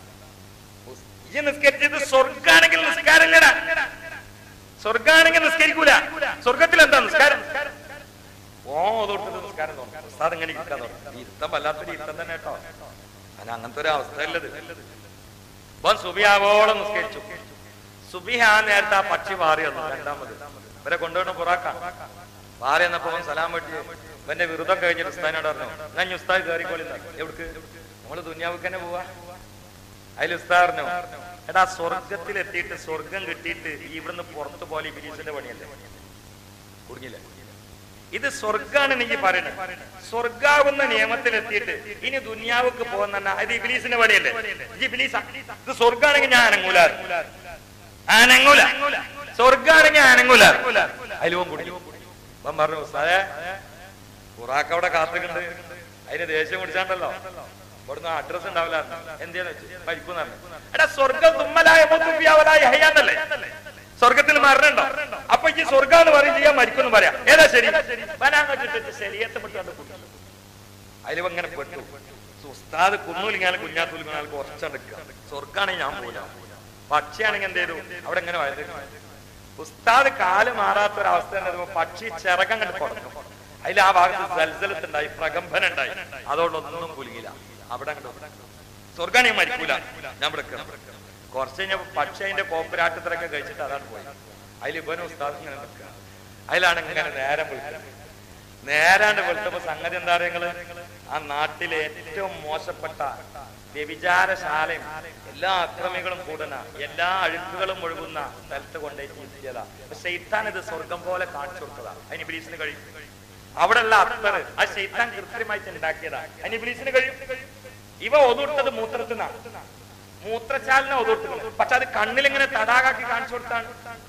[SPEAKER 3] ഈ നിസ്കരിച്ചത് സ്വർഗാണെങ്കിൽ നിസ്കാരല്ലടാ സ്വർഗാണെങ്കിൽ നിസ്കരിക്കൂല സ്വർഗത്തിൽ എന്താ നിസ്കാരം ഓ തൊട്ടത് നിസ്കാരം തോന്നും ഉസ്താദ് ഇങ്ങനെ ഇരിക്കാൻ തോന്നും ഇരുത്തം വല്ലാത്തൊരു ഇരുത്തം തന്നെ കേട്ടോ അതിന് അങ്ങനത്തെ ഒരു അവസ്ഥയല്ലത് ഇപ്പം സുബിയാവോളം നിസ്കരിച്ചു സുബിഹ ആ നേരത്തെ ആ പക്ഷി മാറി വന്നു രണ്ടാമത് ഇവരെ കൊണ്ടുവന്ന പുറാക്ക മാറി വന്നപ്പോ അവൻ സലാം വെട്ടി ഇവന്റെ വിരുദ്ധം കഴിഞ്ഞിട്ട് ഉസ്താദിനോട് പറഞ്ഞു ഞാൻ ഇനി ഉസ്താദ് കയറിക്കോളി എവിടേക്ക് നമ്മള് ദുന്യാവുക്ക് തന്നെ പോവാ അതിൽ ഉസ്താറിനോ എടാ സ്വർഗത്തിൽ എത്തിയിട്ട് സ്വർഗം കിട്ടിയിട്ട് ഇവിടുന്ന് പുറത്തു പോലെ ഇബിലീസിന്റെ പണിയല്ലേ കുടുങ്ങില്ല ഇത് സ്വർഗാണ് നീ പറയുന്നത് സ്വർഗാവുന്ന നിയമത്തിൽ എത്തിയിട്ട് ഇനി ദുനിയാവുക്ക് പോകുന്ന ഇത് ഇബിലീസിന്റെ പണിയല്ലേ ഇത് ഇബിലീസ ഇത് സ്വർഗാണെങ്കിൽ ഞാൻ അനങ്ങൂല അനങ്ങൂല സ്വർഗാണെങ്കിൽ അനങ്ങൂല അതിലും കുടി അപ്പം പറഞ്ഞു ഉസ്താദേ ഖുറാക്ക് അവിടെ കാത്തുണ്ട് അതിന് ദേഷ്യം പിടിച്ചാണ്ടല്ലോ ഇവിടുന്ന് അഡ്രസ് ഉണ്ടാവില്ല എന്തിനാന്ന് വെച്ച് മരിക്കുന്ന എടാ സ്വർഗം തുമ്മലായ മുത്തുപ്പിയാവലായ ഹയ്യാന്നല്ലേ സ്വർഗത്തിൽ മരണുണ്ടോ അപ്പൊ ഈ സ്വർഗം എന്ന് പറയും ചെയ്യാൻ മരിക്കുന്നു പറയാം ഏതാ ശരി വനാങ്ങോട്ടിട്ട് ശരിയത്തെ പെട്ടാണ്ട് കുടിച്ചു അതിൽ അങ്ങനെ പെട്ടു ഉസ്താദ് കുന്നൂലിങ്ങാൽ കുഞ്ഞാത്തൂലിങ്ങാൽ കുറച്ചെടുക്കുക സ്വർഗാണെങ്കിൽ ഞാൻ പോല പക്ഷിയാണെങ്കിൽ എന്ത് ചെയ്തു അവിടെ എങ്ങനെ വയത് ഉസ്താദ് കാല് മാറാത്ത ഒരു അവസ്ഥ ഉണ്ടായപ്പോ പക്ഷി ചിറകം കണ്ട് കൊടുക്കും അതിൽ ആ ഭാഗത്ത് സൽസലത്തുണ്ടായി പ്രകമ്പനം ഉണ്ടായി അതുകൊണ്ടൊന്നും കുലുങ്ങില്ല അവിടെ അങ്ങോട്ട് സ്വർഗാണെങ്കിൽ മരിക്കൂല ഞാൻ ഇവിടെ നിൽക്കണം. കുറച്ച് കഴിഞ്ഞപ്പോ പക്ഷി അതിന്റെ കോപ്പരാട്ടത്തിലൊക്കെ കഴിച്ചിട്ട് അതാണ് പോയി അതിൽ ഇവനും ഉസ്താദ് ഇങ്ങനെ നിൽക്കുക അതിലാണ് ഇങ്ങനെ നേരം വിളിക്കുന്നത് നേരാണ്ട് വെളുത്തപ്പോ സംഗതി എന്താ പറയാ നിങ്ങള് ആ നാട്ടിലെ ഏറ്റവും മോശപ്പെട്ട വ്യഭിചാരശാലയും എല്ലാ അക്രമികളും കൂടുന്ന എല്ലാ അഴുക്കുകളും ഒഴുകുന്ന സ്ഥലത്ത് കൊണ്ടേക്ക് ഇരുത്തിയതാ അപ്പൊ ഷെയ്ത്താൻ ഇത് സ്വർഗം പോലെ കാണിച്ചു കൊടുത്തതാ അതിന് ഇബ്ലീസിന് കഴിയും അവിടെ ഉള്ള അത്തർ ആ ഷെയ്ത്താൻ കൃത്രിമായിട്ട് ഉണ്ടാക്കിയതാ അതിന് ഇബ്ലീസിന് കഴിയും ഇവ ഒതുട്ടത് മൂത്രത്തിനാണ് മൂത്രച്ചാലിനെ ഒതുട്ടുന്നത് പക്ഷെ അത് കണ്ണിലിങ്ങനെ തടാകാക്കി കാണിച്ചു കൊടുത്താണ്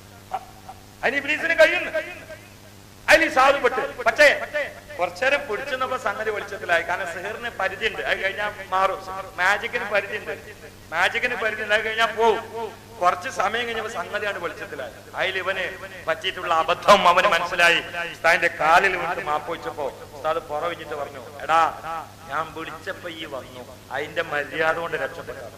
[SPEAKER 3] അതിന് ഇബ്ലീസിന് കഴിയുന്നു അതിൽ സാധുപ്പെട്ട് പക്ഷേ കുറച്ചേരം പിടിച്ചെന്നപ്പോ സംഗതി വെളിച്ചത്തിലായി കാരണം സെഹറിന് പരിധിയുണ്ട് അത് കഴിഞ്ഞാൽ മാറും മാജിക്കിന് പരിധിയുണ്ട് മാജിക്കിന് പരിധിയുണ്ട് അത് കഴിഞ്ഞാൽ പോവും കുറച്ച് സമയം കഴിഞ്ഞപ്പോ സംഗതിയാണ് വെളിച്ചത്തിലായി അതിൽ ഇവന് പറ്റിയിട്ടുള്ള അബദ്ധം അവന് മനസ്സിലായി ഉസ്താദിന്റെ കാലിൽ വിട്ട് മാപ്പൊഴിച്ചപ്പോ ഉസ്താദ് പുറവിഞ്ഞിട്ട് പറഞ്ഞു എടാ ഞാൻ വിളിച്ചപ്പോ ഈ വന്നു അതിന്റെ മര്യാദ കൊണ്ട് രക്ഷപ്പെട്ടു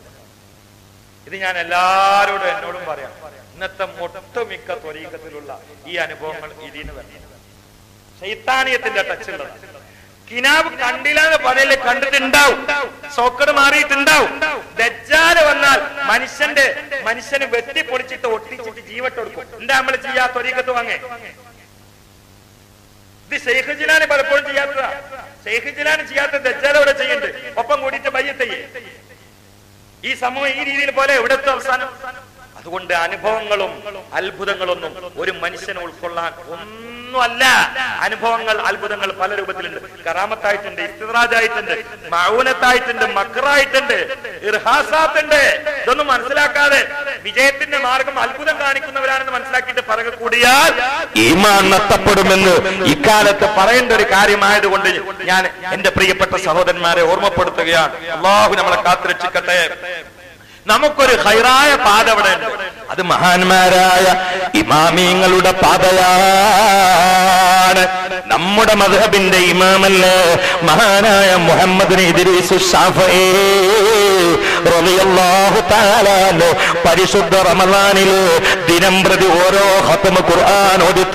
[SPEAKER 3] ഇത് ഞാൻ എല്ലാരോടും എന്നോടും പറയാം ഇന്നത്തെ ഒട്ടുമിക്ക ത്വരീക്കത്തിലുള്ള ഈ അനുഭവങ്ങൾ ഇതിന് വരണം ശൈത്താനിയത്തിന്റെ ടച്ച് ഉള്ളത് കിനാബ് കണ്ടില്ലാന്ന് പറയല് കണ്ടിട്ടുണ്ടാവും സോക്കട് മാറിയിട്ടുണ്ടാവും ദജ്ജാല് വന്നാൽ മനുഷ്യന്റെ മനുഷ്യന് വെട്ടി പൊളിച്ചിട്ട് ഒട്ടിച്ചിട്ട് ജീവട്ട് കൊടുക്കും എന്താ നമ്മൾ ചെയ്യാ ത്വരീക്കത്ത് വാങ്ങേ ഇത് ഷെയ്ഖ് ജിലാന് പലപ്പോഴും ചെയ്യാത്തതാ ഷെയ്ഖ് ജിലാന് ചെയ്യാത്ത ദജ്ജാലോടെ ചെയ്യുന്നുണ്ട് ഒപ്പം കൂടിയിട്ട് ബയ്യത്തയ്യേ ഈ സമൂഹം ഈ രീതിയിൽ പോലെ എവിടത്തെ അവസാനം അതുകൊണ്ട് അനുഭവങ്ങളും അത്ഭുതങ്ങളൊന്നും ഒരു മനുഷ്യനെ ഉൾക്കൊള്ളാൻ ഒന്നുമല്ല അനുഭവങ്ങൾ അത്ഭുതങ്ങൾ പല രൂപത്തിലുണ്ട് കറാമത്തായിട്ടുണ്ട് ഇസ്തിറാജായിട്ടുണ്ട് മൗനത്തായിട്ടുണ്ട് മക്രായിട്ടുണ്ട് ഇർഹാസാത്തുണ്ട് ഇതൊന്നും മനസ്സിലാക്കാതെ വിജയത്തിന്റെ മാർഗം അത്ഭുതം കാണിക്കുന്നവരാണെന്ന് മനസ്സിലാക്കിയിട്ട് പറക കൂടിയാൽ
[SPEAKER 4] ഈമാൻ നഷ്ടപ്പെടുമെന്ന് ഇക്കാലത്ത് പറയേണ്ട ഒരു കാര്യമായതുകൊണ്ട് ഞാൻ എന്റെ പ്രിയപ്പെട്ട സഹോദരന്മാരെ ഓർമ്മപ്പെടുത്തുകയാണ് അള്ളാഹു നമ്മളെ കാത്തുരക്ഷിക്കട്ടെ നമുക്കൊരു ഹൈറായ പാത അവിടെ ഉണ്ട് അത് മഹാന്മാരായ ഇമാമിങ്ങളുടെ പാതയാണ് നമ്മുടെ മധബിന്റെ ഇമാമല്ലേ മഹാനായ മുഹമ്മദ് ഇദ്രീസ് ഷാഫഈ റളിയല്ലാഹു തആല അൻഹു പരിശുദ്ധ റമദാനില് ദിനം പ്രതി ഓരോ ഖത്മ ഖുർആൻ ഓതി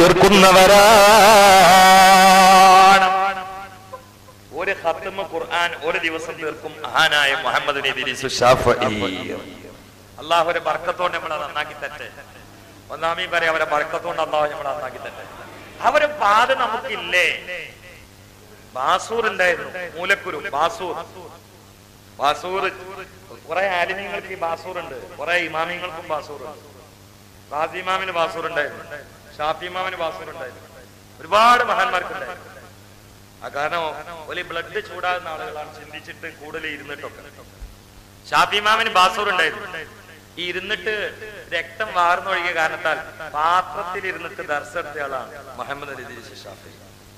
[SPEAKER 4] തീർക്കുന്നവരാണ്
[SPEAKER 3] ഒരു ഹത്തുമ ഖുർആൻ ഒരു ദിവസം തീർക്കും മഹാനായ മുഹമ്മദ് ഇദ്രീസ് ഷാഫഈ അള്ളാഹു ഒരു ബർക്കത്തോണ്ട് നമ്മളെ നന്നാക്കി തട്ടെ ഒന്നാമീ പറയാം അവരെ ബർക്കത്തോണ്ട് അള്ളാഹു നമ്മളെ നന്നാക്കി തട്ടെ അവര് പാത നമുക്കില്ലേ ബാസൂർ ഉണ്ടായിരുന്നു മൂലക്കുരു ബാസൂർ ബാസൂർ കുറെ ആലിമ്യങ്ങൾക്ക് ഈ ബാസൂർ ഉണ്ട് കുറെ ഇമാമിങ്ങൾക്കും ബാസൂർ ഉണ്ട് റാസി ഇമാമിന് ബാസൂർ ഉണ്ടായിരുന്നു ഷാഫി ഇമാമിന് ബാസൂർ ഉണ്ടായിരുന്നു ഒരുപാട് മഹാന്മാർക്കുണ്ടായിരുന്നു ആ കാരണം ഒരു ബ്ലഡ് ചൂടാകുന്ന ആളുകളാണ് ചിന്തിച്ചിട്ട് കൂടുതൽ ഇരുന്നിട്ടൊക്കെ ഷാഫിമാമിന് ബാസൂർ ഉണ്ടായിരുന്നു ഈ ഇരുന്നിട്ട് രക്തം വാർന്നൊഴുകിയ കാരണത്താൽ പാത്രത്തിൽ ഇരുന്നിട്ട് ദർശനത്തെ ആളാണ് മുഹമ്മദ് അലി ഇദ്രീസ് ഷാഫി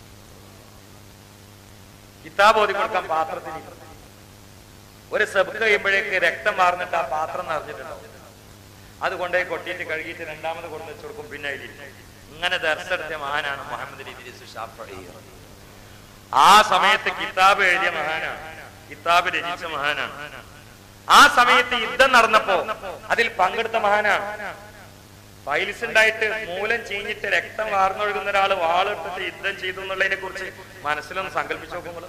[SPEAKER 3] കിതാബ് ഓതി കൊടുക്കാൻ പാത്രത്തിൽ ഇരുന്നു. ഒരു സെബ് കഴിയുമ്പോഴേക്ക് രക്തം വാർന്നിട്ട് ആ പാത്രം നിറഞ്ഞിട്ടുണ്ടാവും അത് കൊണ്ടുപോയി കൊട്ടിയിട്ട് കഴുകിയിട്ട് രണ്ടാമത് കൊണ്ടു വെച്ച് കൊടുക്കും പിന്നെ അതിലിരിക്കും. ഇങ്ങനെ ദർശനത്തെ മഹാനാണ് മുഹമ്മദ് അലി ഇദ്രീസ് ഷാഫി ആ സമയത്ത് കിതാബ് എഴുതിയ മഹാനാണ് കിതാബ് രചിച്ച മഹാനാണ് ആ സമയത്ത് യുദ്ധം നടന്നപ്പോ അതിൽ പങ്കെടുത്ത മഹാനാണ് ഫൈൽസ് ഉണ്ടായിട്ട് മൂലം ചീഞ്ഞിട്ട് രക്തം വാർന്നൊഴുകുന്ന ഒരാൾ വാളെടുത്തിട്ട് യുദ്ധം ചെയ്തു എന്നുള്ളതിനെ കുറിച്ച് മനസ്സിലൊന്ന് സങ്കല്പിച്ചു നോക്കുമ്പോൾ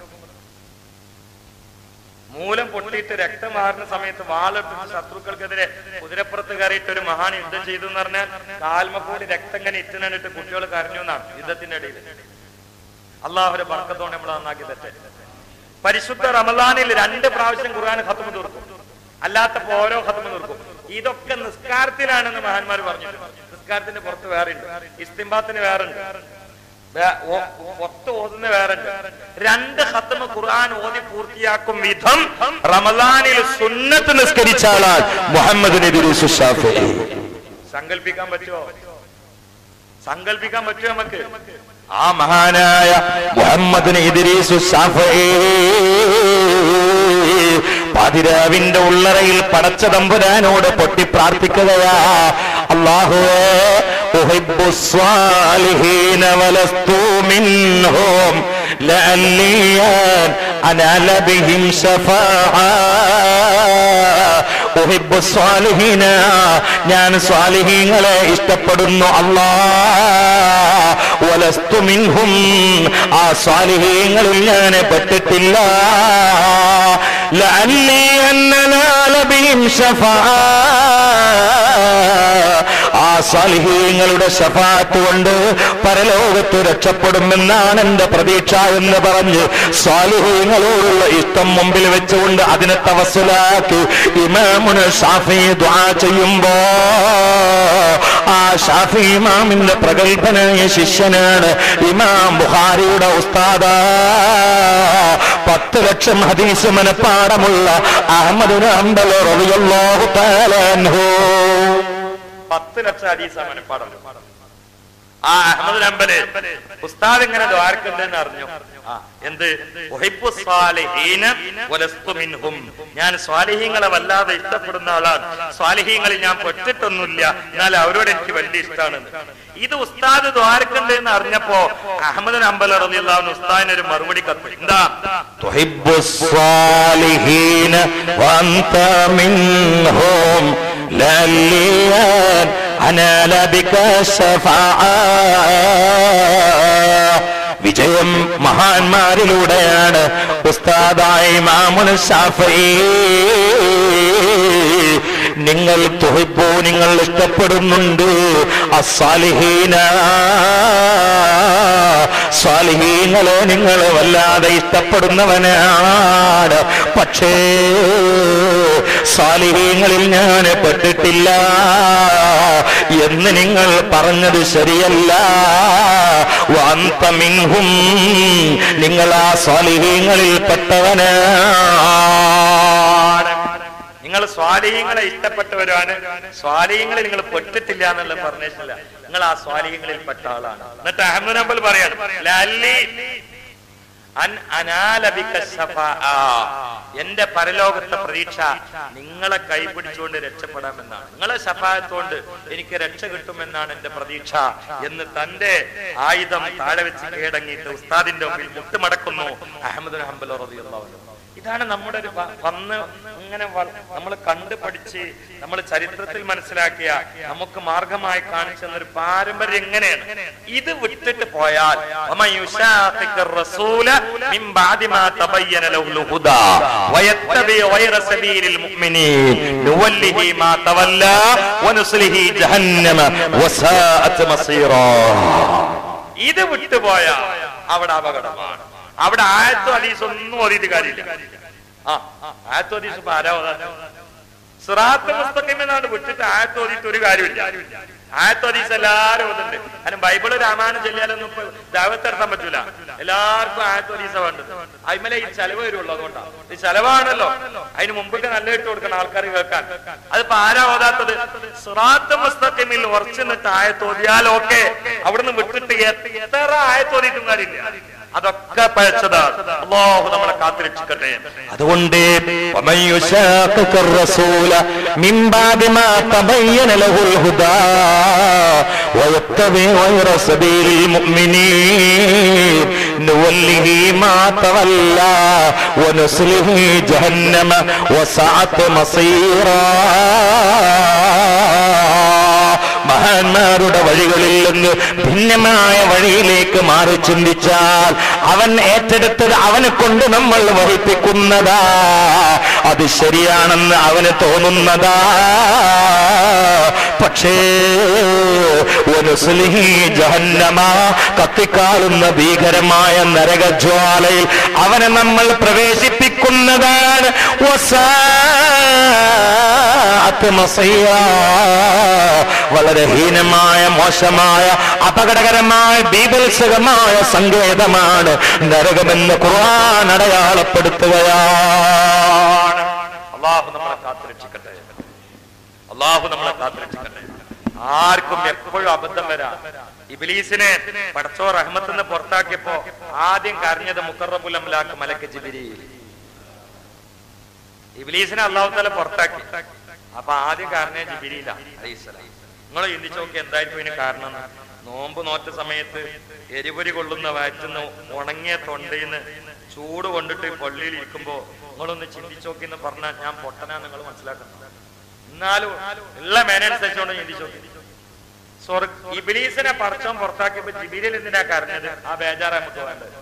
[SPEAKER 3] മൂലം പൊട്ടിയിട്ട് രക്തം മാറുന്ന സമയത്ത് വാളെടുത്തിട്ട് ശത്രുക്കൾക്കെതിരെ കുതിരപ്പുറത്ത് കയറിയിട്ട് ഒരു മഹാൻ യുദ്ധം ചെയ്തു എന്ന് പറഞ്ഞാൽ കാൽമക്കൂടി രക്തം ഇങ്ങനെ ഇറ്റുന്നിട്ട് കുട്ടികൾ കരഞ്ഞു എന്നാണ് യുദ്ധത്തിന്റെ ഇടയിൽ അള്ളാഹുരെ ബർക്കത്തോടെ നമ്മൾ നന്നാക്കി തെറ്റെ പരിശുദ്ധ റമദാനിൽ രണ്ട് പ്രാവശ്യം ഖുർആൻ ഖത്തമ തീർക്കും അല്ലാത്തപ്പോ ഓരോ ഹതമ നിർക്കും ഇതൊക്കെ നിസ്കാരത്തിലാണെന്ന് മഹാന്മാർ പറഞ്ഞു നിസ്കാരത്തിന് പുറത്ത് വേറെ ഉണ്ട് ഇസ്തിംബാത്തിന് വേറെ ഉണ്ട് വേ- ഓ- പുറത്ത് ഓതുന്ന വേറെ ഉണ്ട് രണ്ട് ഹത്തമ ഖുർആൻ ഓതി പൂർത്തിയാക്കും വിധം റമദാനിൽ സുന്നത്ത്
[SPEAKER 4] നിസ്കരിച്ച ആളാണ് മുഹമ്മദ് നബി ഷാഫി
[SPEAKER 3] സങ്കല്പിക്കാൻ പറ്റുമോ സങ്കല്പിക്കാൻ പറ്റുമോ നമുക്ക്
[SPEAKER 4] ആ മഹാനായ മുഹമ്മദ് ഇദ്രീസു ഷാഫി പാതിരാവിന്റെ ഉള്ളറയിൽ പടച്ച തമ്പുരാനോട് പൊട്ടി പ്രാർത്ഥിക്കുകയാ അള്ളാഹുവേ ഉഹിബ്ബു സ്വാലിഹീന വലസ്തു മിൻഹും ലഅല്ലി അനാല ബിഹിം ശഫാഅ ഉഹിബ്ബു സ്വാലിഹീന ഞാൻ സ്വാലിഹീങ്ങളെ ഇഷ്ടപ്പെടുന്നു അല്ലാ വലസ്തു മിൻഹും ആ സ്വാലിഹീങ്ങളിൽ ഞാൻ പെട്ടിട്ടില്ല ലഅല്ലി അന്നനാല ബിഹിം ശഫാഅ ആ സാലിഹീങ്ങളുടെ ശഫാത്ത് കൊണ്ട് പരലോകത്ത് രക്ഷപ്പെടുമെന്നാണ് എന്റെ പ്രതീക്ഷ എന്ന് പറഞ്ഞ് സാലിഹീങ്ങളോടുള്ള ഇഷ്ടം മുമ്പിൽ വെച്ചുകൊണ്ട് അതിനെ തവസുലാക്കി ഇമാമുന് ഷാഫി ദ്വാ ചെയ്യുമ്പോ ആ ഷാഫി ഇമാമിന്റെ പ്രഗത്ഭനായ ശിഷ്യനാണ് ഇമാം ബുഖാരിയുടെ ഉസ്താദ പത്ത് ലക്ഷം ഹദീസ് മനപ്പാടമുള്ള അഹമ്മദ് അമ്പലോ റളിയല്ലാഹു തആല അൻഹു
[SPEAKER 3] പത്ത് ലക്ഷം ഹദീസ മനപ്പാടം ആ അഹമ്മദ് നമ്പല് ഉസ്താദ് ഇങ്ങനെ ദ്വാരക്കുണ്ടെന്ന് അറിഞ്ഞു ആ, എന്ത് ഉഹിബ്ബു സ്വാലിഹീന വലസ്തു മിൻഹും. ഞാൻ സ്വാലിഹീങ്ങളെ വല്ലാതെ ഇഷ്ടപ്പെടുന്ന ആളാണ് സ്വാലിഹീങ്ങളിൽ ഞാൻ പെട്ടിട്ടൊന്നുമില്ല എന്നാൽ അവരോട് എനിക്ക് വലിയ ഇഷ്ടമാണ് ഇത് ഉസ്താദ് ദ്വാരക്കുണ്ട് എന്ന് അറിഞ്ഞപ്പോ അഹമ്മദ് നമ്പൽ അറിയാവുന്ന ഉസ്താദിന് ഒരു മറുപടി കത്ത് എന്താ
[SPEAKER 4] تحب الصالحين وأنت منهم لليا أنال بك الشفاعة വിജയം മഹാന്മാരിലൂടെയാണ് ഉസ്താദായ ഇമാമുൽ ഷാഫി നിങ്ങൾ തുഹിപ്പോ നിങ്ങൾ ഇഷ്ടപ്പെടുന്നുണ്ട് അസാലിഹീന സ്വാലിഹീങ്ങളെ നിങ്ങൾ വല്ലാതെ ഇഷ്ടപ്പെടുന്നവനാണ് പക്ഷേ സ്വാലിഹീങ്ങളിൽ ഞാൻ പെട്ടിട്ടില്ല എന്ന് നിങ്ങൾ പറഞ്ഞത് ശരിയല്ല വാന്ത മിൻഹും നിങ്ങൾ ആ സ്വാലിഹീങ്ങളിൽ പെട്ടവനാണ്
[SPEAKER 3] നിങ്ങൾ സ്വാലിഹ്യങ്ങളെ ഇഷ്ടപ്പെട്ടവരാണ് സ്വാലിഹ്യങ്ങളിൽ നിങ്ങൾ പെട്ടിട്ടില്ല എന്നുള്ള പറഞ്ഞിട്ടില്ല നിങ്ങൾ ആ സ്വാലിഹ്യങ്ങളിൽ പെട്ട ആളാണ് എന്നിട്ട് അഹമ്മദ് നമ്പൽ പറയാണ് ലല്ലി അൻ അനാലബിക ശഫാഅ. എന്റെ പരലോകത്തെ പ്രതീക്ഷ നിങ്ങളെ കൈപിടിച്ചുകൊണ്ട് രക്ഷപ്പെടാമെന്നാണ് നിങ്ങളെ ശഫായത്തോണ്ട് എനിക്ക് രക്ഷ കിട്ടുമെന്നാണ് എന്റെ പ്രതീക്ഷ എന്ന് തന്റെ ആയുധം താഴെ വെച്ച് കീഴടങ്ങിയിട്ട് ഉസ്താദിന്റെ മുമ്പിൽ മുട്ടുമടക്കുന്നു അഹമ്മദ് ഹംബൽ റളിയല്ലാഹു അൻഹു ഇതാണ് നമ്മുടെ ഒരു വ- വന്ന് ഇങ്ങനെ നമ്മൾ കണ്ടു പഠിച്ച് നമ്മൾ ചരിത്രത്തിൽ മനസ്സിലാക്കിയ നമുക്ക് മാർഗമായി കാണിച്ചു തന്ന ഒരു പാരമ്പര്യം എങ്ങനെയാണ് ഇത് വിട്ടിട്ട് പോയാൽ വമൻ യുശാഖിഖിർ റസൂല മിൻ ബഅദി മാ തബയ്യന ലഹുൽ ഹുദാ വയത്തബി ഗൈറ സബീലിൽ മുഅ്മിനീൻ നുവല്ലിഹി മാ തവല്ല വനുസ്ലിഹി ജഹന്നമ
[SPEAKER 4] വസാഅത്ത് മസീറാ
[SPEAKER 3] ഇത് വിട്ടുപോയ അവിടെ അപകടമാണ് അവിടെ ആയത്തും ഹദീസ് ഒന്നും ഓതിയിട്ട് കാര്യമില്ല ആ ആയത്തും ഹദീസ് ഇപ്പൊ ആരാ ഓതാൻ? സിറാത്ത് മുസ്തഖീം എന്നാണ് വിട്ടിട്ട് ആയത്ത് ഓതിയിട്ട് ഒരു കാര്യമില്ല ആയത്ത് ഹദീസ് എല്ലാരും ഓതുന്നുണ്ട് കാരണം ബൈബിള് രാമായണം ചെല്ലിയാലൊന്നും ഇപ്പൊ ദാവത്ത് നടത്താൻ പറ്റൂല എല്ലാവർക്കും ആയത്ത് ഹദീസ വേണ്ടത് അതിമേലെ ഈ ചെലവ് വരുള്ളൂ അതുകൊണ്ടാണ് ഈ ചെലവാണല്ലോ അതിന് മുമ്പൊക്കെ നല്ല ഇട്ട് കൊടുക്കണം ആൾക്കാർ കേൾക്കാൻ അതിപ്പോ ആരാ ഓതാത്തത് സിറാത്ത് മുസ്തഖീമിൽ ഉറച്ചു നിന്നിട്ട് ആയത്ത് ഓതിയാൽ ഓക്കെ അവിടുന്ന് വിട്ടിട്ട് എത്ര ആയത്ത് ഓതിയിട്ടും കാര്യമില്ല അതൊക്കെ പഴച്ചതാണ് അള്ളാഹു നമ്മളെ കാത്തിരക്ഷിക്കട്ടെ
[SPEAKER 4] അതുകൊണ്ട് ومن يشاقق الرسول من بعد ما تبين له الهدى ويتبع غير سبيل المؤمنين نوله ما تولى ونسله جهنم وسعت مصيرا മഹാന്മാരുടെ വഴികളിൽ നിന്ന് ഭിന്നമായ വഴിയിലേക്ക് മാറി ചിന്തിച്ചാൽ അവൻ ഏറ്റെടുത്തത് അവനെ കൊണ്ട് നമ്മൾ വഹിപ്പിക്കുന്നതാ അത് ശരിയാണെന്ന് അവന് തോന്നുന്നതാ പക്ഷേ വനുസ്ലിഹി ജഹന്നമ കത്തിക്കാളുന്ന ഭീകരമായ നരകജ്വാലയിൽ അവനെ നമ്മൾ പ്രവേശിപ്പിക്കുന്നതാണ് വസാഅത്ത് മസയ്യാ. വളരെ ഹീനമായ മോശമായ അപകടകരമായ ബീഭത്സകമായ സങ്കേതമാണ് നരകമെന്ന് ഖുർആൻ അടയാളപ്പെടുത്തുകയാണ്
[SPEAKER 3] അള്ളാഹു നമ്മളെ കാത്തുരക്ഷിക്കട്ടെ അള്ളാഹു നമ്മളെ കാത്തുരക്ഷിക്കട്ടെ ആർക്കും എപ്പോഴും അബദ്ധം വരാം ഇബിലീസിനെ പടച്ചോ റഹ്മത്ത് പുറത്താക്കിയപ്പോ ആദ്യം കരഞ്ഞത് മുക്കറബുലംലാക്ക് മലക്ക് ജിബിരി ഇബിലീസിനെ അള്ളാഹു തല പുറത്താക്കി അപ്പൊ ആദ്യം കരഞ്ഞ ജിബിരിയില അലൈഹിസ്സലാം നിങ്ങൾ ചിന്തിച്ചു നോക്കി എന്തായിരിക്കും ഇതിന് കാരണം എന്ന്? നോമ്പ് നോറ്റ സമയത്ത് എരിപൊരി കൊള്ളുന്ന വയറ്റുന്ന ഉണങ്ങിയ തൊണ്ടയിന്ന് ചൂട് കൊണ്ടിട്ട് പള്ളിയിൽ ഇരിക്കുമ്പോ നിങ്ങളൊന്ന് ചിന്തിച്ചു നോക്കി എന്ന് പറഞ്ഞാൽ ഞാൻ പൊട്ടനാ നിങ്ങൾ മനസ്സിലാക്കുന്നത് എന്നാലും ഉള്ള മേനനുസരിച്ചുകൊണ്ട് ചിന്തിച്ചു നോക്കി സ്വർഗ ഇബിലീസിനെ പടച്ചോൻ പുറത്താക്കിയപ്പോ ജിബിരിൽ എന്തിനാ കരഞ്ഞത് ആ ബേജാറ് നമുക്ക് വേണ്ടത്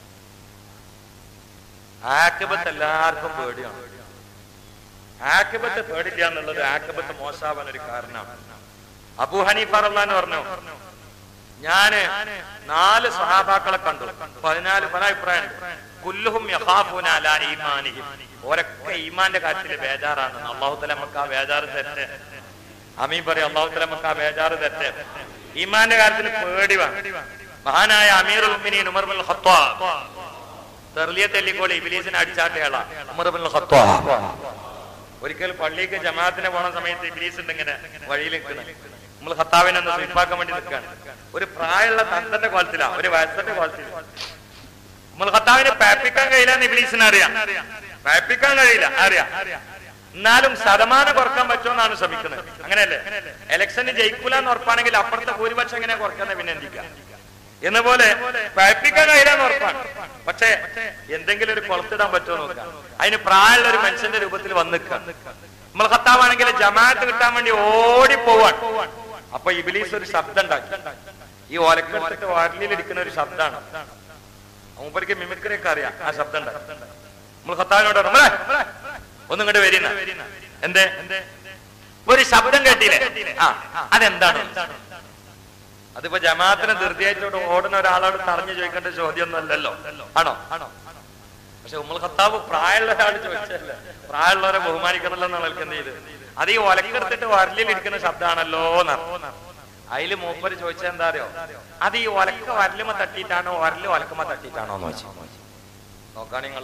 [SPEAKER 3] ആക്കബത്ത് എല്ലാവർക്കും പേടിയാണ് ആക്കബത്ത് പേടില്ല എന്നുള്ളത് ആക്കബത്ത് മോശാവാൻ ഒരു കാരണമാണ് അബൂ ഹനീഫ റഹ്മാൻ പറഞ്ഞു ഞാന് നാല് സഹാബാക്കളെ കണ്ടു പതിനാല് പല അഭിപ്രായം കുല്ലുഹും യഖാഫൂന അലാ ഈമാനിഹിം ഓരൊക്കെ ഈമാന്റെ കാര്യത്തിൽ ബേജാറാണ് അള്ളാഹു തല നമുക്ക് ആ ബേജാറ് തെറ്റ് അമീൻ പറയും അള്ളാഹു തല നമുക്ക് ആ ബേജാറ് തെറ്റ് ഈമാന്റെ കാര്യത്തിൽ പേടി വേണം മഹാനായ അമീറുൽ മുഅ്മിനീൻ ഉമർ ബിൻ ഖത്താബ് തെർലിയ തെല്ലിക്കോളി ഇബിലീസിനെ അടിച്ചാട്ടയാള ഉമർ ബിൻ ഖത്താബ് ഒരിക്കൽ പള്ളിക്ക് ജമാഅത്തിന് പോണ സമയത്ത് ഇബ്ലീസ് ഉണ്ട് ഇങ്ങനെ വഴിയിൽ നിൽക്കുന്നത് നമ്മൾ ഖത്താവിനെ ഒന്ന് സ്വീപ്പാക്കാൻ വേണ്ടി നിൽക്കുകയാണ് ഒരു പ്രായമുള്ള തന്തന്റെ കോലത്തിലാ ഒരു വയസ്സന്റെ കോലത്തിൽ നമ്മൾ ഖത്താവിനെ പാപ്പിക്കാൻ കഴിയില്ലെന്ന് ഇബ്ലീസിന് അറിയാം പാപ്പിക്കാൻ കഴിയില്ല അറിയാം എന്നാലും ശതമാനം കുറക്കാൻ പറ്റുമെന്നാണ് ശ്രമിക്കുന്നത് അങ്ങനെയല്ലേ ഇലക്ഷന് ജയിക്കൂല എന്ന് ഉറപ്പാണെങ്കിൽ അപ്പുറത്തെ ഭൂരിപക്ഷം എങ്ങനെ കുറക്കുന്നത് പിന്നെ എന്തിക്കാം എന്ന പോലെ പഴപ്പിക്കാൻ കഴിയില്ലെന്ന് ഉറപ്പാണ് പക്ഷേ എന്തെങ്കിലും ഒരു കൊളത്തിടാൻ പറ്റുമോ നോക്കാം അതിന് പ്രായമുള്ള ഒരു മനുഷ്യന്റെ രൂപത്തിൽ വന്ന് നിൽക്കാം നമ്മൾ ഖത്താവാണെങ്കിൽ ജമാഅത്ത് കിട്ടാൻ വേണ്ടി ഓടിപ്പോവാൻ അപ്പൊ ഇബിലീസ് ഒരു ശബ്ദം ഉണ്ടാക്കി ഈ ഓലക്കെടുത്തിട്ട് വാരലിലിരിക്കുന്ന ഒരു ശബ്ദമാണ് മൂപ്പർക്ക് മിമിക്രി ഒക്കെ അറിയാം ആ ശബ്ദം ഉണ്ടാക്കി നമ്മൾ ഖത്താവിനോട് പറഞ്ഞു, "മോളെ, ഒന്ന് ഇങ്ങോട്ട് വരുന്ന എന്തേ ഒരു ശബ്ദം കേട്ടില്ലേ ആ അതെന്താണ് അതിപ്പോ ജമാഅത്തിന് ധൃതിയായിട്ടോട് ഓടുന്ന ഒരാളോട് തടഞ്ഞു ചോദിക്കേണ്ട ചോദ്യമൊന്നും അല്ലല്ലോ ആണോ ആണോ പക്ഷെ ഉമ്മൾ ഖത്താബ് പ്രായമുള്ള ഒരാൾ ചോദിച്ചല്ലേ പ്രായമുള്ളവരെ ബഹുമാനിക്കണമല്ലോ എന്നാണ് എന്ത് ചെയ്ത് അത് ഈ ഒലക്കെടുത്തിട്ട് വരലിൽ ഇരിക്കുന്ന ശബ്ദമാണല്ലോ അതില് മൂപ്പര് ചോദിച്ചത് എന്താ അറിയോ അത് ഈ ഒലക്ക വരലുമ തട്ടിയിട്ടാണോ വരല് ഒലക്കമ തട്ടിയിട്ടാണോ എന്ന് വെച്ചു നോക്കാണ് നിങ്ങൾ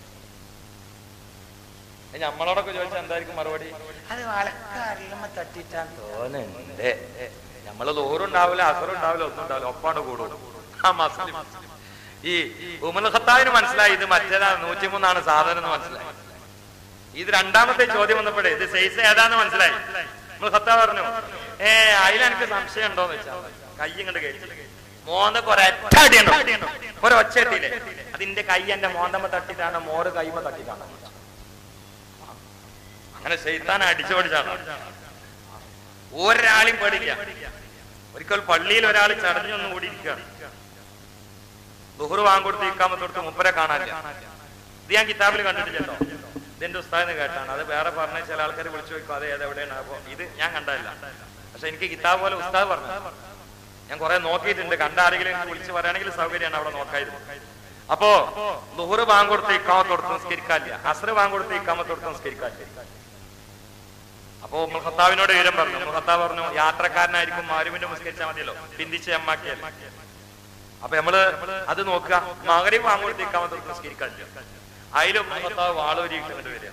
[SPEAKER 3] നമ്മളോടൊക്കെ ചോദിച്ചാൽ എന്തായിരിക്കും മറുപടി അത് വലക്ക വരലുമ തട്ടിയിട്ടാൻ തോന്നുന്നുണ്ട് നമ്മള് ദൂരുണ്ടാവില്ല അസറുണ്ടാവില്ല ഒന്നും ഉണ്ടാവില്ല ഒപ്പാണ് കൂടും ആ മസ്ലിം ഈ ഉമൽ ഖത്താവിന് മനസ്സിലായി ഇത് മറ്റേതാ നൂറ്റിമൂന്നാണ് സാധനം എന്ന് മനസ്സിലായി ഇത് രണ്ടാമത്തെ ചോദ്യം വന്നപ്പോഴേ ഇത് സൈസ് ഏതാന്ന് മനസ്സിലായി ഉമൽ ഖത്താവ് പറഞ്ഞു ഏ അതിൽ എനിക്ക് സംശയം ഉണ്ടോന്ന് വെച്ചാൽ കൈ ഇങ്ങോട്ട് കഴിച്ചു മോന്തൊക്കെ ഒരൊറ്റ അടിയുണ്ടോ ഒരൊച്ച എത്തിയില്ലേ അതിന്റെ കൈ എന്റെ മോന്തമ്മ തട്ടിട്ടാണ് മോറ് കൈമ തട്ടിട്ടാണ് അങ്ങനെ ചെയ്താൻ അടിച്ചു പഠിച്ചാണ് ഒരാളെയും പേടില്ല ഒരിക്കൽ പള്ളിയിൽ ഒരാൾ ചടഞ്ഞൊന്നും കൂടിയിരിക്കുകയാണ് ബുഹുറ് വാങ്ങിക്കൊടുത്ത് ഇക്കാമത്തൊടുത്ത് മുപ്പരെ കാണാനില്ല ഇത് ഞാൻ കിതാബിൽ കണ്ടിട്ടില്ലല്ലോ ഇതെന്റെ ഉസ്താദിന് കേട്ടാണ് അത് വേറെ പറഞ്ഞ ചില ആൾക്കാർ വിളിച്ചു ചോദിക്കും അതെ അത് എവിടെയാണ് അപ്പൊ ഇത് ഞാൻ കണ്ടതല്ല പക്ഷെ എനിക്ക് കിതാബ് പോലെ ഉസ്താദ് പറഞ്ഞു ഞാൻ കുറെ നോക്കിയിട്ടുണ്ട് കണ്ട ആരെങ്കിലും എനിക്ക് വിളിച്ച് പറയുകയാണെങ്കിൽ സൗകര്യമാണ് അവിടെ നോക്കായിരുന്നു അപ്പോ ലുഹുറ് വാങ്ങിക്കൊടുത്ത് ഇക്കാമത്തൊടുത്ത് നിസ്കരിക്കാനില്ല അസ്ര വാങ്ങിക്കൊടുത്ത് ഇക്കാമത്തൊടുത്ത് നിസ്കരിക്കാനില്ല അപ്പോ ഉമ്മൽ ഖത്താവിനോട് വിവരം പറഞ്ഞു ഉമ്മൽ ഖത്താവ് പറഞ്ഞു യാത്രക്കാരനായിരിക്കും മാരുവിന്റെ നിസ്കരിച്ചാൽ മതിയല്ലോ പിന്തിച്ച് അമ്മാക്കിയാൽ അപ്പൊ നമ്മള് അത് നോക്കുക മകരെയും വാങ്ങോട്ടേക്കാൻ നിസ്കരിക്കാനില്ല അതിലും ഉമ്മൽ ഖത്താവ് വാളൂരി ഇങ്ങോട്ട് വരിക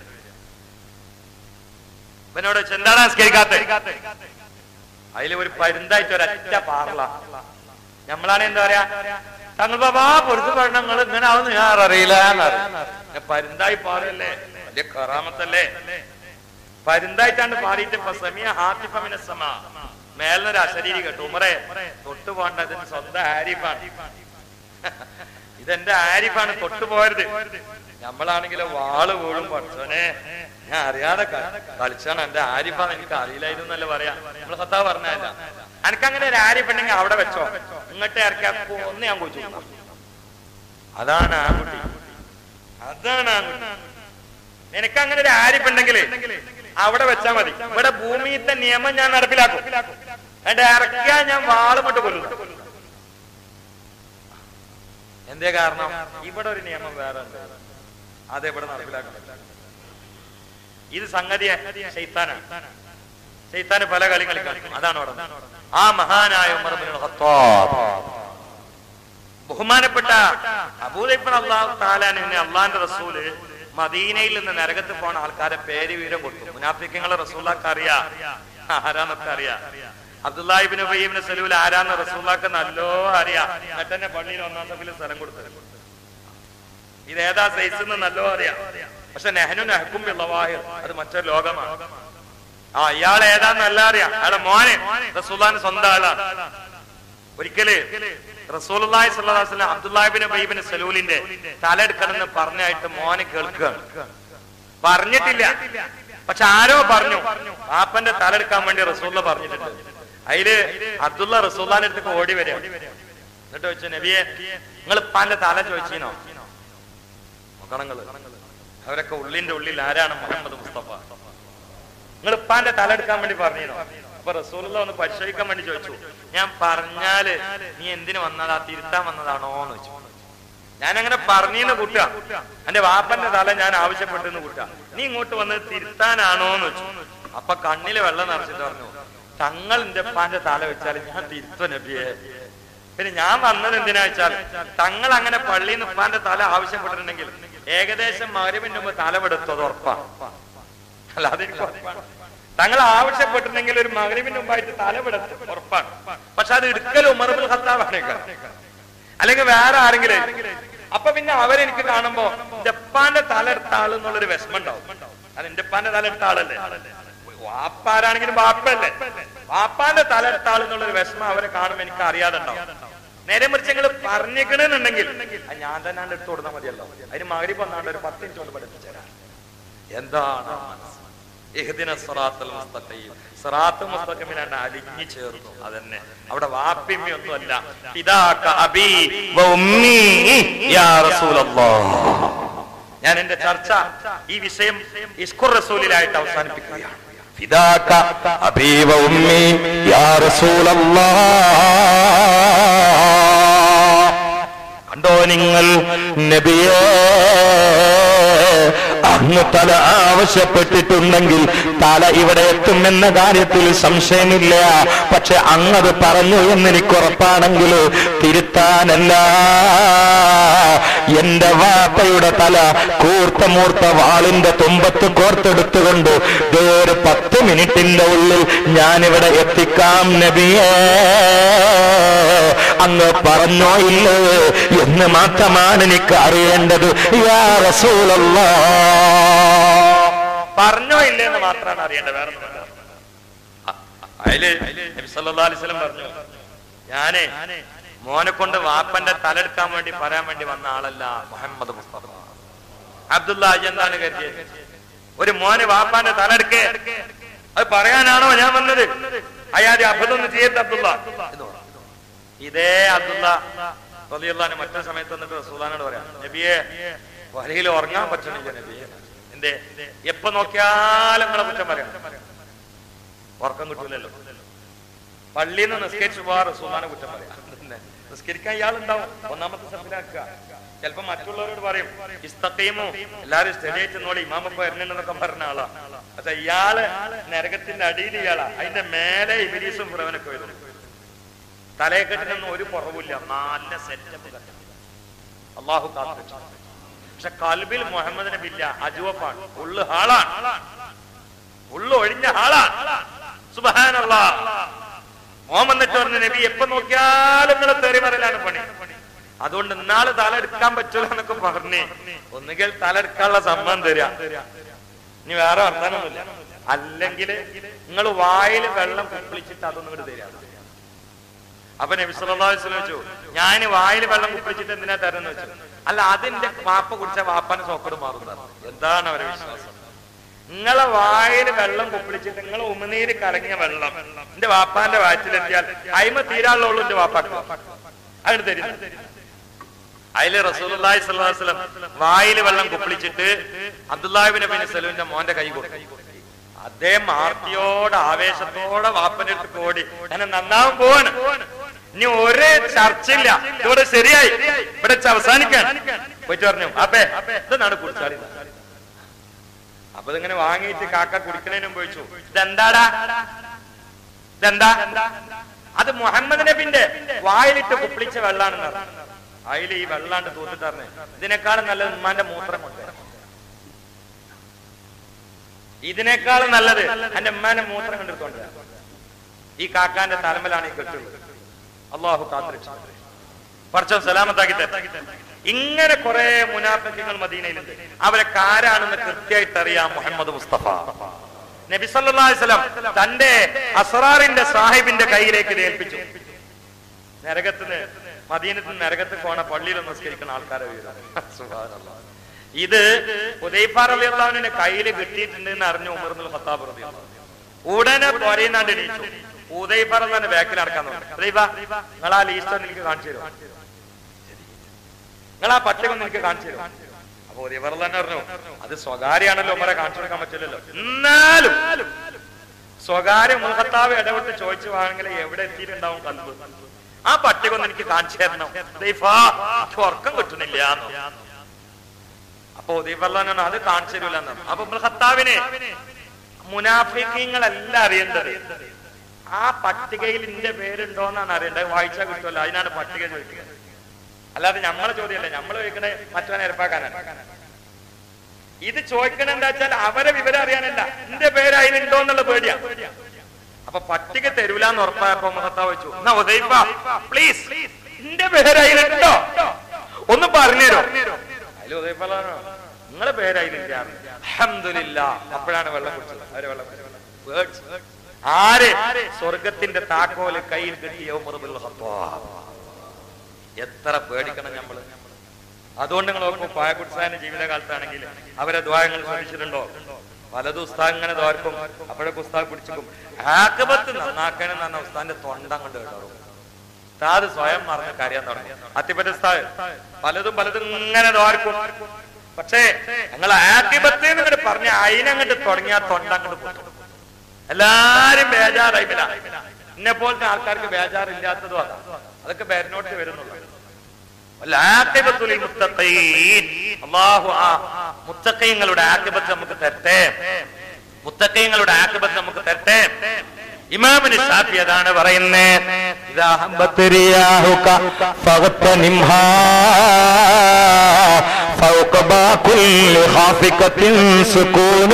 [SPEAKER 3] ഇവനോട് ചോദിച്ചു, എന്താണ് നിസ്കരിക്കാത്ത അതിൽ ഒരു പരുന്തായിട്ട് ഒരൊറ്റ പാറല നമ്മളാണ് എന്താ പറയാ തങ്ങൾ ബാബാ പൊരുത്ത് പറഞ്ഞ നിങ്ങൾ ഇങ്ങനെ ആവുന്ന ഞാൻ അറിയില്ല എന്നറിയും. പരുന്തായി പാറല്ലേ വലിയ കറാമത്തല്ലേ പരുന്തായിട്ടാണ് പാടിയിട്ട് ഇപ്പൊ സമീയ ഹാത്തിഫമിന സമ മേലൊരു അശരീരി കേട്ടു ഉമറെ തൊട്ടു പോകണ്ട ഇതിന് സ്വന്തം ആരിഫാണ് ഇതെന്റെ ആരിഫാണ് തൊട്ടു പോരുത് നമ്മളാണെങ്കിലോ വാള് വീഴും പഠിച്ചോനെ ഞാൻ അറിയാതെ ക- കളിച്ചാണ് എന്റെ ആരിഫാന്ന് എനിക്ക് അറിയില്ലായിരുന്നു എന്നല്ല പറയാ നമ്മള് സത്താ പറഞ്ഞല്ല എനിക്കങ്ങനെ ഒരു ആരിഫ് ഉണ്ടെങ്കിൽ അവിടെ വെച്ചോ ഇങ്ങോട്ട് ഇറക്കിയാ ഒന്ന് ഞാൻ കുഴിച്ചു അതാണ് ആൺകുട്ടി അതാണ് ആൺകുട്ടി നിനക്ക് അങ്ങനെ ഒരു ആരിഫ് ഉണ്ടെങ്കിൽ അവിടെ വെച്ചാ മതി ഇവിടെ ഭൂമിയിലത്തെ നിയമം ഞാൻ നടപ്പിലാക്കും എന്റെ ഇറക്കിയാ ഞാൻ വാളുമിട്ട് കൊല്ലുന്നു എന്തേ കാരണം ഇവിടെ ഒരു നിയമം വേറെ ഉണ്ട് അതെവിടെ നടപ്പിലാക്കണം ഇത് സംഗതി ശൈത്താനാണ് ശൈത്താന് പല കളി കളിക്കണം അതാണ് അവിടെ ആ മഹാനായ ഉമർ ഇബ്നുൽ ഖത്താബ് ബഹുമാനപ്പെട്ട അബൂദൈബൻ അള്ളാഹു താലാനെ അള്ളാന്റെ റസൂല് മദീനയിൽ നിന്ന് നരകത്ത് പോണ ആൾക്കാരെ പേര് വീരം കൊടുത്തു മുനാഫിക്കങ്ങളെ റസൂലാക്ക് അറിയാ ആരാന്നൊക്കെ അറിയാ അബ്ദുല്ലാഹിബിന് ഉബയ്യബിന് സലൂൽ ആരാന്ന് റസൂലാക്ക് നല്ലോ അറിയാ എന്നിട്ട് തന്നെ പള്ളിയിൽ ഒന്നാം സഭയിൽ സ്ഥലം കൊടുത്തത് ഇത് ഏതാ സൈസ് എന്ന് നല്ലോ അറിയാം പക്ഷെ നെഹനു നെഹക്കും വിളവാഹിർ അത് മറ്റൊരു ലോകമാണ് ആ ഇയാൾ ഏതാന്ന് നല്ല അറിയാം അയാളെ മോനെ റസൂലാന് സ്വന്തം ആളാണ് ഒരിക്കല് റസൂലുള്ളാഹി സ്വല്ലല്ലാഹു അലൈഹി വസല്ലം അബ്ദുല്ലാഹിബ്നു ബൈബിന് സലൂലിന്റെ തലെടുക്കണമെന്ന് പറഞ്ഞായിട്ട് മോനെ കേൾക്കുകയാണ് പറഞ്ഞിട്ടില്ല പക്ഷെ ആരോ പറഞ്ഞു പാപ്പന്റെ തലെടുക്കാൻ വേണ്ടി റസൂള്ള പറഞ്ഞിട്ടുണ്ട് അതില് അബ്ദുള്ള റസൂല്ലാന്റെ അടുത്തേക്ക് ഓടി വരിക എന്നിട്ട് ചോദിച്ചു നബിയെ നിങ്ങൾ ഇപ്പാന്റെ തല ചോദിച്ചീനോ നോക്കണങ്ങള് അവരൊക്കെ ഉള്ളിന്റെ ഉള്ളിൽ ആരാണ് മുഹമ്മദ് മുസ്തഫ നിങ്ങൾ ഇപ്പാന്റെ തലെടുക്കാൻ വേണ്ടി പറഞ്ഞിരുന്നോ അപ്പൊ റസൂലുള്ള ഒന്ന് പരിശോധിക്കാൻ വേണ്ടി ചോദിച്ചു ഞാൻ പറഞ്ഞാല് നീ എന്തിനു വന്നതാ തിരുത്താൻ വന്നതാണോ എന്ന് വെച്ചു ഞാൻ അങ്ങനെ പറഞ്ഞിന്ന് കൂട്ടുക എന്റെ വാപ്പന്റെ തല ഞാൻ ആവശ്യപ്പെട്ടെന്ന് കൂട്ടുക നീ ഇങ്ങോട്ട് വന്ന് തിരുത്താനാണോ എന്ന് വെച്ചു അപ്പൊ കണ്ണില് വെള്ളം നിറച്ചിട്ട് പറഞ്ഞു തങ്ങൾ എന്റെ ഉപ്പാന്റെ തല വെച്ചാൽ ഞാൻ തിരുത്തു നബിയെ പിന്നെ ഞാൻ വന്നത് എന്തിനാ വെച്ചാൽ തങ്ങൾ അങ്ങനെ പള്ളിയിൽ നിന്ന് ഉപ്പാന്റെ തല ആവശ്യപ്പെട്ടിട്ടുണ്ടെങ്കിൽ ഏകദേശം മകരവിന്റെ മുമ്പ് തലമെടുത്തത് ഉറപ്പാണ് അല്ലാതെ എനിക്ക് ഉറപ്പാണ് തങ്ങൾ ആവശ്യപ്പെട്ടിട്ടുണ്ടെങ്കിൽ ഒരു മകരവിന്റെ മുമ്പായിട്ട് തലമെടുത്ത് ഉറപ്പാണ് പക്ഷെ അത് എടുക്കൽ ഉമർബുൽ ഖത്താബാണ് അല്ലെങ്കിൽ വേറെ ആരെങ്കിലും അപ്പൊ പിന്നെ അവരെനിക്ക് കാണുമ്പോ എന്റെ ഉപ്പാന്റെ തല എടുത്ത ആൾ എന്നുള്ളൊരു വിഷമം ഉണ്ടാവും അത് എന്റെ ഉപ്പാന്റെ തല എടുത്ത ആളല്ലേ വാപ്പാരാണെങ്കിലും വാപ്പല്ലേ വാപ്പാന്റെ തല എടുത്ത ആൾ എന്നുള്ളൊരു വിഷമം അവരെ കാണുമ്പോ എനിക്ക് അറിയാതെ ഉണ്ടാവും നേരെ മറിച്ച് ഞങ്ങൾ പറഞ്ഞേക്കണെന്നുണ്ടെങ്കിൽ അത് ഞാൻ തന്നെ എടുത്തു കൊടുത്താൽ മതിയല്ലോ അതിന് മകരി വന്നാണ്ട് ഒരു പത്ത് മിനിറ്റ് കൊണ്ട് പഠിപ്പിച്ചു തരാം എന്താണ് ആ മനസ്സ്? ഇഹ്ദിന സിറാത്തൽ മുസ്തഖീം. സിറാത്ത് മുസ്തഖീമിലാണ് അലിഞ്ഞു ചേർന്നു അതന്നെ അവിടെ വാപ്പിമ്മി ഒന്നുമല്ല പിതാക്ക അബി വ ഉമ്മി യാ റസൂലല്ലാഹ് ഞാൻ എന്റെ ചർച്ച ഈ വിഷയം ഇസ്കുർ റസൂലിലായിട്ട് അവസാനിപ്പിക്കുകയാണ്
[SPEAKER 4] ഫിദാക അബീ വ ഉമ്മി യാ റസൂലല്ലാഹ് കണ്ടോ നിങ്ങൾ നബിയേ അങ്ങ് തല ആവശ്യപ്പെട്ടിട്ടുണ്ടെങ്കിൽ തല ഇവിടെ എത്തുമെന്ന കാര്യത്തിൽ സംശയമില്ല പക്ഷെ അങ്ങത് പറഞ്ഞു എന്നെനിക്ക് ഉറപ്പാണെങ്കിൽ തിരുത്താനല്ല എന്റെ വാപ്പയുടെ തല കൂർത്ത മൂർത്ത വാളിന്റെ തുമ്പത്ത് കോർത്തെടുത്തുകൊണ്ട് ദേ ഒരു പത്ത് മിനിറ്റിന്റെ ഉള്ളിൽ ഞാനിവിടെ എത്തിക്കാം നബിയേ അങ്ങ് പറഞ്ഞോ ഇല്ലേ എന്ന് മാത്രമാണ് എനിക്ക് അറിയേണ്ടത് യാ റസൂലല്ലാ
[SPEAKER 3] പറഞ്ഞോ ഇല്ലേ എന്ന് മാത്രമാണ് അറിയേണ്ടത് വേറെ ഒന്നുമല്ല. അ- അതില് നബി സല്ലല്ലാഹു അലൈഹി വസല്ലം പറഞ്ഞു ഞാനേ മോനെ കൊണ്ട് വാപ്പന്റെ തലെടുക്കാൻ വേണ്ടി പറയാൻ വേണ്ടി വന്ന ആളല്ല മുഹമ്മദ് മുസ്തഫ അബ്ദുള്ള എന്താണ് കരുതിയത് ഒരു മോനെ വാപ്പാന്റെ തലെടുക്കേ അത് പറയാനാണോ ഞാൻ വന്നത് അയാതെ അബദ്ധമൊന്നും ചെയ്യരുത് അബ്ദുള്ള എന്ന് പറഞ്ഞു. ഇതേ അബ്ദുള്ള റളിയല്ലാഹു അൻഹു മറ്റൊരു സമയത്ത് വന്നിട്ട് റസൂലാനോട് പറയാം നബിയെ വരയിൽ ഉറങ്ങാൻ പറ്റണില്ല നബിയെ എന്തേ എപ്പോ നോക്കിയാലും നിങ്ങളെ കുറ്റം പറയാം ഉറക്കം കിട്ടൂലല്ലോ പള്ളിയിൽ നിന്ന് നിസ്കരിച്ചു പോവാ റസൂലാനെ കുറ്റം പറയാം അതന്നെ. നിസ്കരിക്കാൻ ഇയാളുണ്ടാവും ഒന്നാമത്തെ സഫിലാക്കുക ചിലപ്പോ മറ്റുള്ളവരോട് പറയും ഇസ്തക്കീമോ എല്ലാരും സ്റ്റഡി ആയിട്ട് നോളി ഇമാമൊക്കെ വരണുണ്ടെന്നൊക്കെ പറഞ്ഞ ആളാ പക്ഷെ ഇയാള് നരകത്തിന്റെ അടിയിൽ ഇയാളാ അതിന്റെ മേലെ ഇബിലീസും ഫിറവനൊക്കെ വരുന്നു തലയെക്കെട്ടിനൊന്നും ഒരു കുറവില്ല നല്ല സെറ്റപ്പ് അള്ളാഹു കാത്തു പക്ഷെ കൽബിൽ മുഹമ്മദ് നബി ഇല്ല അജുവപ്പാണ് ഉള്ളു ഹാളാണ് ഉള്ളു ഒഴിഞ്ഞ ഹാളാണ് സുബഹാനല്ല മോൻ വന്നിട്ട് പറഞ്ഞു നബി എപ്പോ നോക്കിയാലും നിങ്ങളെ തെറി പറയലാണ് പണി അതുകൊണ്ട് ഇന്നാള് തല എടുക്കാൻ പറ്റൂല എന്നൊക്കെ പറഞ്ഞേ ഒന്നുകിൽ തല എടുക്കാനുള്ള സമ്മതം തരാ ഇനി വേറെ വർത്താനൊന്നുമില്ല അല്ലെങ്കിൽ നിങ്ങൾ വായിൽ വെള്ളം കുപ്പിളിച്ചിട്ട് അതൊന്നും ഇങ്ങോട്ട് തരാം അപ്പൊ നബി സല്ലല്ലാഹു അലൈഹി വസല്ലം ചോദിച്ചു ഞാൻ വായിൽ വെള്ളം കുപ്പിളിച്ചിട്ട് എന്തിനാ തരുന്ന വെച്ചു അല്ല അതിന്റെ വാപ്പ കുടിച്ച വാപ്പാന്റെ സോക്കട് മാറുന്നതാണ് എന്താണ് അവരെ വിശ്വാസം നിങ്ങളെ വായിൽ വെള്ളം കുപ്പിളിച്ചിട്ട് നിങ്ങളെ ഉമിനീര് കലങ്ങിയ വെള്ളം എന്റെ വാപ്പാന്റെ വാറ്റിലെത്തിയാൽ അയിമ തീരാളുള്ളൂ എന്റെ വാപ്പാക്ക് അങ്ങനെ തരും അതില് റസൂലുള്ളാഹി സ്വല്ലല്ലാഹു അലൈഹി വസല്ലം വായിൽ വെള്ളം കുപ്പിളിച്ചിട്ട് അബ്ദുല്ലാഹിബിൻ നബി സലൂന്റെ മോന്റെ കൈ കൊടുത്തു അദ്ദേഹം ആർത്തിയോടെ ആവേശത്തോടെ വാപ്പന്റെ അടുത്ത് ഓടി കൂടി അങ്ങനെ നന്നാവാൻ പോവാണ് ഇനി ഒരേ ചർച്ചയില്ല ഇവിടെ ശരിയായി ഇവിടെ വെച്ച് അവസാനിക്കാൻ പോയിട്ട് പറഞ്ഞു അപ്പേ ഇതെന്നാണ് കുടിച്ചാളി അപ്പൊ ഇതിങ്ങനെ വാങ്ങിയിട്ട് കാക്ക കുടിക്കണേനും പോയിച്ചു ഇതെന്താടാ ഇതെന്താ അത് മുഹമ്മദ് നബിന്റെ വായിലിട്ട് കുപ്പിളിച്ച വെള്ളാണെന്ന് പറഞ്ഞു അതിൽ ഈ വെള്ളാണ്ട് തൂത്തിട്ടറിഞ്ഞ് ഇതിനേക്കാളും നല്ലത് ഉമ്മാന്റെ മൂത്രം കൊണ്ട് ഇതിനേക്കാളും നല്ലത് എന്റെ ഉമ്മാന്റെ മൂത്രം കണ്ടെടുത്തോണ്ട് ഈ കാക്കാന്റെ തലമലാണ് ഈ കെട്ടുള്ളത് അള്ളാഹു കാത്തിരിച്ചു പറച്ചോ സലാമത്താക്കി തരാം. ഇങ്ങനെ കുറെ മുനാഫിക്കങ്ങൾ മദീനയിലുണ്ട് അവരൊക്കെ ആരാണെന്ന് കൃത്യമായിട്ട് അറിയാം മുഹമ്മദ് മുസ്തഫ നബി സല്ലല്ലാഹു അലൈഹി വസല്ലം തന്റെ അസ്റാറിന്റെ സാഹിബിന്റെ കയ്യിലേക്ക് ഇത് ഏൽപ്പിച്ചു നരകത്തിന് മദീനത്തിൽ നിന്ന് നരകത്ത് പോണ പള്ളിയിൽ നമസ്കരിക്കുന്ന ആൾക്കാരെ വിവരം സുബ്ഹാനല്ലാഹ്. ഇത് ഉദയഫാറിയാവിന്റെ കയ്യിൽ കിട്ടിയിട്ടുണ്ട് എന്ന് അറിഞ്ഞു ഉമർന്നുൽ ഖത്താബ് റളിയല്ലാഹു അൻഹു. ഉടനെ പൊരയുന്നാണ്ട് എണീച്ചു ഉദയഫാർ തന്നെ ബാക്കിൽ നടക്കാൻ നിങ്ങൾ ആ ലീസ്റ്റ് ഒന്ന് എനിക്ക് കാണിച്ചു തരും നിങ്ങൾ ആ പട്ടിക ഒന്ന് എനിക്ക് കാണിച്ചു തരും അപ്പൊ ഉദയഫാർ തന്നെ പറഞ്ഞു അത് സ്വകാര്യാണല്ലോ ഉമരെ കാണിച്ചു കൊടുക്കാൻ പറ്റില്ലല്ലോ എന്നാലും സ്വകാര്യ മുഖത്താവ് ഇടപെട്ട് ചോദിച്ചു വാങ്ങൽ എവിടെ എത്തിയിട്ടുണ്ടാവും കൽബ് ആ പട്ടിക ഒന്ന് എനിക്ക് കാണിച്ചു തരണം ദൈഫാ, എനിക്ക് ഉറക്കം കിട്ടുന്നില്ല അപ്പൊ ഉദയഫർലാൻ അത് കാണിച്ചു തരൂല അപ്പൊ മുഖത്താവിനെ മുനാഫിക്കങ്ങളെല്ലാം അറിയേണ്ടത് ആ പട്ടികയിൽ എന്റെ പേരുണ്ടോന്നാണ് അറിയേണ്ടത് വായിച്ചാൽ കിട്ടുമല്ലോ അതിനാണ് പട്ടിക ചോദിക്കുന്നത് അല്ലാതെ നമ്മളെ ചോദ്യമല്ല നമ്മൾ ചോദിക്കണേ മറ്റവനെ ഏർപ്പാക്കാനാണ് ഇത് ചോദിക്കണ എന്താ വെച്ചാൽ അവരെ വിവരം അറിയാനല്ല എന്റെ പേര് അതിലുണ്ടോ എന്നുള്ള പേടിയാ അപ്പൊ പട്ടിക തരൂലെന്ന് ഉറപ്പായപ്പോ മുഖത്താ വെച്ചു എന്നാ ഉദയിപ്പ പ്ലീസ് എന്റെ പേര് അതിലുണ്ടോ ഒന്ന് പറഞ്ഞുതരോ അതിൽ ഉദയിപ്പ നിങ്ങളെ പേര് അതിലില്ല അഹമ്മദില്ല അപ്പോഴാണ് വെള്ളം കുടിച്ചത് അവര് വെള്ളം കുടിച്ചത് Words. ആര് സ്വർഗത്തിന്റെ താക്കോല് കയ്യിൽ കിട്ടിയ ഉമറുൽ ഖത്താബ് എത്ര പേടിക്കണം നമ്മള് അതുകൊണ്ട് നിങ്ങൾ നോക്കും പായക്കുടിസാന്റെ ജീവിതകാലത്താണെങ്കിൽ അവരെ ദ്വാരങ്ങൾ ശ്രമിച്ചിട്ടുണ്ടോ പലതും ഉസ്താദ് ഇങ്ങനെ ദ്വാരക്കും അപ്പോഴൊക്കെ ഉസ്താദ് പിടിച്ചിക്കും ആക്കബത്ത് നന്നാക്കണം എന്ന് പറഞ്ഞ ഉസ്താദിന്റെ തൊണ്ട കൊണ്ട് കേട്ടോ ഉസ്താദ് സ്വയം മറന്ന് കരയാൻ തുടങ്ങി അത്തിപ്പറ്റ ഉസ്താദ് പലതും പലതും ഇങ്ങനെ ദ്വാരക്കും പക്ഷേ ഞങ്ങൾ ആക്കിബത്ത് എന്നിങ്ങോട്ട് പറഞ്ഞ അതിനങ്ങോട്ട് തുടങ്ങിയ തൊണ്ട അങ്ങോട്ട് പൊട്ടും എല്ലാരും ബേജാറായി എന്നെ പോലത്തെ ആൾക്കാർക്ക് ബേജാറില്ലാത്തതും അതാ അതൊക്കെ ബേരനോട്ട് വരുന്നുള്ളൂ വല്ലാഖിബത്തുലിൽ മുത്തഖീൻ. അല്ലാഹു ആ മുത്തഖീങ്ങളുടെ ആക്കിബത്ത് നമുക്ക് തരട്ടെ മുത്തഖീങ്ങളുടെ ആക്കിബത്ത് നമുക്ക് തരട്ടെ ഇമാമിന് ഷാഫി അതാണ് പറയുന്നത് ഇതാ
[SPEAKER 4] هبت رياحك فاغتنمها فوق با كل خافقة سكون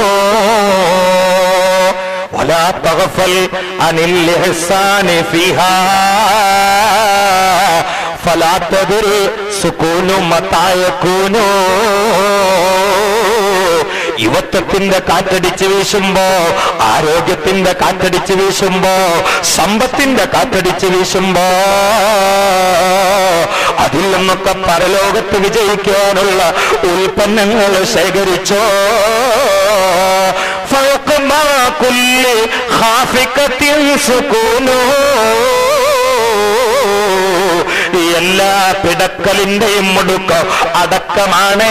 [SPEAKER 4] ولا تغفل عن الإحسان فيها فلا تدري سكون متى يكون യുവത്വത്തിന്റെ കാറ്റടിച്ച് വീശുമ്പോ ആരോഗ്യത്തിന്റെ കാറ്റടിച്ച് വീശുമ്പോ സമ്പത്തിന്റെ കാറ്റടിച്ച് വീശുമ്പോ അതിൽ നിന്നൊക്കെ പരലോകത്ത് വിജയിക്കാനുള്ള ഉൽപ്പന്നങ്ങൾ ശേഖരിച്ചോ فوق ما كل خافقة سكون എല്ലാ പിടക്കലിന്റെയും മുടുക്ക അടക്കമാണ്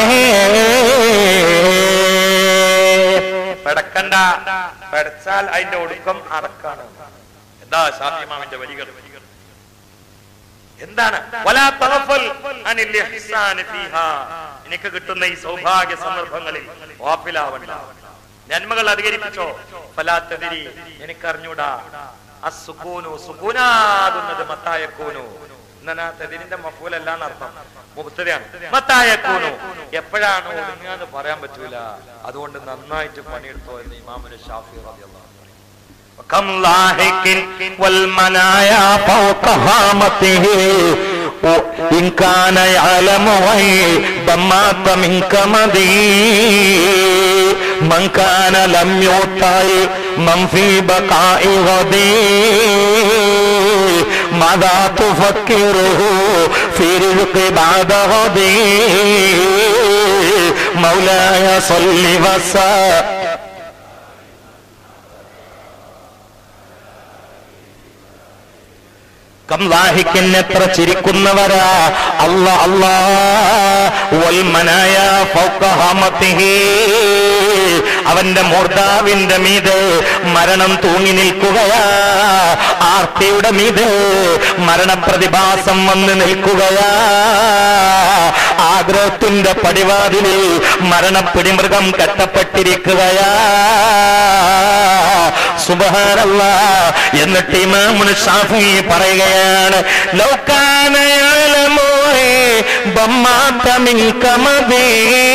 [SPEAKER 3] പെടക്കണ്ട പെടച്ചാൽ അതിന്റെ ഒടുക്കം അടക്കാണ് എന്താ ഷാഫിമാമിന്റെ വരികൾ എന്താണ് വലാ തഗഫൽ അനിൽ ഇഹ്സാനി ഫീഹാ. നിനക്ക് കിട്ടുന്ന ഈ സൗഭാഗ്യ സന്ദർഭങ്ങളിൽ വാപ്പിലാവണ്ട നന്മകൾ അധികരിപ്പിച്ചോ ഫലാത്തതിരി എനിക്കറിഞ്ഞൂടാ അസുക്കൂനു സുക്കൂനാകുന്നത് മത്തായക്കൂനു എന്നതിന്റെ മഫൂലല്ല എന്നർത്ഥം മുക്തതയാണ് മത്തായക്കൂനു എപ്പോഴാണ് ഒടുങ്ങാന്ന് പറയാൻ പറ്റൂല അതുകൊണ്ട് നന്നായിട്ട് പണിയെടുത്തോ എന്ന് ഇമാമുന് ഷാഫി റളിയല്ലാഹു അൻഹു
[SPEAKER 4] كم لاحق والمنايا فوق هامته إن كان يعلم غيب مات من كمدي من كان لم يطع من في بقاء غدي ماذا تفكره في رزق بعد غدي مولاي صل وسلم കംലാഹിക്കിന് എത്ര ചിരിക്കുന്നവരാ അല്ല അല്ലാ വൽമനായ ഫൗഖഹാമത്തിഹി. അവന്റെ മൂർധാവിന്റെ മീത് മരണം തൂങ്ങി നിൽക്കുകയാ ആർ കുട്ടിയുടെ മീതെ മരണപ്രതിഭാസം വന്ന് നിൽക്കുകയാ ആഗ്രഹത്തിന്റെ പടിവാതിലിൽ മരണപ്പിടിമൃഗം കെട്ടപ്പെട്ടിരിക്കുകയാ സുബഹാനല്ല എന്നിട്ട് ഇമാമുൽ ഷാഫി പറയുകയാണ് ലൗകാന യഅലമു ബമ്മാത മിൻ കമദീ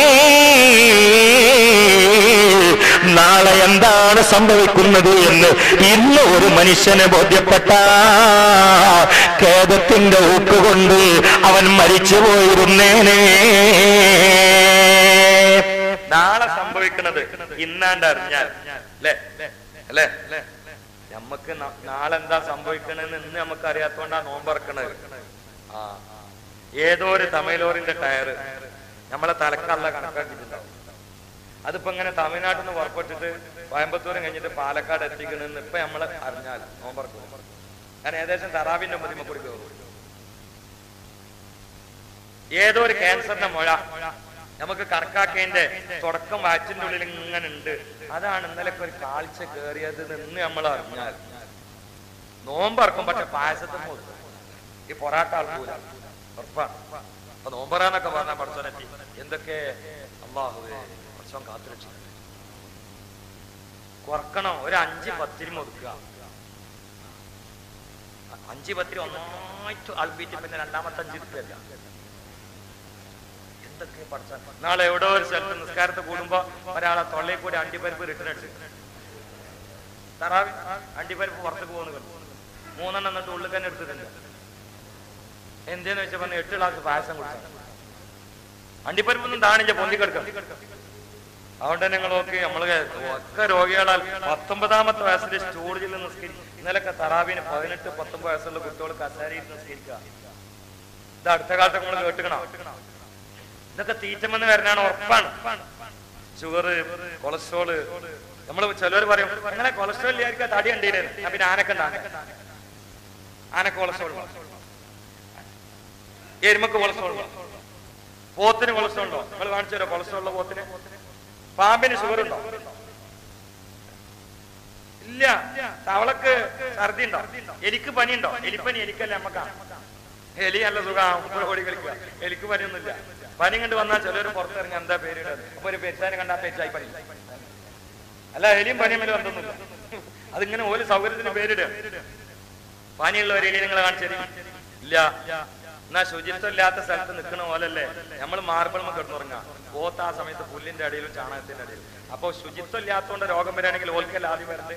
[SPEAKER 4] നാളെ എന്താണ് സംഭവിക്കുന്നത് എന്ന് ഇന്ന് ഒരു മനുഷ്യന് ബോധ്യപ്പെട്ട ഖേദത്തിന്റെ ഊക്കുകൊണ്ട് അവൻ മരിച്ചു പോയിരുന്നേനേ
[SPEAKER 3] നാളെ സംഭവിക്കുന്നത് ഇന്നാണ്ട് അറിഞ്ഞാൽ അല്ലേ അല്ലേ നമ്മക്ക് ന- നാളെ എന്താ സംഭവിക്കണെന്ന് ഇന്ന് നമുക്ക് അറിയാത്തോണ്ടാ നോമ്പറക്കണത് ആ ഏതോ ഒരു തമിഴോറിന്റെ ടയറ് നമ്മളെ തലക്കല്ല കണക്കാക്കിയിട്ടുണ്ടാവും അതിപ്പോ ഇങ്ങനെ തമിഴ്നാട്ടിൽ നിന്ന് പുറപ്പെട്ടിട്ട് കോയമ്പത്തൂരും കഴിഞ്ഞിട്ട് പാലക്കാട് എത്തിക്കണെന്ന് ഇപ്പൊ നമ്മള് അറിഞ്ഞാൽ നോമ്പറക്കും കാരണം ഏകദേശം തറാവിന്റെ മതിമ കൂടി കയറും ഏതോ ഒരു ക്യാൻസറിന്റെ മുഴ നമുക്ക് കണക്കാക്കേന്റെ തുടക്കം വാച്ചിന്റെ ഉള്ളിൽ ഇങ്ങനെ ഉണ്ട് അതാണ് ഇന്നലെ ഒരു കാഴ്ച കയറിയത് എന്ന് നമ്മൾ അറിഞ്ഞാൽ നോമ്പറക്കും പക്ഷെ പായസത്തിന് കൊടുക്കും ഈ പൊറാട്ട ആൾക്കൂല ഉറപ്പാണ് അപ്പൊ നോമ്പറാന്നൊക്കെ പറഞ്ഞ പഠിച്ചോനെത്തി എന്തൊക്കെ അള്ളാഹുവേ പഠിച്ചോൻ കാത്തുരക്ഷിക്കും കുറക്കണം ഒരു അഞ്ച് പത്തിരി ഒതുക്കുക അഞ്ച് പത്തിരി ഒന്നായിട്ട് ആൾബീറ്റ് പിന്നെ രണ്ടാമത്തെ അഞ്ച് കിട്ടില്ല എന്തൊക്കെ പഠിച്ച നാളെ എവിടോ ഒരു സ്ഥലത്ത് നിസ്കാരത്തെ കൂടുമ്പോ ഒരാളെ തൊള്ളയിൽ കൂടി അണ്ടിപ്പരിപ്പ് റിട്ടേൺ അടിച്ചു തറാവി അണ്ടിപ്പരിപ്പ് പുറത്തേക്ക് പോകുന്നു കണ്ടു മൂന്നെണ്ണം എന്നിട്ട് ഉള്ളിൽ തന്നെ എടുത്തിട്ടുണ്ട് എന്തേന്ന് വെച്ചാൽ പറഞ്ഞ എട്ട് ഗ്ലാസ് പായസം കുടിച്ചു അണ്ടിപ്പരിപ്പൊന്നും താണില്ല പൊന്തിക്കെടുക്കാം അതുകൊണ്ട് തന്നെ നിങ്ങളൊക്കെ നമ്മള് ഒക്കെ രോഗികളാൽ പത്തൊമ്പതാമത്തെ വയസ്സിൽ സ്റ്റോറേജിൽ നിസ്കരി ഇന്നലൊക്കെ തറാവിന് പതിനെട്ട് പത്തൊമ്പത് വയസ്സുള്ള കുട്ടികൾ കസാരയിൽ നിസ്കരിക്കുക ഇത് അടുത്ത കാലത്ത് നമ്മൾ കേട്ടുക്കണം ഇതൊക്കെ തീറ്റമെന്ന് വരണാണ് ഉറപ്പാണ് ഷുഗർ കൊളസ്ട്രോള് നമ്മൾ ചിലവർ പറയും അങ്ങനെ കൊളസ്ട്രോൾ ഇല്ലായിരിക്കും തടി ഉണ്ടീരായിരുന്നു പിന്നെ ആനക്ക് ഉണ്ടാകും ആനക്ക് കൊളസ്ട്രോൾ എരുമക്ക് കൊളസ്ട്രോൾ ഉണ്ടോ പോത്തിന് കൊളസ്ട്രോൾ ഉണ്ടോ നിങ്ങൾ കാണിച്ചു തരോ കൊളസ്ട്രോൾ ഉള്ള പോത്തിന് പാമ്പിന് ഷുഗർ ഉണ്ടോ ഇല്ല തവളക്ക് ഛർദി ഉണ്ടോ എലിക്ക് പനി ഉണ്ടോ എലിപ്പനി എലിക്കല്ല നമ്മക്കാ എലി നല്ല സുഖം ഓടി കളിക്കുക എലിക്ക് പനിയൊന്നുമില്ല പനി കണ്ട് വന്നാൽ ചിലർ പുറത്തിറങ്ങി എന്താ പേരിടുന്നത് അപ്പൊ ഒരു പെറ്റാനെ കണ്ടാ പെറ്റായി പനി അല്ല എലിയും പനിയും വരെ ബന്ധമൊന്നുമില്ല അതിങ്ങനെ ഓരോ സൗകര്യത്തിന് പേരിടുക പനിയുള്ള ഒരു എലി നിങ്ങൾ കാണിച്ചത് ഇല്ല എന്നാ ശുചിത്വം ഇല്ലാത്ത സ്ഥലത്ത് നിൽക്കണ പോലല്ലേ നമ്മൾ മാർബിൾമ കിടന്നുറങ്ങാം പോത്ത് ആ സമയത്ത് പുല്ലിന്റെ അടിയിലും ചാണകത്തിന്റെ അടിയിലും അപ്പൊ ശുചിത്വം ഇല്ലാത്തതുകൊണ്ട് രോഗം വരികയാണെങ്കിൽ ഓൽക്കല്ല ആദ്യം വരണ്ടേ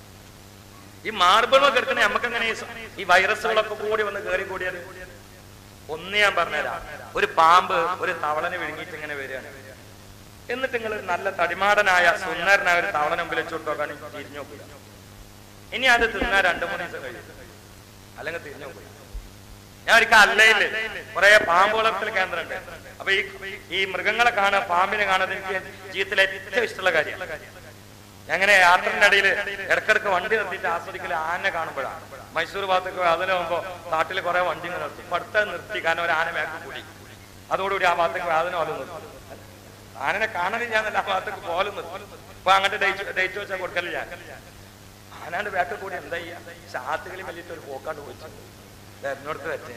[SPEAKER 3] ഈ മാർബിൾമ കിടക്കണേ നമുക്ക് എങ്ങനെ ഈ വൈറസുകളൊക്കെ കൂടി വന്ന് കയറി കൂടിയത് ഒന്ന് ഞാൻ പറഞ്ഞുതരാം ഒരു പാമ്പ് ഒരു തവളനെ വിഴുങ്ങിയിട്ട് ഇങ്ങനെ വരികയാണ് എന്നിട്ട് നിങ്ങൾ നല്ല തടിമാടനായ സുന്ദരനായ ഒരു തവളനെ മുമ്പിൽ വെച്ചോട്ട് നോക്കാൻ തിരിഞ്ഞു നോക്കുക ഇനി അത് തിന്നാൻ രണ്ടു മൂന്ന് ദിവസം കഴിയും അല്ലെങ്കിൽ തിരിഞ്ഞു നോക്കുക ഞാൻ ഒരിക്കൽ അല്ലയില് കുറെ പാമ്പ് വളർത്തൽ കേന്ദ്രമുണ്ട് അപ്പൊ ഈ ഈ മൃഗങ്ങളെ കാണുക പാമ്പിനെ കാണുന്നത് എനിക്ക് ജീവിതത്തിലെ ഏറ്റവും ഇഷ്ടമുള്ള കാര്യമാണ് അങ്ങനെ യാത്രന്റെ ഇടയിൽ ഇടക്കിടക്ക് വണ്ടി നിർത്തിയിട്ട് ആസ്വദിക്കൽ ആന കാണുമ്പോഴാണ് മൈസൂർ ഭാഗത്തൊക്കെ അതിന് പോകുമ്പോ നാട്ടിൽ കുറെ വണ്ടി ഇങ്ങനെ നിർത്തി ഇപ്പൊ അടുത്ത നിർത്തി കാരണം ഒരു ആന ബാക്ക് കൂടി അതോടുകൂടി ആ ഭാഗത്തേക്ക് വാതിന് പോലെ നിർത്തി ആനനെ കാണാനില്ല എന്നല്ല ആ ഭാഗത്തേക്ക് പോലും നിർത്തി ഇപ്പൊ അങ്ങോട്ട് ഡേറ്റ് ഡേറ്റ് വെച്ചാൽ കൊടുക്കലില്ല ആനാണ്ട് ബാക്ക് കൂടി എന്താ ചെയ്യാ ശാത്തുകളിൽ വലിയിട്ട് ഒരു പോക്കാണ്ട് പോയിച്ചു എന്നോടത്ത് പറ്റേ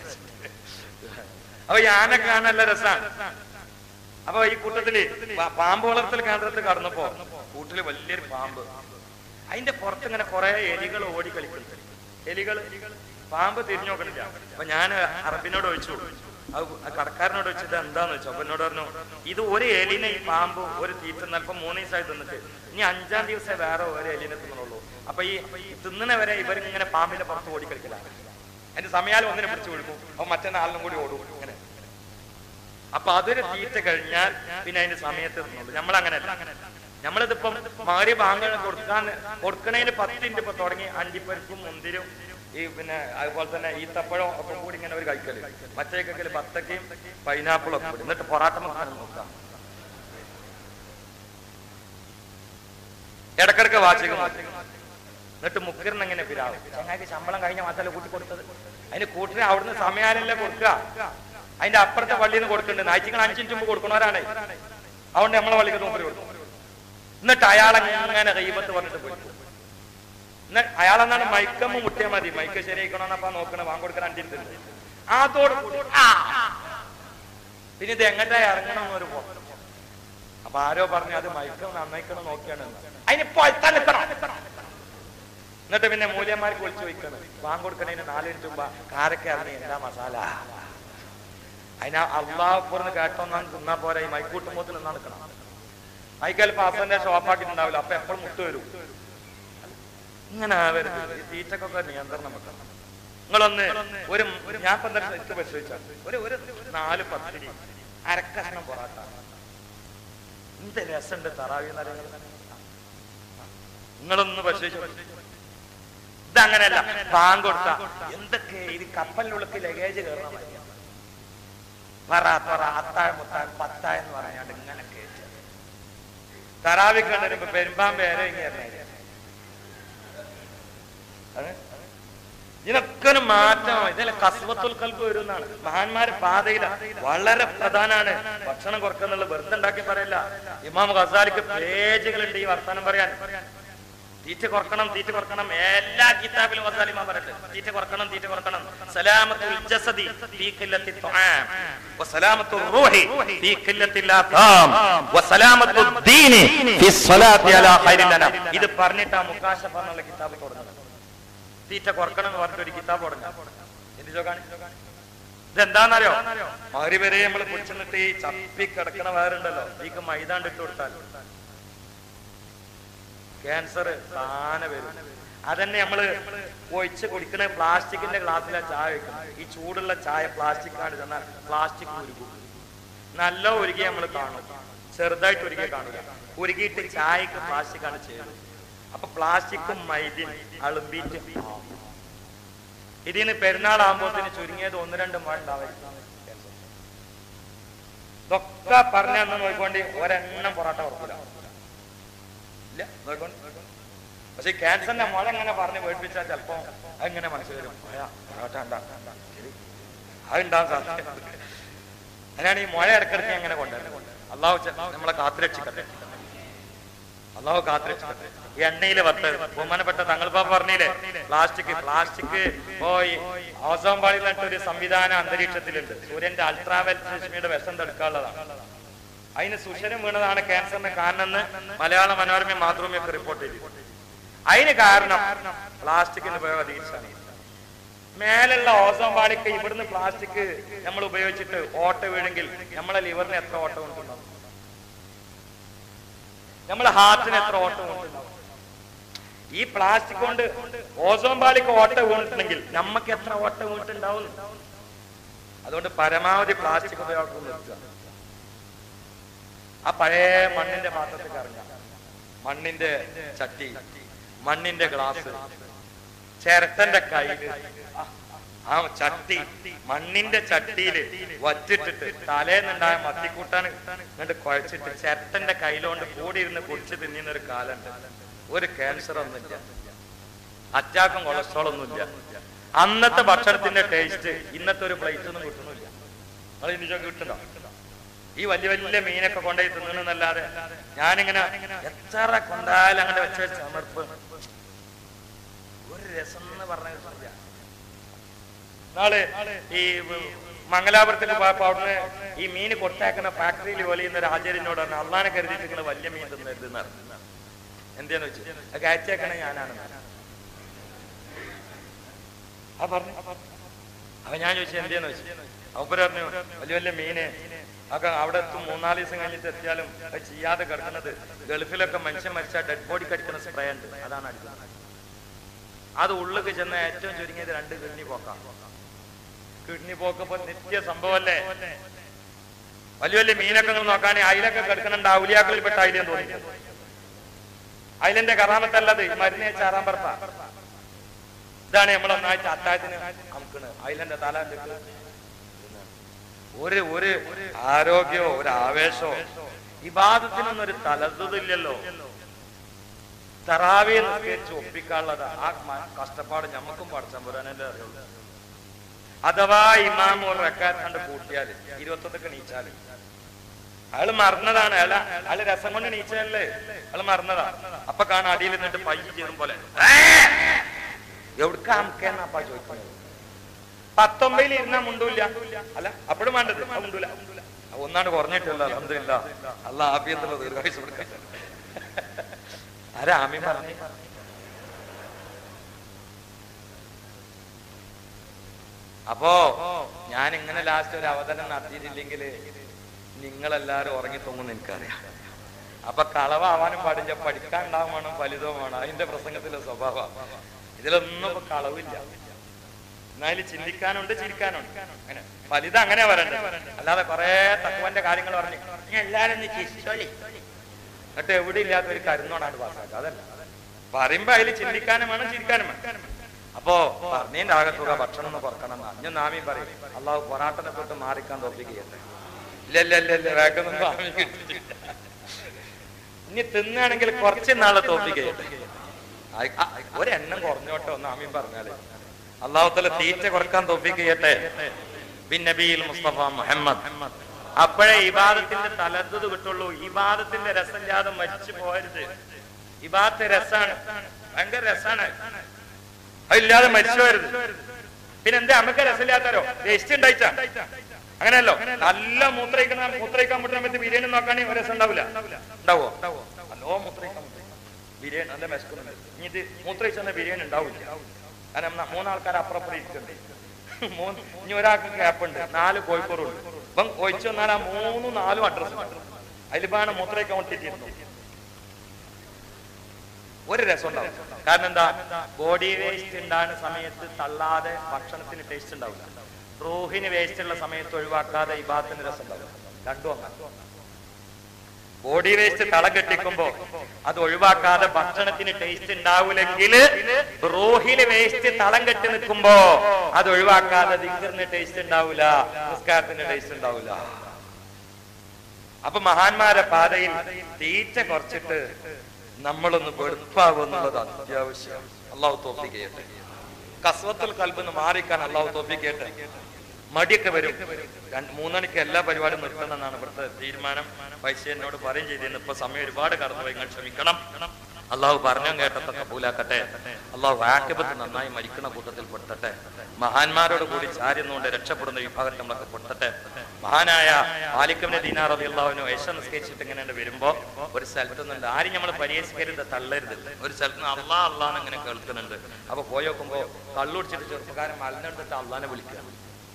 [SPEAKER 3] അപ്പൊ ഈ ആന കാണാൻ നല്ല രസമാണ് അപ്പൊ ഈ കൂട്ടത്തില് പ- പാമ്പ് വളർത്തൽ കേന്ദ്രത്തിൽ കടന്നപ്പോ കൂട്ടില് വലിയൊരു പാമ്പ് അതിന്റെ പുറത്ത് ഇങ്ങനെ കുറെ എലികൾ ഓടി കളിക്കുന്നു എലികൾ പാമ്പ് തിരിഞ്ഞു നോക്കണില്ല അപ്പൊ ഞാൻ അറബിനോട് ചോദിച്ചു അത് ആ കടക്കാരനോട് വെച്ചിട്ട് എന്താന്ന് വെച്ചു അപ്പൊ എന്നോട് പറഞ്ഞു ഇത് ഒരു എലിനെ ഈ പാമ്പ് ഒരു തീറ്റ അല്പം മൂന്ന് ദിവസമായി തിന്നിട്ട് ഇനി അഞ്ചാം ദിവസം വേറെ ഒരു എലിനെ തിന്നണുള്ളൂ അപ്പൊ ഈ തിന്നണ വരെ ഇവരിങ്ങനെ പാമ്പിന്റെ പുറത്ത് ഓടി കളിക്കലാണ് അതിന്റെ സമയാലും ഒന്നിനെ പിടിച്ചു കൊടുക്കും അപ്പൊ മറ്റേ നാലിനും കൂടി ഓടും ഇങ്ങനെ അപ്പൊ അതൊരു തീറ്റ കഴിഞ്ഞാൽ പിന്നെ അതിന്റെ സമയത്ത് തിന്നുള്ളൂ നമ്മൾ അങ്ങനെയല്ല നമ്മളിതിപ്പം മാറി വാങ്ങാൻ കൊടുക്കാൻ കൊടുക്കണേന് പത്ത് മിനിറ്റ് ഇപ്പൊ തുടങ്ങി അണ്ടിപ്പരിപ്പും മുന്തിരും ഈ പിന്നെ അതുപോലെ തന്നെ ഈത്തപ്പഴം ഒക്കെ കൂടി ഇങ്ങനെ ഒരു കഴിക്കല് മറ്റേക്കൊക്കെ ബത്തക്കയും പൈനാപ്പിളും ഒക്കെ കൂടി എന്നിട്ട് പൊറാട്ട മസാല നോക്കാം ഇടക്കിടക്ക് വാചകം നോക്കും. എന്നിട്ട് മുക്കറിന് എങ്ങനെ പിരാവും ചങ്ങായിക്ക് ശമ്പളം കഴിഞ്ഞ മാസമല്ലേ കൂട്ടി കൊടുത്തത് അതിന് കൂട്ടിന് അവിടുന്ന് സമയാലല്ലേ കൊടുക്കുക അതിന്റെ അപ്പുറത്തെ പള്ളിയിൽ നിന്ന് കൊടുക്കുന്നുണ്ട് നാഴ്ചകൾ അഞ്ചിന് മുമ്പ് കൊടുക്കണവരാണ് അതുകൊണ്ട് നമ്മളെ പള്ളിക്ക് നോക്കി കൊടുക്കും എന്നിട്ട് അയാളെ അങ്ങനെ കൈബത്ത് പറഞ്ഞിട്ട് പോയി എന്നാ അയാളെന്നാണ് മൈക്കമ്മ മുട്ടിയാൽ മതി മൈക്ക് ശരിയാക്കണമെന്നപ്പാ നോക്കണ വാങ്ങി കൊടുക്കാൻ അണ്ടിട്ടുണ്ട് അതോട് കൂടി ആ. പിന്നെ ഇത് എങ്ങട്ടാ ഇറങ്ങണം എന്നൊരു പോ അപ്പൊ ആരോ പറഞ്ഞു അത് മൈക്കം നന്നായിക്കണം നോക്കിയാണ് അതിന് പൊയ്ത്താൻ നിൽക്കണം എന്നിട്ട് പിന്നെ മൂല്യന്മാർക്ക് വിളിച്ചു വയ്ക്കണം വാങ്ങി കൊടുക്കണതിന് നാല് മിനിറ്റ് മുമ്പ് കാരൊക്കെ ഇറങ്ങി എന്താ മസാല അതിന് അള്ളാഹുപ്പുറന്ന് കേട്ടോന്നാണ് തിന്നാ പോരാ ഈ മൈക്കൂട്ടുമ്പോ നിന്നാ നിൽക്കണം മൈക്കൽ പാസന്റെ ഷോപ്പാക്കിയിട്ടുണ്ടാവില്ല അപ്പൊ എപ്പോഴും മുട്ട് വരും ഇങ്ങനെ ആവരുത് ഈ തീറ്റക്കൊക്കെ നിയന്ത്രണം വെക്കണം നിങ്ങളൊന്ന് ഒരു ഒരു ഞാൻ ഇപ്പൊ എന്താ ഇട്ട് പരിശോധിച്ചാൽ ഒരു ഒരു നാല് പത്തിരി അരക്കഷ്ണം പൊറാട്ട എന്ത് രസമുണ്ട് തറാവി നിങ്ങളൊന്ന് പരിശോധിച്ചു ഇതങ്ങനെയല്ല ബാങ്ക് കൊടുത്ത എന്തൊക്കെ ഇത് കപ്പലിനുള്ളിൽ ലഗേജ് കയറണം പറ പറ അത്താഴ മുത്താഴ പത്തായ എന്ന് പറഞ്ഞാണ്ട് ഇങ്ങനെ കയറ്റി തറാവി കണ്ടിരുമ്പോ പെരുമ്പാമ്പേരെ ഇങ്ങനെ ഇതിനൊക്കെ ഒരു മാറ്റം ഇതിലെ കസ്വത്തുൽ കൽബ് വരുന്നതാണ് മഹാന്മാര് പാതയില വളരെ പ്രധാനമാണ് ഭക്ഷണം കുറക്കുന്നുള്ള വെറുതെ ഉണ്ടാക്കി പറയില്ല ഇമാം ഖസാലിക്ക് പേജുകളുണ്ട് ഈ വർത്തമാനം പറയാൻ തീറ്റ കുറക്കണം തീറ്റ കുറക്കണം എല്ലാ കിതാബിലും ഖസാലി ഇമാം പറയുന്നുണ്ട് തീറ്റ കുറക്കണം തീറ്റ കുറക്കണം സലാമത്തുൽ ജസദി ഫീ ഖില്ലത്തി തുആം വസലാമത്തുർ റൂഹി ഫീ ഖില്ലത്തിൽ ആതാം വസലാമത്തുൽ ദീനി ഫീ സ്വലാത്തി അലാ ഖൈരിൽ അനാം ഇത് പറഞ്ഞിട്ടാ മുകാശഫ എന്നുള്ള കിതാബ് തുടങ്ങുന്നത് തീറ്റ കുറക്കണം എന്ന് പറഞ്ഞിട്ട് ഒരു കിതാബ് തുടങ്ങാം എന്തിച്ചോ കാണി ഇതെന്താന്നറിയോ മകരി വരെ നമ്മൾ പിടിച്ചിട്ട് ഈ ചപ്പി കിടക്കണ വേറുണ്ടല്ലോ ഈക്ക് മൈദാണ്ട് ഇട്ട് കൊടുത്താൽ ക്യാൻസർ താനെ വരും അതന്നെ നമ്മള് ഒഴിച്ച് കുടിക്കണ പ്ലാസ്റ്റിക്കിന്റെ ഗ്ലാസ്സിലാ ചായ വെക്കണം ഈ ചൂടുള്ള ചായ പ്ലാസ്റ്റിക് ആണ് ചെന്നാൽ പ്ലാസ്റ്റിക് ഉരുകും നല്ല ഉരുകിയ നമ്മൾ കാണും ചെറുതായിട്ട് ഉരുകിയ കാണില്ല ഉരുകിയിട്ട് ചായക്ക് പ്ലാസ്റ്റിക് ആണ് ചെയ്യുന്നത് അപ്പൊ പ്ലാസ്റ്റിക്കും മൈദിൻ അളുമ്പിറ്റ് ഇതിന് പെരുന്നാളാകുമ്പോത്തിന് ചുരുങ്ങിയത് ഒന്ന് രണ്ട് മഴ ഉണ്ടാവും ഇതൊക്കെ പറഞ്ഞ നോക്കിക്കൊണ്ട് ഒരെണ്ണം പൊറോട്ട ഉറപ്പില്ല ഇല്ല നോക്കിക്കൊണ്ട് പക്ഷെ ക്യാൻസറിന്റെ മുള എങ്ങനെ പറഞ്ഞ് പേടിപ്പിച്ചാൽ ചിലപ്പോ അതെങ്ങനെ മനസ്സിൽ വരും മഴ പൊറോട്ട ഉണ്ടാക്കാം ശരി അതുണ്ടാകാൻ സാധ്യത അതിനാണ് ഈ മുഴ ഇടക്കിടക്ക് എങ്ങനെ കൊണ്ടുവരുന്നത് അള്ളാഹു ചെ- നമ്മളെ കാത്തുരക്ഷിക്കട്ടെ അള്ളാഹു കാത്തുരക്ഷിക്കട്ടെ ഈ എണ്ണയില് വത്ത് ബഹുമാനപ്പെട്ട തങ്ങളിപ്പ പറഞ്ഞില്ലേ പ്ലാസ്റ്റിക് പ്ലാസ്റ്റിക് ഇപ്പോ ഈ ഓസോൺ പാളിയിലിട്ട് ഒരു സംവിധാനം അന്തരീക്ഷത്തിലുണ്ട് സൂര്യന്റെ അൾട്രാവെൽറ്റ് രശ്മിയുടെ വിഷം തടുക്കാനുള്ളതാണ് അതിന് സുഷരം വീണതാണ് ക്യാൻസറിന് കാരണമെന്ന് മലയാള മനോരമ മാതൃഭൂമിയൊക്കെ റിപ്പോർട്ട് ചെയ്തു അതിന് കാരണം പ്ലാസ്റ്റിക്കിന്റെ ഉപയോഗം തിരിച്ചാണ് മേലുള്ള ഓസോൺ പാളിക്ക് ഇവിടുന്ന് പ്ലാസ്റ്റിക് നമ്മൾ ഉപയോഗിച്ചിട്ട് ഓട്ട വീണെങ്കിൽ നമ്മളെ ലിവറിന് എത്ര ഓട്ടം കൊണ്ടുണ്ടാവും നമ്മളെ ഹാർട്ടിന് എത്ര ഓട്ടം കൊണ്ടുണ്ടാവും ഈ പ്ലാസ്റ്റിക് കൊണ്ട് ഓസോൺ പാളിക്ക് ഓട്ട വീണിട്ടുണ്ടെങ്കിൽ നമുക്ക് എത്ര ഓട്ട വീണിട്ടുണ്ടാവും അതുകൊണ്ട് പരമാവധി പ്ലാസ്റ്റിക് ഉപയോഗം നിർത്തുക ആ പഴയ മണ്ണിന്റെ പാത്രത്തിൽ ഇറങ്ങാം മണ്ണിന്റെ ചട്ടി മണ്ണിന്റെ ഗ്ലാസ് ചിരട്ടന്റെ കയ്യില് ആ ചട്ടി മണ്ണിന്റെ ചട്ടിയില് വറ്റിട്ടിട്ട് തലേന്നുണ്ടായ മത്തിക്കൂട്ടാൻ എന്നിട്ട് കുഴച്ചിട്ട് ചിരട്ടന്റെ കയ്യിലോണ്ട് കൂടി ഇരുന്ന് കുടിച്ച് തിന്നുന്ന ഒരു കാലുണ്ട് ഒരു ക്യാൻസർ ഒന്നുമില്ല അറ്റാക്കും കൊളസ്ട്രോൾ ഒന്നുമില്ല അന്നത്തെ ഭക്ഷണത്തിന്റെ ടേസ്റ്റ് ഇന്നത്തെ ഒരു പ്ലേറ്റ് ഒന്നും കിട്ടുന്നില്ല നിങ്ങൾ ഇനിച്ചോ കിട്ടുന്നോ ഈ വലിയ വലിയ മീനൊക്കെ കൊണ്ടുപോയി തിന്നണമെന്നല്ലാതെ ഞാനിങ്ങനെ എത്ര കൊണ്ടായാലും അങ്ങനെ വെച്ച ചമർപ്പ് ഒരു രസം എന്ന് പറഞ്ഞ കിട്ടില്ല നാളെ ഈ മംഗലാപുരത്തിൽ പോയപ്പോ അവിടുന്ന് ഈ മീൻ കൊടുത്തേക്കുന്ന ഫാക്ടറിയിൽ ജോലി ചെയ്യുന്ന ഒരു ആചാര്യനോട് പറഞ്ഞു അള്ളാനെ കരുതിയിട്ട് നിങ്ങൾ വലിയ മീൻ തിന്നരുത് എന്ന് പറഞ്ഞു എന്തിനാന്ന് വെച്ചു അത് അയച്ചേക്കണ ഞാനാണ് ആ പറഞ്ഞു അപ്പൊ ഞാൻ ചോദിച്ചു എന്തിനാന്ന് വെച്ചു അവപ്പര് പറഞ്ഞു വലിയ വലിയ മീന് ഒക്കെ അവിടെ എത്തും മൂന്നാല് ദിവസം കഴിഞ്ഞിട്ട് എത്തിയാലും അത് ചെയ്യാതെ കിടക്കുന്നത് ഗൾഫിലൊക്കെ മനുഷ്യൻ മരിച്ചാൽ ഡെഡ് ബോഡി കടിക്കുന്ന സ്പ്രേ ഉണ്ട് അതാണ് അടിക്കുന്നത് അത് ഉള്ളിക്ക് ചെന്ന ഏറ്റവും ചുരുങ്ങിയത് രണ്ട് കിഡ്നി പോക്കാം കിഡ്നി പോക്കപ്പോ നിത്യ സംഭവല്ലേ വലിയ വലിയ മീനൊക്കെ നിങ്ങൾ നോക്കുകയാണെങ്കിൽ അയിലൊക്കെ കിടക്കുന്നുണ്ട് ഔലിയാക്കളിൽപ്പെട്ട അയിലെന്ന് തോന്നി അയിലിന്റെ കറാമത്തല്ലത് മരുന്ന് ചാറാൻ പറപ്പ ഇതാണ് നമ്മൾ ഒന്നാഴ്ച അത്താഴത്തിന് അമുക്കണത് അയിലന്റെ തല ഇട്ടിട്ട് ഒരു ഒരു ആരോഗ്യമോ ഒരു ആവേശമോ വിവാദത്തിനൊന്നും ഒരു തലതില്ലല്ലോ തറാവിയെ നിസ്കരിച്ച് ഒപ്പിക്കാനുള്ളത് ആ മ- കഷ്ടപ്പാട് ഞമ്മക്കും പഠിച്ചാൻ പോരാനല്ലേ അറിയുള്ളൂ അഥവാ ഇമാം ഒരു റെക്കാറ്റ് കണ്ട് കൂട്ടിയാല് ഇരുപത്തൊന്നൊക്കെ നീച്ചാല് അയാള് മറന്നതാണ് അയാള് അയാള് രസം കൊണ്ട് നീച്ചല്ലേ അയാള് മറന്നതാ അപ്പൊ കാണാൻ അടിയിൽ നിന്നിട്ട് പയ്യ ചെയ്യുന്ന പോലെ എവിടുക്ക അമ്മക്കെന്നാപ്പാ ചോദിക്കുന്നത് പത്തൊമ്പതിൽ ഇരുന്നാ മുണ്ടൂല്ല അല്ല അപ്പോഴും വേണ്ടത് ആ മുണ്ടൂല ആ ഒന്നാണ്ട് കുറഞ്ഞിട്ടില്ല അലഹമില്ല അല്ല ആഭ്യന്തര ദീർഘായുസ് കൊടുക്കട്ടെ ആരാ ആമീൻ പറഞ്ഞു അപ്പോ ഞാൻ ഇങ്ങനെ ലാസ്റ്റ് ഒരു അവതരണം നടത്തിയിട്ടില്ലെങ്കിൽ നിങ്ങളെല്ലാരും ഉറങ്ങി തൂങ്ങുന്ന എനിക്കറിയാം അപ്പൊ കളവാവാനും പാടില്ല പഠിക്കാൻ ഉണ്ടാവും വേണം ഫലിതോ വേണം അതിന്റെ പ്രസംഗത്തിലെ സ്വഭാവം ഇതിലൊന്നും ഇപ്പൊ കളവില്ല എന്നാലും ചിന്തിക്കാനുണ്ട് ചിരിക്കാനുണ്ട് അങ്ങനെ ഫലിതം അങ്ങനെ വരണ്ട അല്ലാതെ കുറെ തക്കുവന്റെ കാര്യങ്ങൾ പറഞ്ഞു "നീ എല്ലാരും ഒന്ന് ചിരിച്ചോളി എന്നിട്ട് എവിടെ ഇല്ലാത്ത ഒരു കരുന്നോടാണ് പാസ്സാക്കുക അതല്ല പറയുമ്പോ അതിൽ ചിന്തിക്കാനും വേണം ചിരിക്കാനും വേണം അപ്പോ പറഞ്ഞതിന്റെ ആകത്തുക ഭക്ഷണം ഒന്ന് കുറക്കണം എന്നാ ഞാൻ നാമീൻ പറയും അള്ളാഹു പൊറാട്ടനെ തൊട്ട് മാറിക്കാൻ തോപ്പിക്കുകയല്ലേ ഇല്ല ഇല്ല ഇല്ല ഇല്ല വേഗമൊന്നും ആമീൻ കിട്ടിയില്ല ഇനി തിന്നാണെങ്കിൽ കുറച്ച് നാളെ തോപ്പിക്കുകയല്ലേ ആയി- ആ, ഒരെണ്ണം കുറഞ്ഞോട്ടെ ഒന്ന് ആമീൻ പറഞ്ഞാല് അള്ളാഹുത്തല തീറ്റ കുറക്കാൻ തോപ്പിക്കുകയട്ടെ ബിൻ നബിയിൽ മുസ്തഫ മുഹമ്മദ് അപ്പോഴേ ഇബാദത്തിന്റെ തലത്തത് കിട്ടുള്ളൂ ഇബാദത്തിന്റെ രസമില്ലാതെ മരിച്ചു പോകരുത് ഇബാദത്തെ രസാണ് ഭയങ്കര രസാണ് അതില്ലാതെ മരിച്ചു പോകരുത് പിന്നെ എന്താ നമുക്ക് രസമില്ലാത്തരോ ടേസ്റ്റ് ഉണ്ടായിട്ടാ അങ്ങനെയല്ലോ നല്ല മൂത്രയിക്കണ മൂത്രയിക്കാൻ പറ്റുന്ന സമയത്ത് ബിരിയാണി നോക്കുകയാണെങ്കിൽ ഒരു രസം ഉണ്ടാവില്ല ഉണ്ടാവോ നല്ലോ മൂത്രയിക്കാൻ പറ്റും ബിരിയാണി നല്ല വിശക്കുന്നുണ്ട് ഇനി ഇത് മൂത്രയിച്ചെന്ന ബിരിയാണി ഉണ്ടാവില്ല കാരണം ന- മൂന്നാൾക്കാർ അപ്പുറപ്പുറം ഇരിക്കുന്നുണ്ട് മൂന്ന് ഇനി ഒരാൾക്ക് ഗ്യാപ്പ് ഉണ്ട് നാല് കോഴിക്കോറുണ്ട് ഇപ്പം ഒഴിച്ചു വന്നാൽ ആ മൂന്നും നാലും അഡ്രസ് അതിലിപ്പാണ് മൂത്രയിക്കാൻ വേണ്ടിയിരുന്നു ഒരു രസം ഉണ്ടാവും കാരണം എന്താ ബോഡി വേസ്റ്റ് ഉണ്ടാകുന്ന സമയത്ത് തള്ളാതെ ഭക്ഷണത്തിന് ടേസ്റ്റ് ഉണ്ടാവില്ല റൂഹിന് വേസ്റ്റ് ഉള്ള സമയത്ത് ഒഴിവാക്കാതെ ഇബാത്തിന് രസം ഉണ്ടാവില്ല രണ്ടും അങ്ങനെ ബോഡി വേസ്റ്റ് തള കെട്ടിക്കുമ്പോ അത് ഒഴിവാക്കാതെ ഭക്ഷണത്തിന് ടേസ്റ്റ് ഉണ്ടാവില്ലെങ്കിൽ റൂഹിന് വേസ്റ്റ് തളം കെട്ടി നിൽക്കുമ്പോ അത് ഒഴിവാക്കാതെ ദിക്കറിന് ടേസ്റ്റ് ഉണ്ടാവില്ല നിസ്കാരത്തിന് ടേസ്റ്റ് ഉണ്ടാവില്ല അപ്പൊ മഹാന്മാരെ പാതയിൽ തീറ്റ കുറച്ചിട്ട് നമ്മളൊന്ന് വെടുപ്പാകും എന്നുള്ളത് അത്യാവശ്യം അള്ളാഹു തോപ്പിക്കട്ടെ കസ്വത്തിൽ കൽബിന്ന് മാറിക്കാൻ അള്ളാഹു തോപ്പിക്കട്ടെ മടിയൊക്കെ വരും രണ്ട് മൂന്നണിക്ക് എല്ലാ പരിപാടിയും നിർത്തണമെന്നാണ് ഇവിടുത്തെ തീരുമാനം പൈസ എന്നോട് പറയും ചെയ്തിരുന്നു ഇപ്പൊ സമയം ഒരുപാട് കടന്നു പോയി നിങ്ങൾ ക്ഷമിക്കണം അള്ളാഹു പറഞ്ഞും കേട്ടൊക്കെ കബൂലാക്കട്ടെ അള്ളാഹു ആക്കിബത്ത് നന്നായി മരിക്കുന്ന കൂട്ടത്തിൽ പെടുത്തട്ടെ മഹാന്മാരോട് കൂടി ചാരുന്നുകൊണ്ട് രക്ഷപ്പെടുന്ന വിഭാഗത്തിൽ നമ്മളൊക്കെ പെടുത്തട്ടെ മഹാനായ മാലിക്കമിനെ ദീനാറബി അള്ളാഹുവിന് വയസ്സ നിസ്കരിച്ചിട്ട് ഇങ്ങനെ വരുമ്പോ ഒരു സ്ഥലത്ത് നിന്നുണ്ട് ആരും നമ്മൾ പരിഹസിക്കരുത് തള്ളരുത് ഒരു സ്ഥലത്ത് നിന്ന് അള്ളാ അള്ളാന്ന് ഇങ്ങനെ കേൾക്കുന്നുണ്ട് അപ്പൊ പോയി നോക്കുമ്പോ കള്ളുടിച്ചിട്ട് ചെറുപ്പക്കാരൻ മലന്നെടുത്തിട്ട് അള്ളാനെ വിളിക്കുക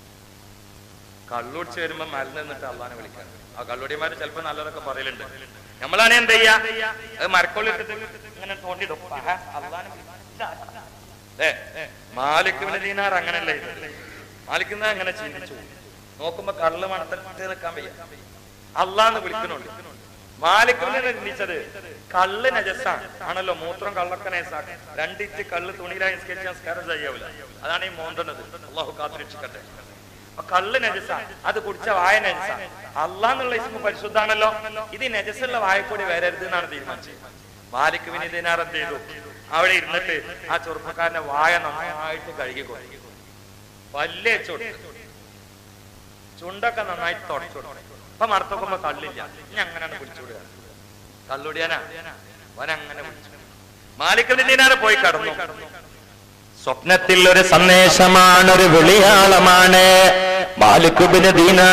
[SPEAKER 3] കള്ളുടിച്ച് വരുമ്പോ മരുന്ന് നിന്നിട്ട് അള്ളാനെ വിളിക്കാണ് ആ കള്ളുടിയന്മാര് ചിലപ്പോ നല്ലതൊക്കെ പറയലുണ്ട് നമ്മളാണ് എന്ത് ചെയ്യാ അത് മരക്കൊള്ളിട്ടിട്ട് ഇങ്ങനെ തോണ്ടിടും ആഹാ, അള്ളാനെ വിളിക്കാ. ഏ മാലിക്കുവിന് ദീനാർ അങ്ങനല്ലേ മാലിക്കുന്ന അങ്ങനെ ചിന്തിച്ചു നോക്കുമ്പോ കള്ള് മണത്തിട്ട് നിൽക്കാൻ വയ്യ അള്ളാന്ന് വിളിക്കുന്നുണ്ട് മാലിക്കുവിനെ ചിന്തിച്ചത് കള്ള് നജസാണ് ആണല്ലോ മൂത്രം കള്ളൊക്കെ നജസാണ് രണ്ടിറ്റ് കള്ള് തുണിയിലായി നിസ്കരിച്ച് നമസ്കാരം ചെയ്യാവില്ല അതാണ് ഈ മോന്തണത് അള്ളാഹു കാത്തുരക്ഷിക്കട്ടെ അപ്പൊ കള്ള് നജസ അത് കുടിച്ച വായ നജസ അള്ളാന്നുള്ള ഇസ്മ പരിശുദ്ധാണല്ലോ ഇത് ഈ നജസുള്ള വായക്കൂടി വരരുത് എന്നാണ് തീരുമാനിച്ചത് മാലിക് വിനിതിനാർ എന്ത് ചെയ്തു അവിടെ ഇരുന്നിട്ട് ആ ചെറുപ്പക്കാരന്റെ വായ നന്നായിട്ട് കഴുകി കൊടുത്തു പല്ല് വെച്ചോട്ട് ചുണ്ടൊക്കെ നന്നായിട്ട് തുടച്ചു അപ്പൊ മറത്തോക്കുമ്പോ കള്ളില്ല ഇനി അങ്ങനെയാണ് പിടിച്ചുവിടുക കള്ളുടിയാനാ അവൻ അങ്ങനെ പിടിച്ചു മാലിക് വിനിതിനാർ പോയി കടന്നു
[SPEAKER 4] സ്വപ്നത്തിൽ ഒരു സന്ദേശമാണ് ഒരു വിളിയാളമാണ് മാലിക്കുബിന്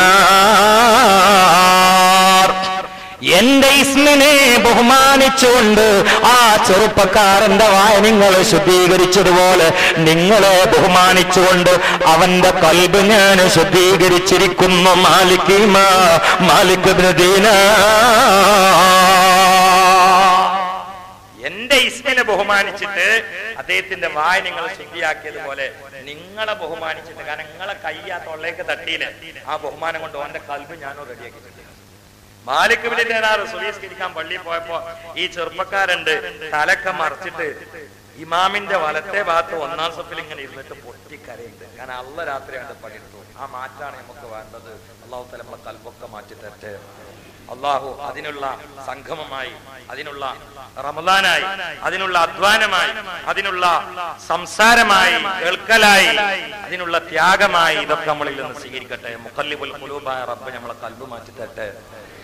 [SPEAKER 4] ദീനാർ എന്റെ ഇസ്മിനെ ബഹുമാനിച്ചുകൊണ്ട് ആ ചെറുപ്പക്കാരന്റെ വായ നിങ്ങൾ ശുദ്ധീകരിച്ചതുപോലെ നിങ്ങളെ ബഹുമാനിച്ചുകൊണ്ട് അവന്റെ കൽബ് ഞാൻ ശുദ്ധീകരിച്ചിരിക്കുന്നു മാലിക്കിമ മാലിക്കുബിന് ദീനാർ
[SPEAKER 3] എന്റെ ഇസ്മിനെ ബഹുമാനിച്ചിട്ട് അദ്ദേഹത്തിന്റെ വായ നിങ്ങൾ ശുദ്ധിയാക്കിയതുപോലെ നിങ്ങളെ ബഹുമാനിച്ചിട്ട് കാരണം നിങ്ങളെ കൈ ആ തൊള്ളേക്ക് തട്ടിയില്ല ആ ബഹുമാനം കൊണ്ട് ഓന്റെ കൽബ് ഞാനോ റെഡിയാക്കിയിട്ടുണ്ട് മാലിക് ബിൻ ദിനാർ സുബീസ്കരിക്കാൻ പള്ളിയിൽ പോയപ്പോ ഈ ചെറുപ്പക്കാരുണ്ട് തലക്കെ മറച്ചിട്ട് ഇമാമിന്റെ വലത്തെ ഭാഗത്ത് ഒന്നാം സഫിൽ ഇങ്ങനെ ഇരുന്നിട്ട് പൊട്ടിക്കരയുണ്ട് കാരണം അള്ള രാത്രി കണ്ട് പണിയെടുത്തു ആ മാറ്റാണ് നമുക്ക് വേണ്ടത് അള്ളാഹു തല നമ്മളെ കൽബൊക്കെ മാറ്റി തരട്ടെ അള്ളാഹു അതിനുള്ള സംഗമമായി അതിനുള്ള റമദാനായി അതിനുള്ള അധ്വാനമായി അതിനുള്ള സംസാരമായി കേൾക്കലായി അതിനുള്ള ത്യാഗമായി ഇതൊക്കെ നമ്മളിൽ നിന്ന് സ്വീകരിക്കട്ടെ മുഖല്ലിബുൽ കുലൂബായ റബ്ബ് നമ്മളെ കൽബ് മാറ്റി തരട്ടെ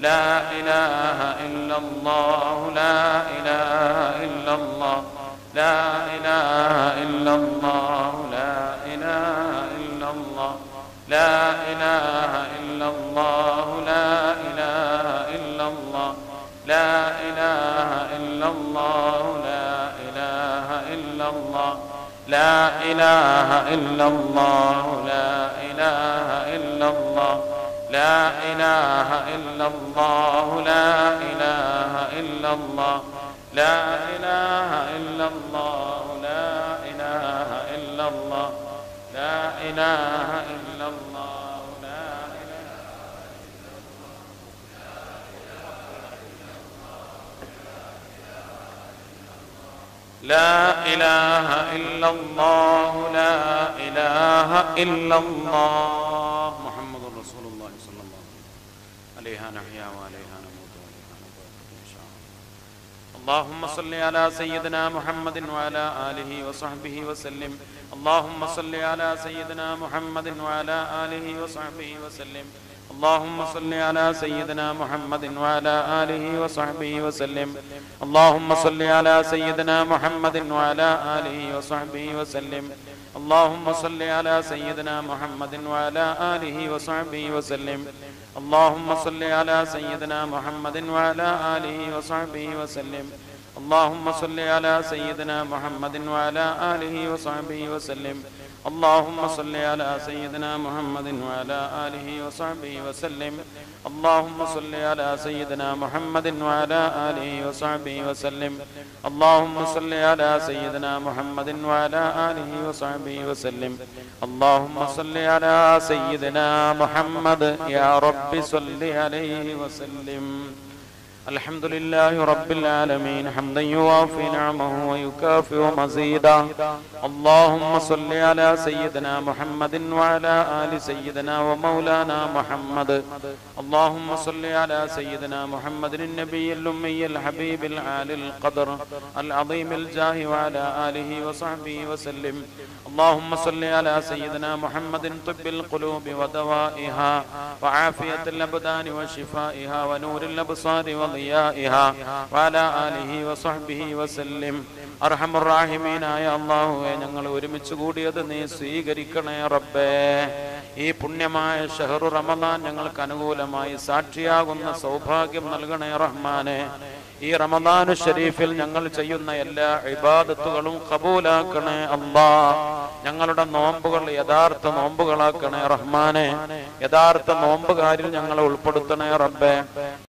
[SPEAKER 1] لا إله إلا الله لا إله إلا الله لا إله إلا الله لا إله إلا الله لا إله إلا الله لا إله إلا الله لا إله إلا الله لا إله إلا الله لا إله إلا الله لا إله إلا الله لا إله إلا الله لا إله إلا الله لا إله إلا الله لا إله إلا الله لا إله لا إله إلا الله لا إله إلا الله محمد رسول الله صلى الله عليه وسلم عليها نحيا وعليها نموت وعليها نبات إن شاء الله اللهم صل على سيدنا محمد وعلى آله وصحبه وسلم اللهم صل على سيدنا محمد وعلى آله وصحبه وسلم اللهم صل على سيدنا محمد وعلى آله وصحبه وسلم اللهم صل على سيدنا محمد وعلى آله وصحبه وسلم اللهم صل على سيدنا محمد وعلى آله وصحبه وسلم اللهم صل على سيدنا محمد وعلى آله وصحبه وسلم اللهم صل على سيدنا محمد وعلى آله وصحبه وسلم اللهم صل على سيدنا محمد وعلى آله وصحبه وسلم اللهم صل على سيدنا محمد وعلى آله وصحبه وسلم اللهم صل على سيدنا محمد وعلى آله وصحبه وسلم اللهم صل على سيدنا محمد يا رب صل عليه وسلم الحمد لله رب العالمين حمدا يوافي نعمه ويكافئ مزيدا اللهم صل على سيدنا محمد وعلى آل سيدنا ومولانا محمد اللهم صل على سيدنا محمد النبي الأمي الحبيب العالي القدر العظيم الجاه وعلى آله وصحبه وسلم اللهم صل على سيدنا محمد طب القلوب ودوائها وعافية الأبدان وشفائها ونور الأبصار وضيائها وعلى آله وصحبه وسلم അർഹമുറാഹിമീനായ അള്ളാഹുവെ ഞങ്ങൾ ഒരുമിച്ച് കൂടിയത് നീ സ്വീകരിക്കണേ റബ്ബേ ഈ പുണ്യമായ ഷഹറു റമദാൻ ഞങ്ങൾക്ക് അനുകൂലമായി സാക്ഷിയാകുന്ന സൗഭാഗ്യം നൽകണേ റഹ്മാനെ ഈ റമദാനു ഷരീഫിൽ ഞങ്ങൾ ചെയ്യുന്ന എല്ലാ ഇബാദത്തുകളും കബൂലാക്കണേ അല്ലാ ഞങ്ങളുടെ നോമ്പുകൾ യഥാർത്ഥ നോമ്പുകളാക്കണേ റഹ്മാനെ യഥാർത്ഥ നോമ്പുകാരിൽ ഞങ്ങളെ ഉൾപ്പെടുത്തണേ റബ്ബേ